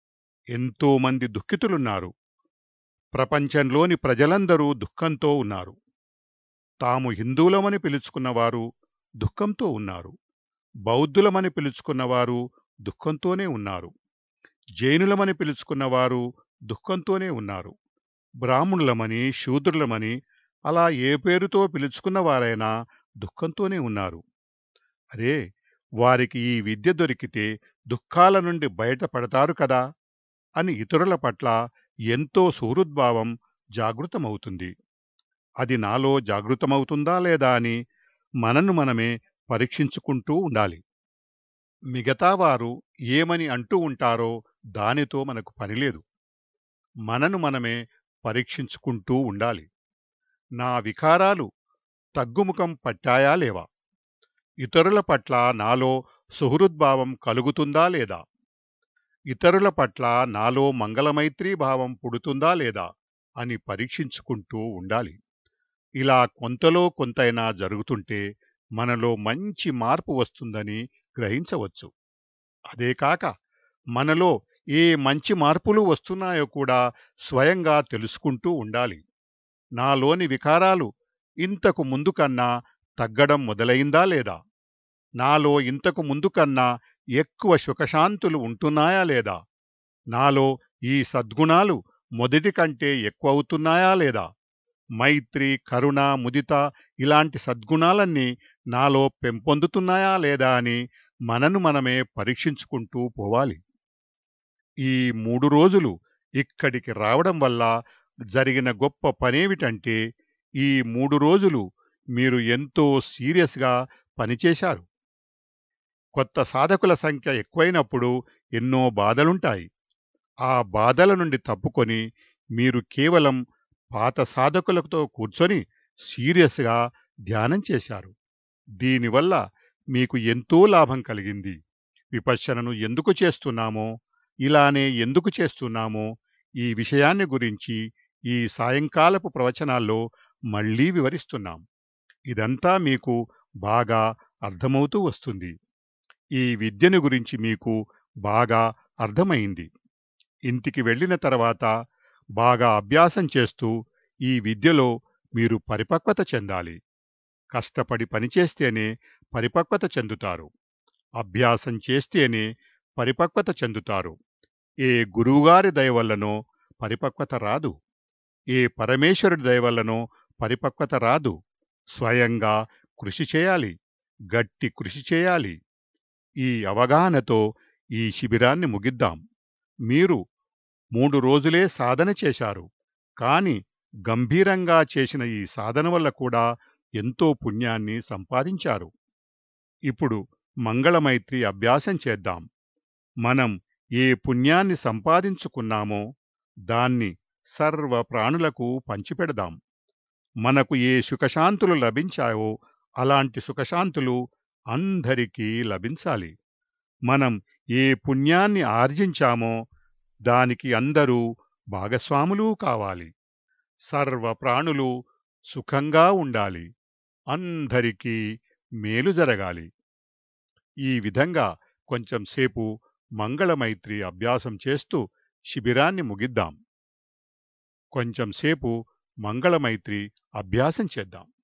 ఎంతోమంది దుఃఖితులున్నారు ప్రపంచంలోని ప్రజలందరూ దుఃఖంతో ఉన్నారు తాము హిందువులమని పిలుచుకున్నవారు దుఃఖంతో ఉన్నారు బౌద్ధులమని పిలుచుకున్నవారు దుఃఖంతోనే ఉన్నారు జైనులమని పిలుచుకున్నవారు దుఃఖంతోనే ఉన్నారు బ్రాహ్మణులమని శూద్రులమని అలా ఏ పేరుతో పిలుచుకున్నవారైనా దుఃఖంతోనే ఉన్నారు అరే వారికి ఈ విద్య దొరికితే దుఃఖాల నుండి బయటపడతారు కదా అని ఇతరుల పట్ల ఎంతో సూరుద్భావం జాగృతమవుతుంది అది నాలో జాగృతమవుతుందా లేదా అని మనను మనమే పరీక్షించుకుంటూ ఉండాలి మిగతా వారు ఏమని అంటూ ఉంటారో దానితో మనకు పనిలేదు మనను మనమే పరీక్షించుకుంటూ ఉండాలి నా వికారాలు తగ్గుముఖం పట్టాయా లేవా ఇతరుల పట్ల నాలో సుహృద్భావం కలుగుతుందా లేదా ఇతరుల పట్ల నాలో మంగళమైత్రీ భావం పుడుతుందా లేదా అని పరీక్షించుకుంటూ ఉండాలి ఇలా కొంతలో కొంతైనా జరుగుతుంటే మనలో మంచి మార్పు వస్తుందని గ్రహించవచ్చు అదే కాక మనలో ఏ మంచి మార్పులు వస్తున్నాయో కూడా స్వయంగా తెలుసుకుంటూ ఉండాలి నాలోని వికారాలు ఇంతకు ముందు కన్నా తగ్గడం మొదలైందా లేదా నాలో ఇంతకు ముందు కన్నా ఎక్కువ సుఖశాంతులు ఉంటున్నాయా లేదా నాలో ఈ సద్గుణాలు మొదటి కంటే ఎక్కువ అవుతున్నాయా లేదా మైత్రి కరుణ ముదిత ఇలాంటి సద్గుణాలన్నీ నాలో పెంపొందుతున్నాయా లేదా అని మనను మనమే పరీక్షించుకుంటూ పోవాలి ఈ మూడు రోజులు ఇక్కడికి రావడం వల్ల జరిగిన గొప్ప పనేమిటంటే ఈ మూడు రోజులు మీరు ఎంతో సీరియస్గా పనిచేశారు కొత్త సాధకుల సంఖ్య ఎక్కువైనప్పుడు ఎన్నో బాధలుంటాయి ఆ బాధల నుండి తప్పుకొని మీరు కేవలం పాత సాధకులతో కూర్చొని సీరియస్గా ధ్యానం చేశారు దీనివల్ల మీకు ఎంతో లాభం కలిగింది విపశ్యనను ఎందుకు చేస్తున్నామో ఇలానే ఎందుకు చేస్తున్నామో ఈ విషయాన్ని గురించి ఈ సాయంకాలపు ప్రవచనాల్లో మళ్ళీ వివరిస్తున్నాం ఇదంతా మీకు బాగా అర్థమవుతూ వస్తుంది ఈ విద్యను గురించి మీకు బాగా అర్థమైంది ఇంటికి వెళ్ళిన తర్వాత బాగా అభ్యాసం చేస్తూ ఈ విద్యలో మీరు పరిపక్వత చెందాలి కష్టపడి పనిచేస్తేనే పరిపక్వత చెందుతారు అభ్యాసం చేస్తేనే పరిపక్వత చెందుతారు ఏ గురువుగారి దయ వల్లనో పరిపక్వత రాదు ఏ పరమేశ్వరుడి దయ వల్లనో పరిపక్వత రాదు స్వయంగా కృషి చేయాలి గట్టి కృషి చేయాలి ఈ అవగాహనతో ఈ శిబిరాన్ని ముగిద్దాం మీరు మూడు రోజులే సాధన చేశారు కాని గంభీరంగా చేసిన ఈ సాధన వల్ల కూడా ఎంతో పుణ్యాన్ని సంపాదించారు ఇప్పుడు మంగళమైత్రి అభ్యాసం చేద్దాం మనం ఏ పుణ్యాన్ని సంపాదించుకున్నామో దాన్ని సర్వ ప్రాణులకు పంచిపెడదాం మనకు ఏ సుఖశాంతులు లభించాయో అలాంటి సుఖశాంతులు అందరికీ లభించాలి మనం ఏ పుణ్యాన్ని ఆర్జించామో దానికి అందరూ భాగస్వాములు కావాలి సర్వ ప్రాణులు సుఖంగా ఉండాలి అందరికీ మేలు జరగాలి ఈ విధంగా కొంచెం సేపు మంగళమైత్రి అభ్యాసం చేస్తూ శిబిరాన్ని ముగిద్దాం కొంచెం సేపు మంగళమైత్రి అభ్యాసం చేద్దాం